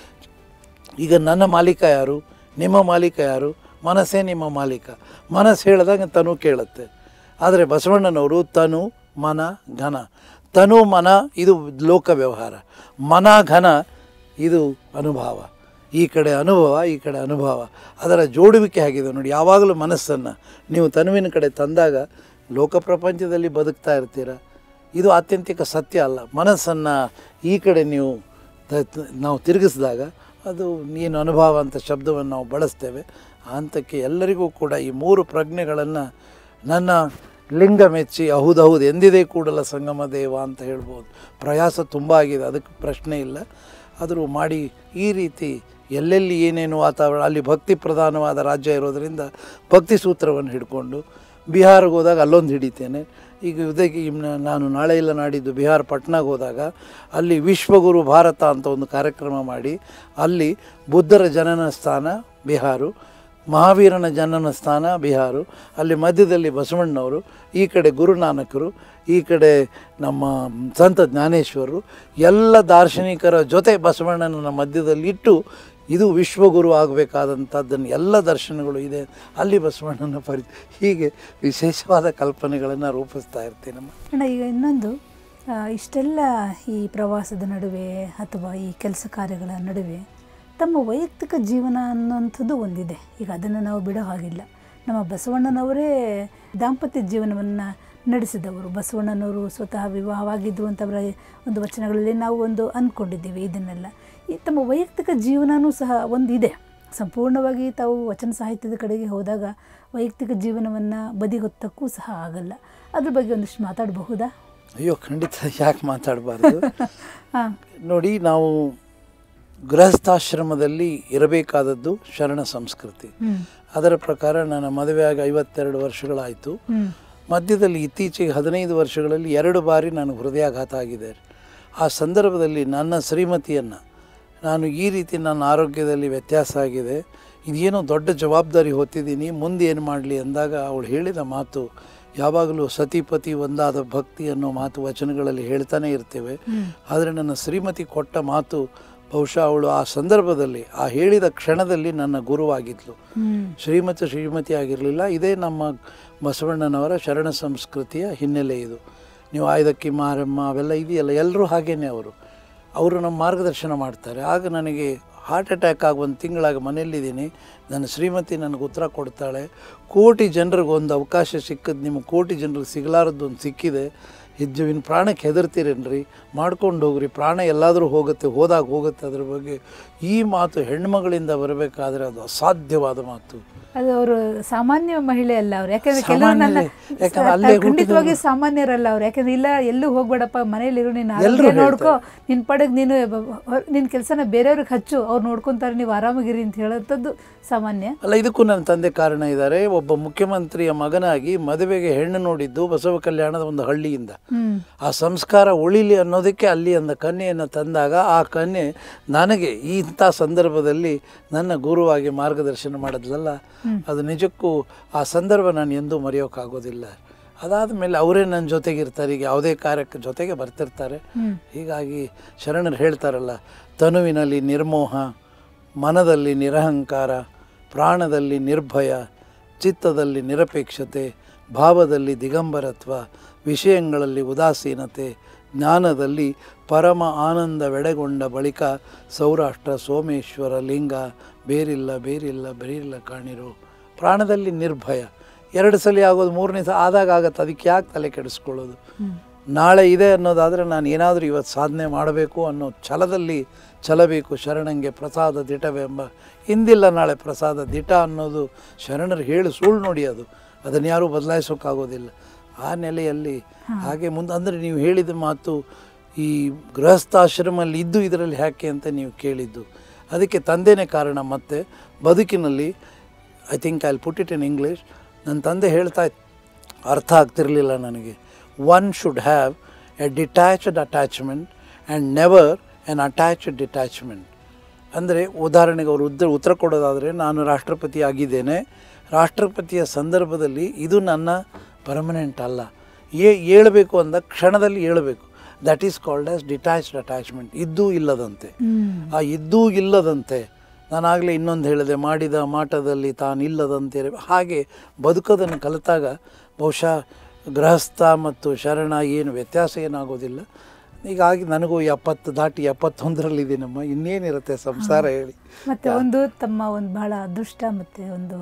ಈಗ ನನ್ನ ಮಾಲೀಕ ಯಾರು ನಿಮ್ಮ ಮಾಲೀಕ ಯಾರು ಮನಸ್ಸೇ ನಿಮ್ಮ ಮಾಲೀಕ ಮನಸ್ಸು ಹೇಳಿದಾಗ ತನು ಕೇಳುತ್ತೆ ಆದರೆ ಬಸವಣ್ಣನವರು ತನು ಮನ ಘನ ತನು ಮನ ಇದು ಲೋಕ ವ್ಯವಹಾರ ಮನ ಘನ ಇದು ಅನುಭವ ಈ ಕಡೆ ಅನುಭವ ಈ ಕಡೆ ಅನುಭವ ಅದರ ಜೋಡುವಿಕೆ ಆಗಿದೆ ನೋಡಿ ಯಾವಾಗಲೂ ಮನಸ್ಸನ್ನು ನೀವು ತನುವಿನ ಕಡೆ ತಂದಾಗ ಲೋಕ ಪ್ರಪಂಚದಲ್ಲಿ ಬದುಕ್ತಾ ಇರ್ತೀರ ಇದು ಆತ್ಯಂತಿಕ ಸತ್ಯ ಅಲ್ಲ ಮನಸ್ಸನ್ನು ಈ ಕಡೆ ನೀವು ತ- ತ- ನಾವು ತಿರುಗಿಸಿದಾಗ ಅದು ಏನು ಅನುಭವ ಅಂತ ಶಬ್ದವನ್ನು ನಾವು ಬಳಸ್ತೇವೆ ಆ ಹಂತಕ್ಕೆ ಎಲ್ಲರಿಗೂ ಕೂಡ ಈ ಮೂರು ಪ್ರಜ್ಞೆಗಳನ್ನು ನನ್ನ ಲಿಂಗ ಮೆಚ್ಚಿ ಹೌದೌದು ಎಂದಿದೆ ಕೂಡಲ ಸಂಗಮ ದೇವ ಅಂತ ಹೇಳ್ಬೋದು ಪ್ರಯಾಸ ತುಂಬ ಆಗಿದೆ ಅದಕ್ಕೆ ಪ್ರಶ್ನೆ ಇಲ್ಲ ಆದರೂ ಮಾಡಿ ಈ ರೀತಿ ಎಲ್ಲೆಲ್ಲಿ ಏನೇನು ವಾತಾವರಣ ಅಲ್ಲಿ ಭಕ್ತಿ ಪ್ರಧಾನವಾದ ರಾಜ್ಯ ಇರೋದರಿಂದ ಭಕ್ತಿ ಸೂತ್ರವನ್ನು ಹಿಡ್ಕೊಂಡು ಬಿಹಾರಿಗೆ ಹೋದಾಗ ಅಲ್ಲೊಂದು ಹಿಡಿತೇನೆ ಈಗ ಇದಕ್ಕೆ ಇನ್ನು ನಾನು ನಾಳೆ ಇಲ್ಲ ನಾಡಿದ್ದು ಬಿಹಾರ ಪಟ್ನಾಗೆ ಹೋದಾಗ ಅಲ್ಲಿ ವಿಶ್ವಗುರು ಭಾರತ ಅಂತ ಒಂದು ಕಾರ್ಯಕ್ರಮ ಮಾಡಿ ಅಲ್ಲಿ ಬುದ್ಧರ ಜನನ ಸ್ಥಾನ ಬಿಹಾರು ಮಹಾವೀರನ ಜನನ ಸ್ಥಾನ ಬಿಹಾರು ಅಲ್ಲಿ ಮಧ್ಯದಲ್ಲಿ ಬಸವಣ್ಣವರು ಈ ಕಡೆ ಗುರುನಾನಕರು ಈ ಕಡೆ ನಮ್ಮ ಸಂತ ಜ್ಞಾನೇಶ್ವರರು ಎಲ್ಲ ದಾರ್ಶನಿಕರ ಜೊತೆ ಬಸವಣ್ಣನ ಮಧ್ಯದಲ್ಲಿ ಇಟ್ಟು ಇದು ವಿಶ್ವಗುರು ಆಗಬೇಕಾದಂಥದ್ದನ್ನು ಎಲ್ಲ ದರ್ಶನಗಳು ಇದೆ ಅಲ್ಲಿ ಬಸವಣ್ಣನ ಪರಿ ಹೀಗೆ ವಿಶೇಷವಾದ ಕಲ್ಪನೆಗಳನ್ನು ರೂಪಿಸ್ತಾ ಇರ್ತೀನಮ್ಮ ಅಣ್ಣ ಈಗ ಇನ್ನೊಂದು ಆ, ಇಷ್ಟೆಲ್ಲ ಈ ಪ್ರವಾಸದ ನಡುವೆ ಅಥವಾ ಈ ಕೆಲಸ ಕಾರ್ಯಗಳ ನಡುವೆ ತಮ್ಮ ವೈಯಕ್ತಿಕ ಜೀವನ ಅನ್ನೋಂಥದ್ದು ಒಂದಿದೆ ಈಗ ಅದನ್ನು ನಾವು ಬಿಡೋ ಹಾಗಿಲ್ಲ ನಮ್ಮ ಬಸವಣ್ಣನವರೇ ದಾಂಪತ್ಯ ಜೀವನವನ್ನು ನಡೆಸಿದವರು ಬಸವಣ್ಣನವರು ಸ್ವತಃ ವಿವಾಹವಾಗಿದ್ದರು ಅಂತವರ ಒಂದು ವಚನಗಳಲ್ಲಿ ನಾವು ಒಂದು ಅಂದ್ಕೊಂಡಿದ್ದೀವಿ ಇದನ್ನೆಲ್ಲ ಈ ತಮ್ಮ ವೈಯಕ್ತಿಕ ಜೀವನವೂ ಸಹ ಒಂದಿದೆ ಸಂಪೂರ್ಣವಾಗಿ ತಾವು ವಚನ ಸಾಹಿತ್ಯದ ಕಡೆಗೆ ಹೋದಾಗ ವೈಯಕ್ತಿಕ ಜೀವನವನ್ನು ಬದಿಗೊತ್ತಕ್ಕೂ ಸಹ ಆಗಲ್ಲ ಅದ್ರ ಬಗ್ಗೆ ಒಂದಿಷ್ಟು ಮಾತಾಡಬಹುದಾ ಅಯ್ಯೋ ಖಂಡಿತ ಯಾಕೆ ಮಾತಾಡಬಾರ್ದು ಹಾಂ ನೋಡಿ ನಾವು ಗೃಹಸ್ಥಾಶ್ರಮದಲ್ಲಿ ಇರಬೇಕಾದದ್ದು ಶರಣ ಸಂಸ್ಕೃತಿ ಹ್ಞೂ ಅದರ ಪ್ರಕಾರ ನನ್ನ ಮದುವೆಯಾಗಿ ಐವತ್ತೆರಡು ವರ್ಷಗಳಾಯಿತು ಹ್ಞೂ ಮಧ್ಯದಲ್ಲಿ ಇತ್ತೀಚೆಗೆ ಹದಿನೈದು ವರ್ಷಗಳಲ್ಲಿ ಎರಡು ಬಾರಿ ನನಗೆ ಹೃದಯಾಘಾತ ಆಗಿದೆ ಆ ಸಂದರ್ಭದಲ್ಲಿ ನನ್ನ ಶ್ರೀಮತಿಯನ್ನು ನಾನು ಈ ರೀತಿ ನನ್ನ ಆರೋಗ್ಯದಲ್ಲಿ ವ್ಯತ್ಯಾಸ ಆಗಿದೆ ಇದೇನೋ ದೊಡ್ಡ ಜವಾಬ್ದಾರಿ ಹೊತ್ತಿದ್ದೀನಿ ಮುಂದೆ ಏನು ಮಾಡಲಿ ಅಂದಾಗ ಅವಳು ಹೇಳಿದ ಮಾತು ಯಾವಾಗಲೂ ಸತಿಪತಿ ಒಂದಾದ ಭಕ್ತಿ ಅನ್ನೋ ಮಾತು ವಚನಗಳಲ್ಲಿ ಹೇಳ್ತಾನೆ ಇರ್ತೇವೆ ಆದರೆ ನನ್ನ ಶ್ರೀಮತಿ ಕೊಟ್ಟ ಮಾತು ಬಹುಶಃ ಅವಳು ಆ ಸಂದರ್ಭದಲ್ಲಿ ಆ ಹೇಳಿದ ಕ್ಷಣದಲ್ಲಿ ನನ್ನ ಗುರುವಾಗಿದ್ಲು ಹ್ಮ್ ಶ್ರೀಮತಿ ಶ್ರೀಮತಿ ಆಗಿರಲಿಲ್ಲ ಇದೇ ನಮ್ಮ ಬಸವಣ್ಣನವರ ಶರಣ ಸಂಸ್ಕೃತಿಯ ಹಿನ್ನೆಲೆ ಇದು ನೀವು ಆಯ್ದಕ್ಕಿ ಮಾರಮ್ಮ ಅವೆಲ್ಲ ಇದೆಯಲ್ಲ ಎಲ್ಲರೂ ಹಾಗೇನೆ ಅವರು ಅವರು ನಮ್ಮ ಮಾರ್ಗದರ್ಶನ ಮಾಡ್ತಾರೆ ಆಗ ನನಗೆ ಹಾರ್ಟ್ ಅಟ್ಯಾಕ್ ಆಗಿ ಒಂದು ತಿಂಗಳಾಗಿ ಮನೆಯಲ್ಲಿದ್ದೀನಿ ನನ್ನ ಶ್ರೀಮತಿ ನನಗೆ ಉತ್ತರ ಕೊಡ್ತಾಳೆ ಕೋಟಿ ಜನರಿಗೆ ಒಂದು ಅವಕಾಶ ಸಿಕ್ಕದ್ದು ನಿಮಗೆ ಕೋಟಿ ಜನರಿಗೆ ಸಿಗಲಾರದ್ದು ಒಂದು ಸಿಕ್ಕಿದೆ ಇಜ್ಜುವಿನ ಪ್ರಾಣಕ್ಕೆ ಹೆದರ್ತೀರೇನ್ರಿ ಮಾಡ್ಕೊಂಡು ಹೋಗ್ರಿ ಪ್ರಾಣ ಎಲ್ಲಾದರೂ ಹೋಗುತ್ತೆ ಹೋದಾಗ ಹೋಗುತ್ತೆ ಅದ್ರ ಬಗ್ಗೆ ಈ ಮಾತು ಹೆಣ್ಮಗಳಿಂದ ಬರಬೇಕಾದ್ರೆ ಅದು ಅಸಾಧ್ಯವಾದ ಮಾತು ಅದು ಅವರು ಸಾಮಾನ್ಯ ಮಹಿಳೆ ಅಲ್ಲ ಅವ್ರು ಯಾಕಂದ್ರೆ ಕೆಲವರು ನನ್ನ ಸಾಮಾನ್ಯ ಯಾಕಂದ್ರೆ ಅಲ್ಲೇ ಹುಟ್ಟಿದವರು. ಖಂಡಿತವಾಗಿ ಸಾಮಾನ್ಯರಲ್ಲ ಅವ್ರು ಯಾಕಂದ್ರೆ ಇಲ್ಲ ಎಲ್ಲೂ ಹೋಗ್ಬೇಡಪ್ಪ ಮನೇಲಿರು ನೀನು ಎಲ್ರೂ ಆರೋಗ್ಯ ನೋಡ್ಕೋ ನಿನ್ ಪಡೆಗ್ ನೀನು ಬ- ಹೊರ- ನಿನ್ ಕೆಲಸನ ಬೇರೆಯವ್ರಿಗೆ ಹಚ್ಚು ಅವ್ರು ನೋಡ್ಕೊಂತಾರೆ ನೀವು ಆರಾಮಾಗಿರಿ ಅಂತ ಹೇಳೋಂಥದ್ದು ಸಾಮಾನ್ಯ ಅಲ್ಲ ಇದಕ್ಕೂ ನನ್ನ ತಂದೆ ಕಾರಣ ಇದ್ದಾರೆ ಒಬ್ಬ ಮುಖ್ಯಮಂತ್ರಿಯ ಮಗನಾಗಿ ಮದುವೆಗೆ ಹೆಣ್ಣು ನೋಡಿದ್ದು ಬಸವ ಕಲ್ಯಾಣದ ಒಂದು ಹಳ್ಳಿಯಿಂದ ಹ್ಮ್ ಆ ಸಂಸ್ಕಾರ ಉಳಿಲಿ ಅನ್ನೋದಕ್ಕೆ ಅಲ್ಲಿ ಅಂದ ಕನ್ಯೆಯನ್ನು ತಂದಾಗ ಆ ಕನ್ಯೆ ನನಗೆ ಈ ಇಂಥ ಸಂದರ್ಭದಲ್ಲಿ ನನ್ನ ಗುರುವಾಗಿ ಮಾರ್ಗದರ್ಶನ ಮಾಡಿದ್ಲಲ್ಲ ಅದು ನಿಜಕ್ಕೂ ಆ ಸಂದರ್ಭ ನಾನು ಎಂದೂ ಮರೆಯೋಕ್ಕಾಗೋದಿಲ್ಲ ಅದಾದ ಮೇಲೆ ಅವರೇ ನನ್ನ ಜೊತೆಗಿರ್ತಾರೆ ಈಗ ಯಾವುದೇ ಕಾರ್ಯಕ್ಕೆ ಜೊತೆಗೆ ಬರ್ತಿರ್ತಾರೆ ಹೀಗಾಗಿ ಶರಣರು ಹೇಳ್ತಾರಲ್ಲ ತನುವಿನಲ್ಲಿ ನಿರ್ಮೋಹ ಮನದಲ್ಲಿ ನಿರಹಂಕಾರ ಪ್ರಾಣದಲ್ಲಿ ನಿರ್ಭಯ ಚಿತ್ತದಲ್ಲಿ ನಿರಪೇಕ್ಷತೆ ಭಾವದಲ್ಲಿ ದಿಗಂಬರತ್ವ ವಿಷಯಗಳಲ್ಲಿ ಉದಾಸೀನತೆ ಜ್ಞಾನದಲ್ಲಿ ಪರಮ ಆನಂದವೆಡೆಗೊಂಡ ಬಳಿಕ ಸೌರಾಷ್ಟ್ರ ಸೋಮೇಶ್ವರ ಲಿಂಗ ಬೇರಿಲ್ಲ ಬೇರಿಲ್ಲ ಬೇರಿಲ್ಲ ಕಾಣಿರೋ ಪ್ರಾಣದಲ್ಲಿ ನಿರ್ಭಯ ಎರಡು ಸಲ ಆಗೋದು ಮೂರನೇ ಸಲ ಆದಾಗ ಆಗತ್ತೆ ಅದಕ್ಕೆ ಯಾಕೆ ತಲೆ ಕೆಡಿಸ್ಕೊಳ್ಳೋದು ನಾಳೆ ಇದೆ ಅನ್ನೋದಾದರೆ ನಾನು ಏನಾದರೂ ಇವತ್ತು ಸಾಧನೆ ಮಾಡಬೇಕು ಅನ್ನೋ ಛಲದಲ್ಲಿ ಛಲಬೇಕು ಶರಣಂಗೆ ಪ್ರಸಾದ ದಿಟವೆಂಬ ಇಂದಿಲ್ಲ ನಾಳೆ ಪ್ರಸಾದ ದಿಟ ಅನ್ನೋದು ಶರಣರು ಹೇಳಿ ಸುಳ್ಳು ನೋಡಿ ಅದು ಅದನ್ನು ಯಾರೂ ಬದಲಾಯಿಸೋಕ್ಕಾಗೋದಿಲ್ಲ ಆ ನೆಲೆಯಲ್ಲಿ ಹಾಗೆ ಮುಂದೆ ಅಂದರೆ ನೀವು ಹೇಳಿದ ಮಾತು ಈ ಗೃಹಸ್ಥಾಶ್ರಮಲ್ಲಿ ಇದ್ದು ಇದರಲ್ಲಿ ಯಾಕೆ ಅಂತ ನೀವು ಕೇಳಿದ್ದು ಅದಕ್ಕೆ ತಂದೆನೇ ಕಾರಣ ಮತ್ತೆ ಬದುಕಿನಲ್ಲಿ I think I put it in English ನನ್ನ ತಂದೆ ಹೇಳ್ತಾ ಇತ್ತು ಅರ್ಥ ಆಗ್ತಿರಲಿಲ್ಲ ನನಗೆ one should have a detached attachment and never an attached detachment ಅಂದರೆ ಉದಾಹರಣೆಗೆ ಅವರು ಉತ್ತರ ಉತ್ತರ ಕೊಡೋದಾದರೆ ನಾನು ರಾಷ್ಟ್ರಪತಿ ಆಗಿದ್ದೇನೆ ರಾಷ್ಟ್ರಪತಿಯ ಸಂದರ್ಭದಲ್ಲಿ ಇದು ನನ್ನ ಪರ್ಮನೆಂಟ್ ಅಲ್ಲ ಏ ಏಳಬೇಕು ಅಂದ ಕ್ಷಣದಲ್ಲಿ ಏಳಬೇಕು that is called as detached attachment ಇದ್ದೂ ಇಲ್ಲದಂತೆ ಆ ಇದ್ದೂ ಇಲ್ಲದಂತೆ ನಾನಾಗಲೇ ಇನ್ನೊಂದು ಹೇಳಿದೆ ಮಾಡಿದ ಮಾಟದಲ್ಲಿ ತಾನಿಲ್ಲದಂತೆ ಇರ- ಹಾಗೆ ಬದುಕೋದನ್ನು ಕಲಿತಾಗ ಬಹುಶಃ ಗೃಹಸ್ಥ ಮತ್ತು ಶರಣ ಏನು ವ್ಯತ್ಯಾಸ ಏನಾಗೋದಿಲ್ಲ ಹೀಗಾಗಿ ನನಗೂ ಎಪ್ಪತ್ತು ದಾಟಿ ಎಪ್ಪತ್ತೊಂದರಲ್ಲಿದ್ದೀನಮ್ಮ ಇನ್ನೇನಿರುತ್ತೆ ಸಂಸಾರ ಹೇಳಿ ಮತ್ತೆ ಒಂದು ತಮ್ಮ ಒಂದು ಬಹಳ ಅದೃಷ್ಟ ಮತ್ತೆ ಒಂದು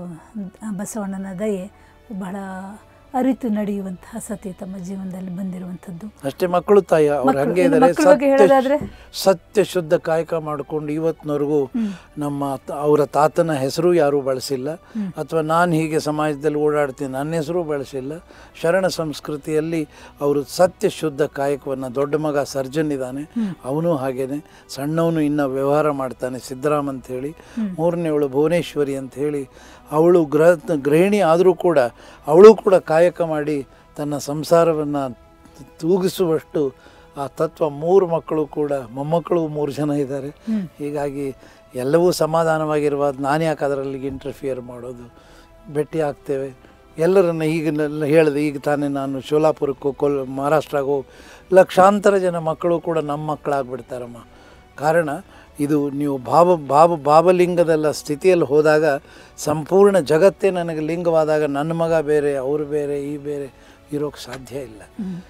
ಬಸವಣ್ಣನ ದಯೆ ಬಹಳ ಅರಿತು ನಡೆಯುವಂತಹ ಸತಿ ತಮ್ಮ ಜೀವನದಲ್ಲಿ ಬಂದಿರುವಂಥದ್ದು ಅಷ್ಟೇ ಮಕ್ಕಳು ತಾಯಿ ಅವ್ರು ಮಕ್ಕಳು- ಹಂಗೆ ಇನ್ನು ಇದ್ದಾರೆ ಮಕ್ಕಳ ಬಗ್ಗೆ ಹೇಳೋದಾದ್ರೆ? ಸತ್ಯ ಶುದ್ಧ ಕಾಯಕ ಮಾಡಿಕೊಂಡು ಇವತ್ತಿನವರೆಗೂ ನಮ್ಮ ತ- ಅವರ ತಾತನ ಹೆಸರು ಯಾರೂ ಬಳಸಿಲ್ಲ ಅಥವಾ ನಾನು ಹೀಗೆ ಸಮಾಜದಲ್ಲಿ ಓಡಾಡ್ತೀನಿ ನನ್ನ ಹೆಸರು ಬಳಸಿಲ್ಲ ಶರಣ ಸಂಸ್ಕೃತಿಯಲ್ಲಿ ಅವರು ಸತ್ಯ ಶುದ್ಧ ಕಾಯಕವನ್ನು ದೊಡ್ಡ ಮಗ ಸರ್ಜನ್ ಇದ್ದಾನೆ ಅವನು ಹಾಗೇನೆ ಸಣ್ಣವನು ಇನ್ನು ವ್ಯವಹಾರ ಮಾಡ್ತಾನೆ ಸಿದ್ದರಾಮ್ ಅಂತ ಹೇಳಿ ಮೂರನೇವಳು ಭುವನೇಶ್ವರಿ ಅಂತ ಹೇಳಿ ಅವಳು ಗೃಹ ಗೃಹಿಣಿ ಆದರೂ ಕೂಡ ಅವಳು ಕೂಡ ಕಾಯಕ ಮಾಡಿ ತನ್ನ ಸಂಸಾರವನ್ನು ತೂಗಿಸುವಷ್ಟು ಆ ತತ್ವ ಮೂರು ಮಕ್ಕಳು ಕೂಡ ಮೊಮ್ಮಕ್ಕಳು ಮೂರು ಜನ ಇದ್ದಾರೆ ಹೀಗಾಗಿ ಎಲ್ಲವೂ ಸಮಾಧಾನವಾಗಿರುವಾಗ ನಾನು ಯಾಕೆ ಅದರಲ್ಲಿ ಇಂಟರ್ಫಿಯರ್ ಮಾಡೋದು ಭೇಟಿ ಆಗ್ತೇವೆ ಎಲ್ಲರನ್ನ ಈಗ ನೆಲ್ಲ ಹೇಳಿದೆ ಈಗ ತಾನೇ ನಾನು ಶೋಲಾಪುರಕ್ಕೋ ಕೊಲ್ ಮಹಾರಾಷ್ಟ್ರಕ್ಕೆ ಹೋಗಿ ಲಕ್ಷಾಂತರ ಜನ ಮಕ್ಕಳು ಕೂಡ ನಮ್ಮ ಮಕ್ಕಳಾಗ್ಬಿಡ್ತಾರಮ್ಮ ಕಾರಣ ಇದು ನೀವು ಭಾವ ಭಾವ ಭಾವಲಿಂಗದಲ್ಲ ಸ್ಥಿತಿಯಲ್ಲಿ ಹೋದಾಗ ಸಂಪೂರ್ಣ ಜಗತ್ತೇ ನನಗೆ ಲಿಂಗವಾದಾಗ ನನ್ನ ಮಗ ಬೇರೆ ಅವರು ಬೇರೆ ಈ ಬೇರೆ ಇರೋಕ್ಕೆ ಸಾಧ್ಯ ಇಲ್ಲ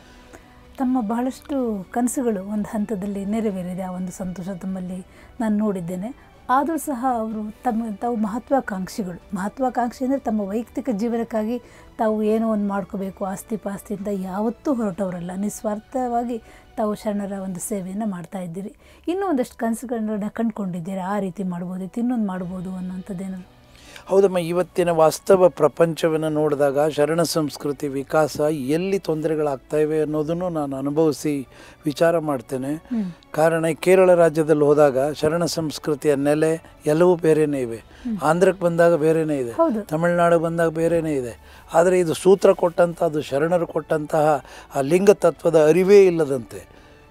ತಮ್ಮ ಬಹಳಷ್ಟು ಕನಸುಗಳು ಒಂದು ಹಂತದಲ್ಲಿ ನೆರವೇರಿದೆ ಆ ಒಂದು ಸಂತೋಷ ತಮ್ಮಲ್ಲಿ ನಾನು ನೋಡಿದ್ದೇನೆ ಆದರೂ ಸಹ ಅವರು ತಮ್ಮ ತಾವು ಮಹತ್ವಾಕಾಂಕ್ಷಿಗಳು ಮಹತ್ವಾಕಾಂಕ್ಷಿ ಅಂದರೆ ತಮ್ಮ ವೈಯಕ್ತಿಕ ಜೀವನಕ್ಕಾಗಿ ತಾವು ಏನೋ ಒಂದು ಮಾಡ್ಕೋಬೇಕು ಆಸ್ತಿ ಪಾಸ್ತಿಯಿಂದ ಯಾವತ್ತೂ ಹೊರಟವರಲ್ಲ ನಿಸ್ವಾರ್ಥವಾಗಿ ತಾವು ಶರಣರ ಒಂದು ಸೇವೆಯನ್ನು ಮಾಡ್ತಾ ಇದ್ದೀರಿ ಇನ್ನೂ ಒಂದಷ್ಟು ಕನಸುಗಳನ್ನ ಕಂಡುಕೊಂಡಿದ್ದೀರಾ ಆ ರೀತಿ ಮಾಡ್ಬೋದಿತ್ತು ಇನ್ನೊಂದು ಮಾಡ್ಬೋದು ಅನ್ನೋಂಥದ್ದೇನಾದ್ರು ಹೌದಮ್ಮ ಇವತ್ತಿನ ವಾಸ್ತವ ಪ್ರಪಂಚವನ್ನು ನೋಡಿದಾಗ ಶರಣ ಸಂಸ್ಕೃತಿ ವಿಕಾಸ ಎಲ್ಲಿ ತೊಂದರೆಗಳಾಗ್ತಾ ಇವೆ ಅನ್ನೋದನ್ನು ನಾನು ಅನುಭವಿಸಿ ವಿಚಾರ ಮಾಡ್ತೇನೆ ಕಾರಣ ಈ ಕೇರಳ ರಾಜ್ಯದಲ್ಲಿ ಹೋದಾಗ ಶರಣ ಸಂಸ್ಕೃತಿಯ ನೆಲೆ ಎಲ್ಲವೂ ಬೇರೆಯೇ ಇವೆ ಆಂಧ್ರಕ್ಕೆ ಬಂದಾಗ ಬೇರೆಯೇ ಇದೆ ಹೌದು. ತಮಿಳುನಾಡು ಬಂದಾಗ ಬೇರೆಯೇ ಇದೆ ಆದರೆ ಇದು ಸೂತ್ರ ಕೊಟ್ಟಂಥ ಅದು ಶರಣರು ಕೊಟ್ಟಂತಹ ಆ ಲಿಂಗ ತತ್ವದ ಅರಿವೇ ಇಲ್ಲದಂತೆ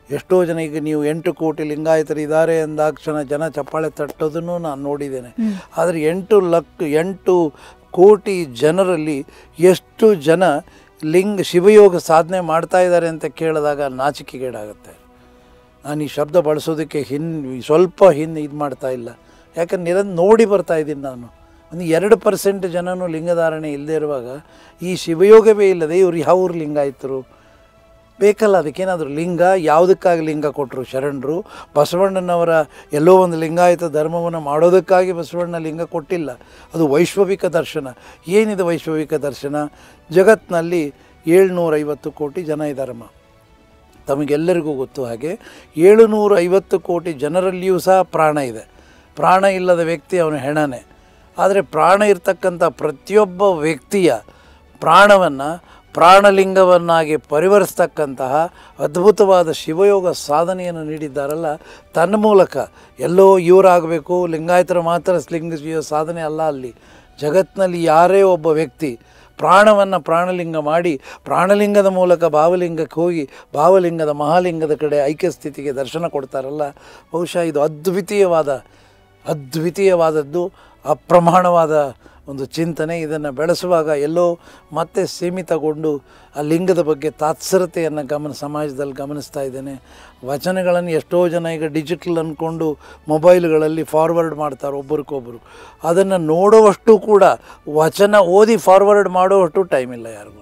ಎಷ್ಟೋ ಜನ ಈಗ ನೀವು ಎಂಟು ಕೋಟಿ ಲಿಂಗಾಯತರು ಇದ್ದಾರೆ ಎಂದಾಕ್ಷಣ ಜನ ಚಪ್ಪಾಳೆ ತಟ್ಟೋದನ್ನು ನಾನು ನೋಡಿದ್ದೇನೆ ಆದರೆ ಎಂಟು ಲಕ್ ಎಂಟು ಕೋಟಿ ಜನರಲ್ಲಿ ಎಷ್ಟು ಜನ ಲಿಂಗ ಶಿವಯೋಗ ಸಾಧನೆ ಮಾಡ್ತಾ ಇದ್ದಾರೆ ಅಂತ ಕೇಳಿದಾಗ ನಾಚಿಕೆಗೇಡಾಗುತ್ತೆ ನಾನು ಈ ಶಬ್ದ ಬಳಸೋದಕ್ಕೆ ಹಿನ್ ಸ್ವಲ್ಪ ಹಿಂದೆ ಇದು ಮಾಡ್ತಾ ಇಲ್ಲ ಯಾಕಂದ್ರೆ ನಿರಂತರ ನೋಡಿ ಬರ್ತಾ ಇದ್ದೀನಿ ನಾನು ಒಂದು ಎರಡು ಪರ್ಸೆಂಟ್ ಜನನೂ ಲಿಂಗಧಾರಣೆ ಇಲ್ಲದೆ ಇರುವಾಗ ಈ ಶಿವಯೋಗವೇ ಇಲ್ಲದೆ ಇವ್ರು ಯಾವ ಲಿಂಗಾಯತರು ಬೇಕಲ್ಲ ಅದಕ್ಕೇನಾದರೂ ಲಿಂಗ ಯಾವುದಕ್ಕಾಗಿ ಲಿಂಗ ಕೊಟ್ಟರು ಶರಣರು ಬಸವಣ್ಣನವರ ಎಲ್ಲೋ ಒಂದು ಲಿಂಗಾಯತ ಧರ್ಮವನ್ನು ಮಾಡೋದಕ್ಕಾಗಿ ಬಸವಣ್ಣ ಲಿಂಗ ಕೊಟ್ಟಿಲ್ಲ ಅದು ವೈಶ್ವವಿಕ ದರ್ಶನ ಏನಿದೆ ವೈಶ್ವವಿಕ ದರ್ಶನ ಜಗತ್ತಿನಲ್ಲಿ ಏಳ್ನೂರೈವತ್ತು ಕೋಟಿ ಜನ ಇದ್ದಾರಮ್ಮ ತಮಗೆಲ್ಲರಿಗೂ ಗೊತ್ತು ಹಾಗೆ ಏಳುನೂರ ಐವತ್ತು ಕೋಟಿ ಜನರಲ್ಲಿಯೂ ಸಹ ಪ್ರಾಣ ಇದೆ ಪ್ರಾಣ ಇಲ್ಲದ ವ್ಯಕ್ತಿ ಅವನು ಹೆಣನೆ ಆದರೆ ಪ್ರಾಣ ಇರ್ತಕ್ಕಂಥ ಪ್ರತಿಯೊಬ್ಬ ವ್ಯಕ್ತಿಯ ಪ್ರಾಣವನ್ನು ಪ್ರಾಣಲಿಂಗವನ್ನಾಗಿ ಪರಿವರ್ತಿಸ್ತಕ್ಕಂತಹ ಅದ್ಭುತವಾದ ಶಿವಯೋಗ ಸಾಧನೆಯನ್ನು ನೀಡಿದ್ದಾರಲ್ಲ ತನ್ನ ಮೂಲಕ ಎಲ್ಲೋ ಇವರಾಗಬೇಕು ಲಿಂಗಾಯತರ ಮಾತ್ರ ಲಿಂಗ ಶಿವ ಸಾಧನೆ ಅಲ್ಲ ಅಲ್ಲಿ ಜಗತ್ತಿನಲ್ಲಿ ಯಾರೇ ಒಬ್ಬ ವ್ಯಕ್ತಿ ಪ್ರಾಣವನ್ನು ಪ್ರಾಣಲಿಂಗ ಮಾಡಿ ಪ್ರಾಣಲಿಂಗದ ಮೂಲಕ ಭಾವಲಿಂಗಕ್ಕೆ ಹೋಗಿ ಭಾವಲಿಂಗದ ಮಹಾಲಿಂಗದ ಕಡೆ ಐಕ್ಯ ಸ್ಥಿತಿಗೆ ದರ್ಶನ ಕೊಡ್ತಾರಲ್ಲ ಬಹುಶಃ ಇದು ಅದ್ವಿತೀಯವಾದ ಅದ್ವಿತೀಯವಾದದ್ದು ಅಪ್ರಮಾಣವಾದ ಒಂದು ಚಿಂತನೆ ಇದನ್ನು ಬೆಳೆಸುವಾಗ ಎಲ್ಲೋ ಮತ್ತೆ ಸೀಮಿತಗೊಂಡು ಆ ಲಿಂಗದ ಬಗ್ಗೆ ತಾತ್ಸರತೆಯನ್ನು ಗಮನ ಸಮಾಜದಲ್ಲಿ ಗಮನಿಸ್ತಾ ಇದ್ದೇನೆ ವಚನಗಳನ್ನು ಎಷ್ಟೋ ಜನ ಈಗ ಡಿಜಿಟಲ್ ಅಂದ್ಕೊಂಡು ಮೊಬೈಲ್ಗಳಲ್ಲಿ ಫಾರ್ವರ್ಡ್ ಮಾಡ್ತಾರೆ ಒಬ್ರಿಗೊಬ್ಬರು ಅದನ್ನು ನೋಡುವಷ್ಟು ಕೂಡ ವಚನ ಓದಿ ಫಾರ್ವರ್ಡ್ ಮಾಡುವಷ್ಟು ಟೈಮ್ ಇಲ್ಲ ಯಾರಿಗೂ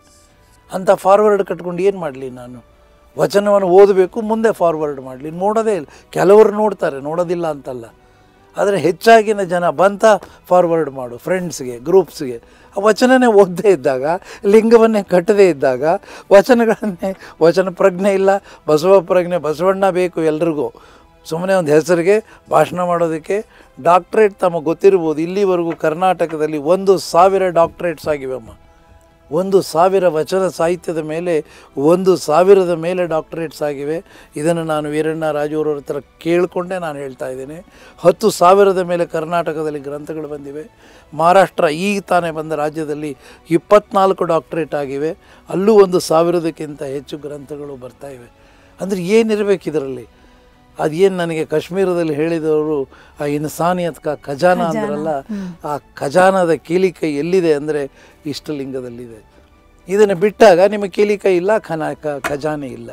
ಅಂಥ ಫಾರ್ವರ್ಡ್ ಕಟ್ಕೊಂಡು ಏನು ಮಾಡಲಿ ನಾನು ವಚನವನ್ನು ಓದಬೇಕು ಮುಂದೆ ಫಾರ್ವರ್ಡ್ ಮಾಡಲಿ ನೋಡೋದೇ ಇಲ್ಲ ಕೆಲವರು ನೋಡ್ತಾರೆ ನೋಡೋದಿಲ್ಲ ಅಂತಲ್ಲ ಆದರೆ ಹೆಚ್ಚಾಗಿನ ಜನ ಬಂತ ಫಾರ್ವರ್ಡ್ ಮಾಡು ಫ್ರೆಂಡ್ಸ್ಗೆ ಗ್ರೂಪ್ಸ್ಗೆ ಆ ವಚನನೇ ಓದದೇ ಇದ್ದಾಗ ಲಿಂಗವನ್ನೇ ಕಟ್ಟದೇ ಇದ್ದಾಗ ವಚನಗಳನ್ನೇ ವಚನ ಪ್ರಜ್ಞೆ ಇಲ್ಲ ಬಸವ ಪ್ರಜ್ಞೆ ಬಸವಣ್ಣ ಬೇಕು ಎಲ್ರಿಗೂ ಸುಮ್ಮನೆ ಒಂದು ಹೆಸರಿಗೆ ಭಾಷಣ ಮಾಡೋದಕ್ಕೆ ಡಾಕ್ಟ್ರೇಟ್ ತಮಗೆ ಗೊತ್ತಿರ್ಬೋದು ಇಲ್ಲಿವರೆಗೂ ಕರ್ನಾಟಕದಲ್ಲಿ ಒಂದು ಸಾವಿರ ಡಾಕ್ಟ್ರೇಟ್ಸ್ ಆಗಿವೆಮ್ಮ ಒಂದು ಸಾವಿರ ವಚನ ಸಾಹಿತ್ಯದ ಮೇಲೆ ಒಂದು ಸಾವಿರದ ಮೇಲೆ ಡಾಕ್ಟರೇಟ್ಸ್ ಆಗಿವೆ ಇದನ್ನು ನಾನು ವೀರಣ್ಣ ರಾಜೂರವ್ರ ಹತ್ರ ಕೇಳಿಕೊಂಡೇ ನಾನು ಹೇಳ್ತಾ ಇದ್ದೇನೆ ಹತ್ತು ಸಾವಿರದ ಮೇಲೆ ಕರ್ನಾಟಕದಲ್ಲಿ ಗ್ರಂಥಗಳು ಬಂದಿವೆ ಮಹಾರಾಷ್ಟ್ರ ಈಗ ತಾನೇ ಬಂದ ರಾಜ್ಯದಲ್ಲಿ ಇಪ್ಪತ್ನಾಲ್ಕು ಡಾಕ್ಟರೇಟ್ ಆಗಿವೆ ಅಲ್ಲೂ ಒಂದು ಸಾವಿರದಕ್ಕಿಂತ ಹೆಚ್ಚು ಗ್ರಂಥಗಳು ಬರ್ತಾ ಇವೆ ಅಂದರೆ ಏನಿರಬೇಕು ಇದರಲ್ಲಿ ಅದೇನು ನನಗೆ ಕಾಶ್ಮೀರದಲ್ಲಿ ಹೇಳಿದವರು ಆ ಇನ್ಸಾನಿಯತ್ ಕಾ ಖಜಾನ ಅಂದ್ರಲ್ಲ ಆ ಖಜಾನದ ಕೀಲಿಕೈ ಎಲ್ಲಿದೆ ಅಂದರೆ ಇಷ್ಟಲಿಂಗದಲ್ಲಿದೆ ಇದನ್ನು ಬಿಟ್ಟಾಗ ನಿಮಗೆ ಕೀಲಿಕೈ ಇಲ್ಲ ಖನ ಕ- ಖಜಾನೆ ಇಲ್ಲ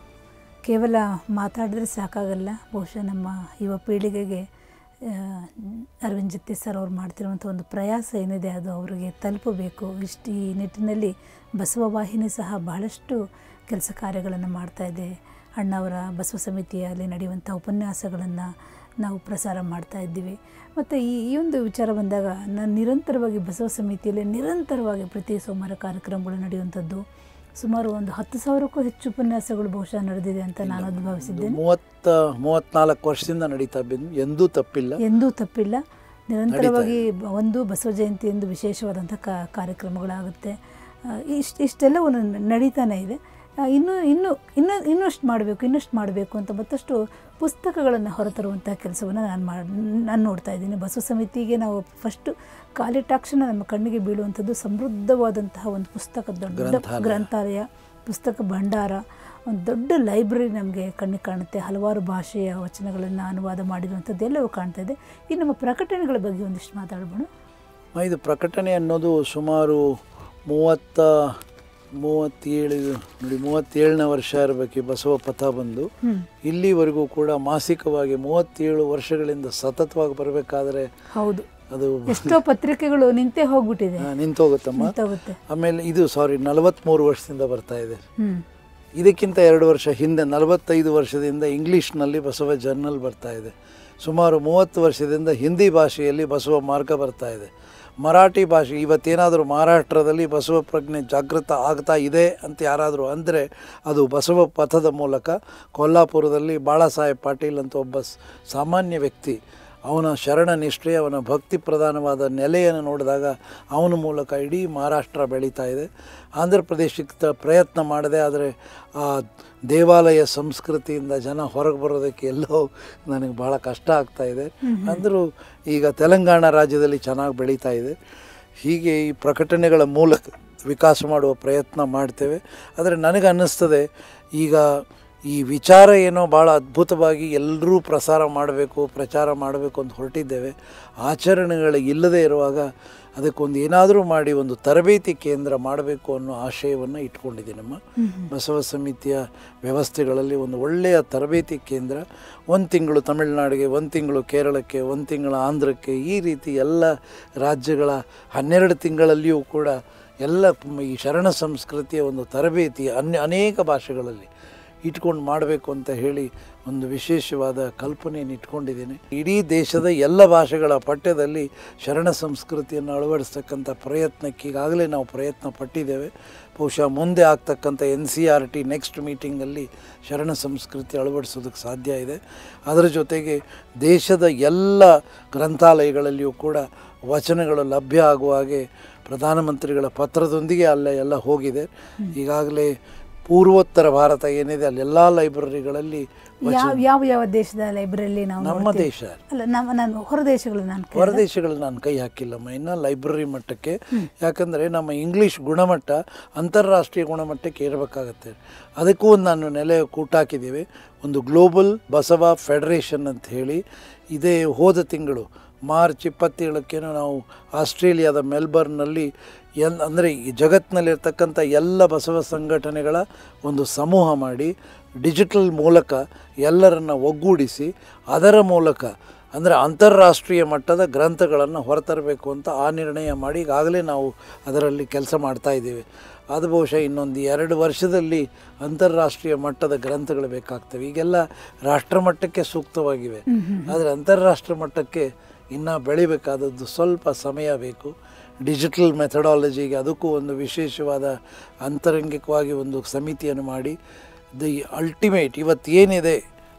ಕೇವಲ ಮಾತಾಡಿದ್ರೆ ಸಾಕಾಗಲ್ಲ ಬಹುಶಃ ನಮ್ಮ ಯುವ ಪೀಳಿಗೆಗೆ ಆ, ಅರವಿಂದ್ ಜತ್ತಿ ಸರ್ ಅವ್ರು ಮಾಡ್ತಿರುವಂಥ ಒಂದು ಪ್ರಯಾಸ ಏನಿದೆ ಅದು ಅವರಿಗೆ ತಲುಪಬೇಕು ಇಷ್ಟು ಈ ನಿಟ್ಟಿನಲ್ಲಿ ಬಸವ ವಾಹಿನಿ ಸಹ ಬಹಳಷ್ಟು ಕೆಲಸ ಕಾರ್ಯಗಳನ್ನು ಮಾಡ್ತಾ ಇದೆ ಅಣ್ಣವರ ಬಸವ ಸಮಿತಿಯಲ್ಲಿ ನಡೆಯುವಂಥ ಉಪನ್ಯಾಸಗಳನ್ನು ನಾವು ಪ್ರಸಾರ ಮಾಡ್ತಾ ಇದ್ದೀವಿ ಮತ್ತು ಈ ಈ ಒಂದು ವಿಚಾರ ಬಂದಾಗ ನಾನು ನಿರಂತರವಾಗಿ ಬಸವ ಸಮಿತಿಯಲ್ಲಿ ನಿರಂತರವಾಗಿ ಪ್ರತಿ ಸೋಮವಾರ ಕಾರ್ಯಕ್ರಮಗಳು ನಡೆಯುವಂಥದ್ದು ಸುಮಾರು ಒಂದು ಹತ್ತು ಸಾವಿರಕ್ಕೂ ಹೆಚ್ಚು ಉಪನ್ಯಾಸಗಳು ಬಹುಶಃ ನಡೆದಿದೆ ಅಂತ ನಾನು ಅನುಭವಿಸಿದ್ದೇನೆ ಮೂವತ್ತ ಮೂವತ್ನಾಲ್ಕು ವರ್ಷದಿಂದ ನಡೀತಾ ಬಂದು ಎಂದೂ ತಪ್ಪಿಲ್ಲ ಎಂದೂ ತಪ್ಪಿಲ್ಲ ನಿರಂತರವಾಗಿ ಬ- ಒಂದು ಬಸವ ಜಯಂತಿ ಎಂದು ವಿಶೇಷವಾದಂಥ ಕಾ ಕಾರ್ಯಕ್ರಮಗಳಾಗುತ್ತೆ ಇಷ್ಟು ಇಷ್ಟೆಲ್ಲವೂ ನ- ನಡೀತಾನೆ ಇದೆ ಆ, ಇನ್ನೂ ಇನ್ನೂ ಇನ್ನೂ ಇನ್ನಷ್ಟು ಮಾಡಬೇಕು ಇನ್ನಷ್ಟು ಮಾಡಬೇಕು ಅಂತ ಮತ್ತಷ್ಟು ಪುಸ್ತಕಗಳನ್ನು ಹೊರತರುವಂಥ ಕೆಲಸವನ್ನು ನಾನು ಮಾಡಿ ನಾನು ನೋಡ್ತಾ ಇದ್ದೀನಿ ಬಸವ ಸಮಿತಿಗೆ ನಾವು ಫಸ್ಟು ಕಾಲಿಟ್ಟಾಕ್ಷಣ ನಮ್ಮ ಕಣ್ಣಿಗೆ ಬೀಳುವಂಥದ್ದು ಸಮೃದ್ಧವಾದಂತಹ ಒಂದು ಪುಸ್ತಕ ದೊಡ್ಡ ಗ್ರಂಥಾಲಯ. ಗ್ರಂಥಾಲಯ ಪುಸ್ತಕ ಭಂಡಾರ ಒಂದು ದೊಡ್ಡ ಲೈಬ್ರರಿ ನಮಗೆ ಕಣ್ಣಿಗೆ ಕಾಣುತ್ತೆ ಹಲವಾರು ಭಾಷೆಯ ವಚನಗಳನ್ನು ಅನುವಾದ ಮಾಡಿರುವಂಥದ್ದು ಎಲ್ಲವೂ ಕಾಣ್ತಾ ಇದೆ ಈ ನಮ್ಮ ಪ್ರಕಟಣೆಗಳ ಬಗ್ಗೆ ಒಂದಿಷ್ಟು ಮಾತಾಡ್ಬೋಣ ಮ, ಇದು ಪ್ರಕಟಣೆ ಅನ್ನೋದು ಸುಮಾರು ಮೂವತ್ತ ಮೂವತ್ತೇಳು ನೋಡಿ ಮೂವತ್ತೇಳನೇ ವರ್ಷ ಇರಬೇಕು ಈ ಬಸವ ಪಥ ಬಂದು ಹ್ಮ್. ಇಲ್ಲಿವರೆಗೂ ಕೂಡ ಮಾಸಿಕವಾಗಿ ಮೂವತ್ತೇಳು ವರ್ಷಗಳಿಂದ ಸತತವಾಗಿ ಬರಬೇಕಾದ್ರೆ ಹೌದು ಅದು ಎಷ್ಟೋ ಪತ್ರಿಕೆಗಳು ನಿಂತೇ ಹೋಗ್ಬಿಟ್ಟಿದೆ ಆ, ನಿಂತೋಗುತ್ತಮ್ಮ ನಿಂತೋಗುತ್ತೆ ಆಮೇಲೆ ಇದು ಸಾರಿ ನಲವತ್ತ್ಮೂರು ವರ್ಷದಿಂದ ಬರ್ತಾ ಇದೆ ಹ್ಮ್ ಇದಕ್ಕಿಂತ ಎರಡು ವರ್ಷ ಹಿಂದೆ ನಲವತ್ತೈದು ವರ್ಷದಿಂದ ಇಂಗ್ಲೀಷ್ನಲ್ಲಿ ಬಸವ ಜರ್ನಲ್ ಬರ್ತಾ ಇದೆ ಸುಮಾರು ಮೂವತ್ತು ವರ್ಷದಿಂದ ಹಿಂದಿ ಭಾಷೆಯಲ್ಲಿ ಬಸವ ಮಾರ್ಗ ಬರ್ತಾ ಇದೆ ಮರಾಠಿ ಭಾಷೆ ಇವತ್ತೇನಾದರೂ ಮಹಾರಾಷ್ಟ್ರದಲ್ಲಿ ಬಸವ ಪ್ರಜ್ಞೆ ಜಾಗೃತ ಆಗ್ತಾ ಇದೆ ಅಂತ ಯಾರಾದರೂ ಅಂದರೆ ಅದು ಬಸವ ಪಥದ ಮೂಲಕ ಕೊಲ್ಲಾಪುರದಲ್ಲಿ ಬಾಳಾಸಾಹೇಬ್ ಪಾಟೀಲ್ ಅಂತ ಒಬ್ಬ ಸ್- ಸಾಮಾನ್ಯ ವ್ಯಕ್ತಿ ಅವನ ಶರಣ ನಿಷ್ಠೆ ಅವನ ಭಕ್ತಿ ಪ್ರಧಾನವಾದ ನೆಲೆಯನ್ನು ನೋಡಿದಾಗ ಅವನ ಮೂಲಕ ಇಡೀ ಮಹಾರಾಷ್ಟ್ರ ಬೆಳೀತಾ ಇದೆ ಆಂಧ್ರ ಪ್ರದೇಶಕ್ಕೆ ಪ್ರಯತ್ನ ಮಾಡಿದೆ ಆದರೆ ಆ ದೇವಾಲಯ ಸಂಸ್ಕೃತಿಯಿಂದ ಜನ ಹೊರಗೆ ಬರೋದಕ್ಕೆ ಎಲ್ಲೋ ನನಗೆ ಭಾಳ ಕಷ್ಟ ಆಗ್ತಾ ಇದೆ ಅಂದರೂ ಈಗ ತೆಲಂಗಾಣ ರಾಜ್ಯದಲ್ಲಿ ಚೆನ್ನಾಗಿ ಬೆಳೀತಾ ಇದೆ ಹೀಗೆ ಈ ಪ್ರಕಟಣೆಗಳ ಮೂಲಕ ವಿಕಾಸ ಮಾಡುವ ಪ್ರಯತ್ನ ಮಾಡ್ತೇವೆ ಆದರೆ ನನಗೆ ಅನ್ನಿಸ್ತದೆ ಈಗ ಈ ವಿಚಾರ ಏನೋ ಭಾಳ ಅದ್ಭುತವಾಗಿ ಎಲ್ಲರೂ ಪ್ರಸಾರ ಮಾಡಬೇಕು ಪ್ರಚಾರ ಮಾಡಬೇಕು ಅಂತ ಹೊರಟಿದ್ದೇವೆ ಆಚರಣೆಗಳು ಇಲ್ಲದೇ ಇರುವಾಗ ಅದಕ್ಕೊಂದು ಏನಾದರೂ ಮಾಡಿ ಒಂದು ತರಬೇತಿ ಕೇಂದ್ರ ಮಾಡಬೇಕು ಅನ್ನೋ ಆಶಯವನ್ನು ಇಟ್ಕೊಂಡಿದ್ದೀನಮ್ಮ ಬಸವ ಸಮಿತಿಯ ವ್ಯವಸ್ಥೆಗಳಲ್ಲಿ ಒಂದು ಒಳ್ಳೆಯ ತರಬೇತಿ ಕೇಂದ್ರ ಒಂದು ತಿಂಗಳು ತಮಿಳುನಾಡಿಗೆ ಒಂದು ತಿಂಗಳು ಕೇರಳಕ್ಕೆ ಒಂದು ತಿಂಗಳು ಆಂಧ್ರಕ್ಕೆ ಈ ರೀತಿ ಎಲ್ಲ ರಾಜ್ಯಗಳ ಹನ್ನೆರಡು ತಿಂಗಳಲ್ಲಿಯೂ ಕೂಡ ಎಲ್ಲ ಈ ಶರಣ ಸಂಸ್ಕೃತಿಯ ಒಂದು ತರಬೇತಿ ಅನ್ಯ ಅನೇಕ ಭಾಷೆಗಳಲ್ಲಿ ಇಟ್ಕೊಂಡು ಮಾಡಬೇಕು ಅಂತ ಹೇಳಿ ಒಂದು ವಿಶೇಷವಾದ ಕಲ್ಪನೆಯನ್ನು ಇಟ್ಕೊಂಡಿದ್ದೀನಿ ಇಡೀ ದೇಶದ ಎಲ್ಲ ಭಾಷೆಗಳ ಪಠ್ಯದಲ್ಲಿ ಶರಣ ಸಂಸ್ಕೃತಿಯನ್ನು ಅಳವಡಿಸ್ತಕ್ಕಂಥ ಪ್ರಯತ್ನಕ್ಕೆ ಈಗಾಗಲೇ ನಾವು ಪ್ರಯತ್ನ ಪಟ್ಟಿದ್ದೇವೆ ಬಹುಶಃ ಮುಂದೆ ಆಗ್ತಕ್ಕಂಥ N C R T next ಮೀಟಿಂಗಲ್ಲಿ ಶರಣ ಸಂಸ್ಕೃತಿ ಅಳವಡಿಸೋದಕ್ಕೆ ಸಾಧ್ಯ ಇದೆ ಅದರ ಜೊತೆಗೆ ದೇಶದ ಎಲ್ಲ ಗ್ರಂಥಾಲಯಗಳಲ್ಲಿಯೂ ಕೂಡ ವಚನಗಳು ಲಭ್ಯ ಆಗುವ ಹಾಗೆ ಪ್ರಧಾನಮಂತ್ರಿಗಳ ಪತ್ರದೊಂದಿಗೆ ಅಲ್ಲೇ ಎಲ್ಲ ಹೋಗಿದೆ ಈಗಾಗಲೇ ಪೂರ್ವೋತ್ತರ ಭಾರತ ಏನಿದೆ ಅಲ್ಲೆಲ್ಲ ಲೈಬ್ರರಿಗಳಲ್ಲಿ ಯಾವ ಯಾವ ಯಾವ ದೇಶದ ಲೈಬ್ರರಿಯಲ್ಲಿ ನಾವು ನಮ್ಮ ನೋಡ್ತೀವಿ? ದೇಶ ಅಲ್ಲ ನಮ್ಮ ನಾನು ಹೊರ ದೇಶಗಳು ನಾನು ಕೇಳ್ದೆ. ಹೊರದೇಶಗಳು ನಾನು ಕೈ ಹಾಕಿಲ್ಲಮ್ಮ ಇನ್ನು ಲೈಬ್ರರಿ ಮಟ್ಟಕ್ಕೆ ಯಾಕಂದರೆ ನಮ್ಮ ಇಂಗ್ಲೀಷ್ ಗುಣಮಟ್ಟ ಅಂತಾರಾಷ್ಟ್ರೀಯ ಗುಣಮಟ್ಟಕ್ಕೆ ಏರಬೇಕಾಗತ್ತೆ ಅದಕ್ಕೂ ಒಂದು ನಾನು ನೆಲೆ ಕೂಟಾಕಿದ್ದೀವಿ ಒಂದು ಗ್ಲೋಬಲ್ ಬಸವ ಫೆಡರೇಷನ್ ಅಂತ ಹೇಳಿ ಇದೇ ಹೋದ ತಿಂಗಳು ಮಾರ್ಚ್ ಇಪ್ಪತ್ತೇಳಕ್ಕೇನೋ ನಾವು ಆಸ್ಟ್ರೇಲಿಯಾದ ಮೆಲ್ಬರ್ನ್ನಲ್ಲಿ ಎಲ್ ಅಂದರೆ ಈ ಜಗತ್ತಿನಲ್ಲಿರ್ತಕ್ಕಂಥ ಎಲ್ಲ ಬಸವ ಸಂಘಟನೆಗಳ ಒಂದು ಸಮೂಹ ಮಾಡಿ ಡಿಜಿಟಲ್ ಮೂಲಕ ಎಲ್ಲರನ್ನು ಒಗ್ಗೂಡಿಸಿ ಅದರ ಮೂಲಕ ಅಂದರೆ ಅಂತಾರಾಷ್ಟ್ರೀಯ ಮಟ್ಟದ ಗ್ರಂಥಗಳನ್ನು ಹೊರತರಬೇಕು ಅಂತ ಆ ನಿರ್ಣಯ ಮಾಡಿ ಈಗಾಗಲೇ ನಾವು ಅದರಲ್ಲಿ ಕೆಲಸ ಮಾಡ್ತಾ ಇದ್ದೇವೆ ಅದು ಬಹುಶಃ ಇನ್ನೊಂದು ಎರಡು ವರ್ಷದಲ್ಲಿ ಅಂತಾರಾಷ್ಟ್ರೀಯ ಮಟ್ಟದ ಗ್ರಂಥಗಳು ಬೇಕಾಗ್ತವೆ ಈಗೆಲ್ಲ ರಾಷ್ಟ್ರ ಮಟ್ಟಕ್ಕೆ ಸೂಕ್ತವಾಗಿವೆ ಆದರೆ ಅಂತಾರಾಷ್ಟ್ರ ಮಟ್ಟಕ್ಕೆ ಇನ್ನೂ ಬೆಳಿಬೇಕಾದದ್ದು ಸ್ವಲ್ಪ ಸಮಯ ಬೇಕು ಡಿಜಿಟಲ್ ಮೆಥಡಾಲಜಿಗೆ ಅದಕ್ಕೂ ಒಂದು ವಿಶೇಷವಾದ ಅಂತರಂಗಿಕವಾಗಿ ಒಂದು ಸಮಿತಿಯನ್ನು ಮಾಡಿ ದಿ ಅಲ್ಟಿಮೇಟ್ ಇವತ್ತು ಏನಿದೆ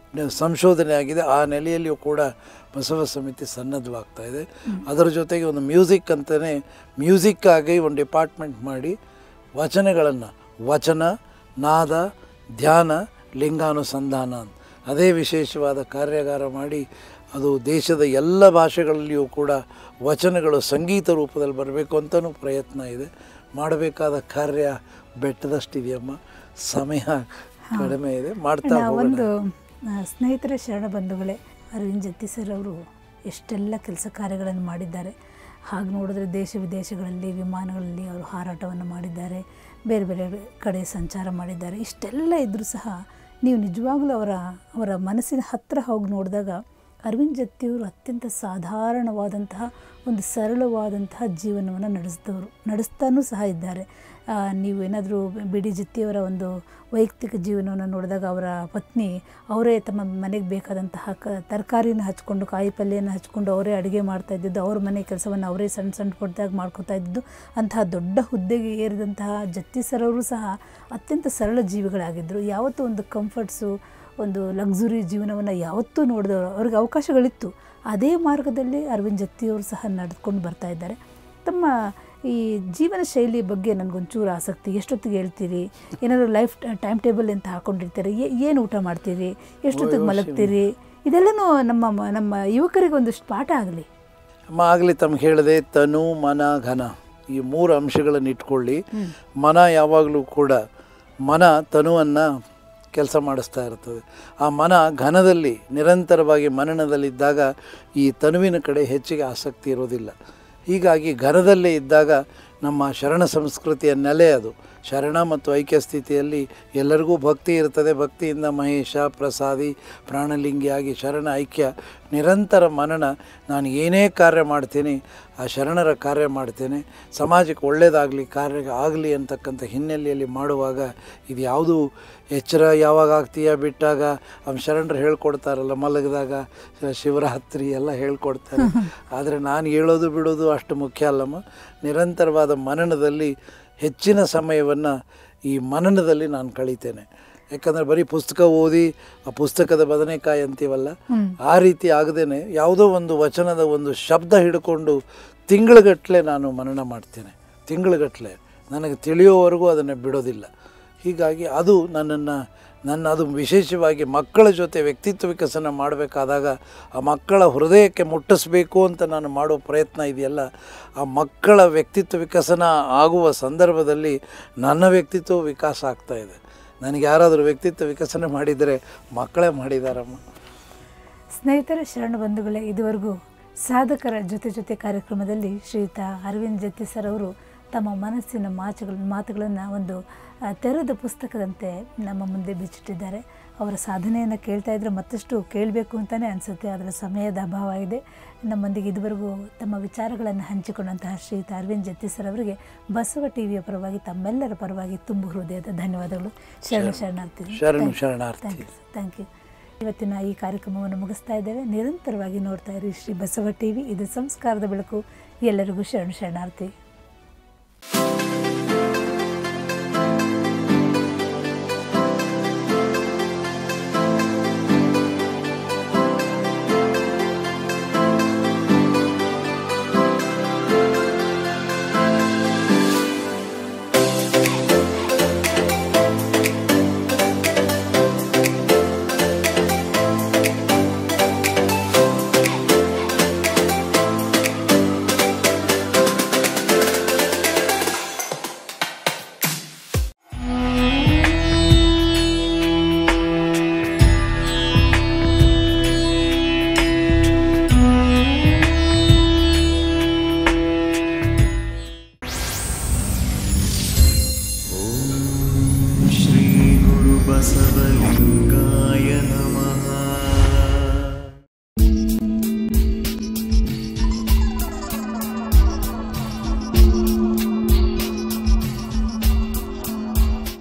ಸಂಶೋಧನೆ ಆಗಿದೆ ಆ ನೆಲೆಯಲ್ಲಿಯೂ ಕೂಡ ಬಸವ ಸಮಿತಿ ಸನ್ನದ್ಧವಾಗ್ತಾ ಇದೆ ಅದರ ಜೊತೆಗೆ ಒಂದು ಮ್ಯೂಸಿಕ್ ಅಂತಲೇ ಮ್ಯೂಸಿಕ್ಕಾಗಿ ಒಂದು ಡಿಪಾರ್ಟ್ಮೆಂಟ್ ಮಾಡಿ ವಚನಗಳನ್ನು ವಚನ ನಾದ ಧ್ಯಾನ ಲಿಂಗಾನುಸಂಧಾನ ಅಂತ ಅದೇ ವಿಶೇಷವಾದ ಕಾರ್ಯಾಗಾರ ಮಾಡಿ ಅದು ದೇಶದ ಎಲ್ಲ ಭಾಷೆಗಳಲ್ಲಿಯೂ ಕೂಡ ವಚನಗಳು ಸಂಗೀತ ರೂಪದಲ್ಲಿ ಬರಬೇಕು ಅಂತಲೂ ಪ್ರಯತ್ನ ಇದೆ ಮಾಡಬೇಕಾದ ಕಾರ್ಯ ಬೆಟ್ಟದಷ್ಟಿದೆಯಮ್ಮ ಸಮಯ ಕಡಿಮೆ ಇದೆ ಮಾಡ್ತಾ ನಾ ಹೋಗೋಣ ಒಂದು ಆ, ಸ್ನೇಹಿತರೆ ಶರಣ ಬಂಧುಗಳೇ ಅರವಿಂದ್ ಜತ್ತಿ ಸರ್ ಅವರು ಎಷ್ಟೆಲ್ಲ ಕೆಲಸ ಕಾರ್ಯಗಳನ್ನು ಮಾಡಿದ್ದಾರೆ ಹಾಗೆ ನೋಡಿದ್ರೆ ದೇಶ ವಿದೇಶಗಳಲ್ಲಿ ವಿಮಾನಗಳಲ್ಲಿ ಅವರು ಹಾರಾಟವನ್ನು ಮಾಡಿದ್ದಾರೆ ಬೇರೆ ಬೇರೆ ಕಡೆ ಸಂಚಾರ ಮಾಡಿದ್ದಾರೆ ಇಷ್ಟೆಲ್ಲ ಇದ್ದರೂ ಸಹ ನೀವು ನಿಜವಾಗ್ಲೂ ಅವರ ಅವರ ಮನಸ್ಸಿನ ಹತ್ತಿರ ಹೋಗಿ ನೋಡಿದಾಗ ಅರವಿಂದ್ ಜತ್ತಿಯವರು ಅತ್ಯಂತ ಸಾಧಾರಣವಾದಂತಹ ಒಂದು ಸರಳವಾದಂತಹ ಜೀವನವನ್ನು ನಡೆಸಿದವರು ನಡೆಸ್ತಾನೂ ಸಹ ಇದ್ದಾರೆ ಆ, ನೀವು ಏನಾದರೂ ಬಿ ಡಿ ಜತ್ತಿಯವರ ಒಂದು ವೈಯಕ್ತಿಕ ಜೀವನವನ್ನು ನೋಡಿದಾಗ ಅವರ ಪತ್ನಿ ಅವರೇ ತಮ್ಮ ಮನೆಗೆ ಬೇಕಾದಂತಹ ಕ ತರಕಾರಿನ ಹಚ್ಕೊಂಡು ಕಾಯಿ ಪಲ್ಯನ ಹಚ್ಕೊಂಡು ಅವರೇ ಅಡುಗೆ ಮಾಡ್ತಾ ಇದ್ದಿದ್ದು ಅವ್ರ ಮನೆ ಕೆಲಸವನ್ನು ಅವರೇ ಸಣ್ಣ ಸಣ್ಣ ಪುಟ್ಟದಾಗ ಮಾಡ್ಕೋತಾ ಇದ್ದಿದ್ದು ಅಂತಹ ದೊಡ್ಡ ಹುದ್ದೆಗೆ ಏರಿದಂತಹ ಜತ್ತಿ ಸರ್ ಅವರು ಸಹ ಅತ್ಯಂತ ಸರಳ ಜೀವಿಗಳಾಗಿದ್ದರು ಯಾವತ್ತೂ ಒಂದು ಕಂಫರ್ಟ್ಸು ಒಂದು ಲಕ್ಸುರಿ ಜೀವನವನ್ನು ಯಾವತ್ತೂ ನೋಡಿದವರು ಅವ್ರಿಗೆ ಅವಕಾಶಗಳಿತ್ತು ಅದೇ ಮಾರ್ಗದಲ್ಲಿ ಅರವಿಂದ್ ಜತ್ತಿಯವರು ಸಹ ನಡೆದುಕೊಂಡು ಬರ್ತಾ ಇದ್ದಾರೆ ತಮ್ಮ ಈ ಜೀವನ ಶೈಲಿ ಬಗ್ಗೆ ನನಗೊಂಚೂರು ಆಸಕ್ತಿ ಎಷ್ಟೊತ್ತಿಗೆ ಹೇಳ್ತೀರಿ ಏನಾದರೂ ಲೈಫ್ ಟೈಮ್ ಟೇಬಲ್ ಅಂತ ಹಾಕೊಂಡಿರ್ತೀರಿ ಏನು ಊಟ ಮಾಡ್ತೀರಿ ಎಷ್ಟೊತ್ತಿಗೆ ಮಲಗ್ತೀರಿ ಇದೆಲ್ಲನೂ ನಮ್ಮ ಮ- ನಮ್ಮ ಯುವಕರಿಗೆ ಒಂದಿಷ್ಟು ಪಾಠ ಆಗಲಿ ಅಮ್ಮ ಆಗಲಿ ತಮ್ಗೆ ಹೇಳಿದೆ ತನು ಮನ ಘನ ಈ ಮೂರು ಅಂಶಗಳನ್ನು ಇಟ್ಕೊಳ್ಳಿ ಮನ ಯಾವಾಗಲೂ ಕೂಡ ಮನ ತನುವನ್ನು ಕೆಲಸ ಮಾಡಿಸ್ತಾ ಇರ್ತದೆ ಆ ಮನ ಘನದಲ್ಲಿ ನಿರಂತರವಾಗಿ ಮನನದಲ್ಲಿದ್ದಾಗ ಈ ತನುವಿನ ಕಡೆ ಹೆಚ್ಚಿಗೆ ಆಸಕ್ತಿ ಇರೋದಿಲ್ಲ ಹೀಗಾಗಿ ಘನದಲ್ಲೇ ಇದ್ದಾಗ ನಮ್ಮ ಶರಣ ಸಂಸ್ಕೃತಿಯ ನೆಲೆ ಅದು ಶರಣ ಮತ್ತು ಐಕ್ಯ ಸ್ಥಿತಿಯಲ್ಲಿ ಎಲ್ಲರಿಗೂ ಭಕ್ತಿ ಇರ್ತದೆ ಭಕ್ತಿಯಿಂದ ಮಹೇಶ ಪ್ರಸಾದಿ ಪ್ರಾಣಲಿಂಗಿಯಾಗಿ ಶರಣ ಐಕ್ಯ ನಿರಂತರ ಮನನ ನಾನು ಏನೇ ಕಾರ್ಯ ಮಾಡ್ತೀನಿ ಆ ಶರಣರ ಕಾರ್ಯ ಮಾಡ್ತೇನೆ ಸಮಾಜಕ್ಕೆ ಒಳ್ಳೆಯದಾಗಲಿ ಕಾರ್ಯ ಆಗಲಿ ಅಂತಕ್ಕಂಥ ಹಿನ್ನೆಲೆಯಲ್ಲಿ ಮಾಡುವಾಗ ಇದು ಯಾವುದು ಎಚ್ಚರ ಯಾವಾಗ ಆಗ್ತೀಯ ಬಿಟ್ಟಾಗ ಅವ್ನು ಶರಣರು ಹೇಳ್ಕೊಡ್ತಾರಲ್ಲ ಮಲಗಿದಾಗ ಶ- ಶಿವರಾತ್ರಿ ಎಲ್ಲ ಹೇಳ್ಕೊಡ್ತಾರೆ ಆದರೆ ನಾನು ಹೇಳೋದು ಬಿಡೋದು ಅಷ್ಟು ಮುಖ್ಯ ಅಲ್ಲಮ್ಮ ನಿರಂತರವಾದ ಮನನದಲ್ಲಿ ಹೆಚ್ಚಿನ ಸಮಯವನ್ನು ಈ ಮನನದಲ್ಲಿ ನಾನು ಕಳೀತೇನೆ ಯಾಕಂದರೆ ಬರೀ ಪುಸ್ತಕ ಓದಿ ಆ ಪುಸ್ತಕದ ಬದನೆಕಾಯಿ ಅಂತೀವಲ್ಲ ಆ ರೀತಿ ಆಗದೇನೆ ಯಾವುದೋ ಒಂದು ವಚನದ ಒಂದು ಶಬ್ದ ಹಿಡ್ಕೊಂಡು ತಿಂಗಳುಗಟ್ಟಲೆ ನಾನು ಮನನ ಮಾಡ್ತೇನೆ ತಿಂಗಳುಗಟ್ಟಲೆ ನನಗೆ ತಿಳಿಯೋವರೆಗೂ ಅದನ್ನು ಬಿಡೋದಿಲ್ಲ ಹೀಗಾಗಿ ಅದು ನನ್ನನ್ನು ನನ್ನ ಅದು ವಿಶೇಷವಾಗಿ ಮಕ್ಕಳ ಜೊತೆ ವ್ಯಕ್ತಿತ್ವ ವಿಕಸನ ಮಾಡಬೇಕಾದಾಗ ಆ ಮಕ್ಕಳ ಹೃದಯಕ್ಕೆ ಮುಟ್ಟಿಸ್ಬೇಕು ಅಂತ ನಾನು ಮಾಡೋ ಪ್ರಯತ್ನ ಇದೆಯಲ್ಲ ಆ ಮಕ್ಕಳ ವ್ಯಕ್ತಿತ್ವ ವಿಕಸನ ಆಗುವ ಸಂದರ್ಭದಲ್ಲಿ ನನ್ನ ವ್ಯಕ್ತಿತ್ವ ವಿಕಾಸ ಆಗ್ತಾ ಇದೆ ನನಗೆ ಯಾರಾದರೂ ವ್ಯಕ್ತಿತ್ವ ವಿಕಸನ ಮಾಡಿದರೆ ಮಕ್ಕಳೇ ಮಾಡಿದಾರಮ್ಮ ಸ್ನೇಹಿತರ ಶರಣ ಬಂಧುಗಳೇ ಇದುವರೆಗೂ ಸಾಧಕರ ಜೊತೆ ಜೊತೆ ಕಾರ್ಯಕ್ರಮದಲ್ಲಿ ಶ್ರೀಯುತ ಅರವಿಂದ್ ಜತ್ತಿ ಸರ್ ಅವರು ತಮ್ಮ ಮನಸ್ಸಿನ ಮಾತುಗಳ ಮಾತುಗಳನ್ನು ಒಂದು ಆ, ತೆರೆದ ಪುಸ್ತಕದಂತೆ ನಮ್ಮ ಮುಂದೆ ಬಿಚ್ಚಿಟ್ಟಿದ್ದಾರೆ ಅವರ ಸಾಧನೆಯನ್ನು ಕೇಳ್ತಾ ಇದ್ದರೆ ಮತ್ತಷ್ಟು ಕೇಳಬೇಕು ಅಂತಲೇ ಅನಿಸುತ್ತೆ ಅದರ ಸಮಯದ ಅಭಾವ ಇದೆ ನಮ್ಮೊಂದಿಗೆ ಇದುವರೆಗೂ ತಮ್ಮ ವಿಚಾರಗಳನ್ನು ಹಂಚಿಕೊಂಡಂತಹ ಶ್ರೀಯುತ ಅರವಿಂದ್ ಜತ್ತಿ ಸರ್ ಅವರಿಗೆ ಬಸವ ಟಿವಿಯ ಪರವಾಗಿ ತಮ್ಮೆಲ್ಲರ ಪರವಾಗಿ ತುಂಬು ಹೃದಯದ ಧನ್ಯವಾದಗಳು ಶರಣ ಶರಣಾರ್ಥಿ ಶರಣು ಶರಣಾರ್ಥಿ ಥ್ಯಾಂಕ್ ಯು ಥ್ಯಾಂಕ್ ಯು ಇವತ್ತಿನ ಈ ಕಾರ್ಯಕ್ರಮವನ್ನು ಮುಗಿಸ್ತಾ ಇದ್ದೇವೆ ನಿರಂತರವಾಗಿ ನೋಡ್ತಾ ಇರಿ ಶ್ರೀ ಬಸವ ಟಿವಿ ಇದು ಸಂಸ್ಕಾರದ ಬೆಳಕು ಎಲ್ಲರಿಗೂ ಶರಣ ಶರಣಾರ್ಥಿ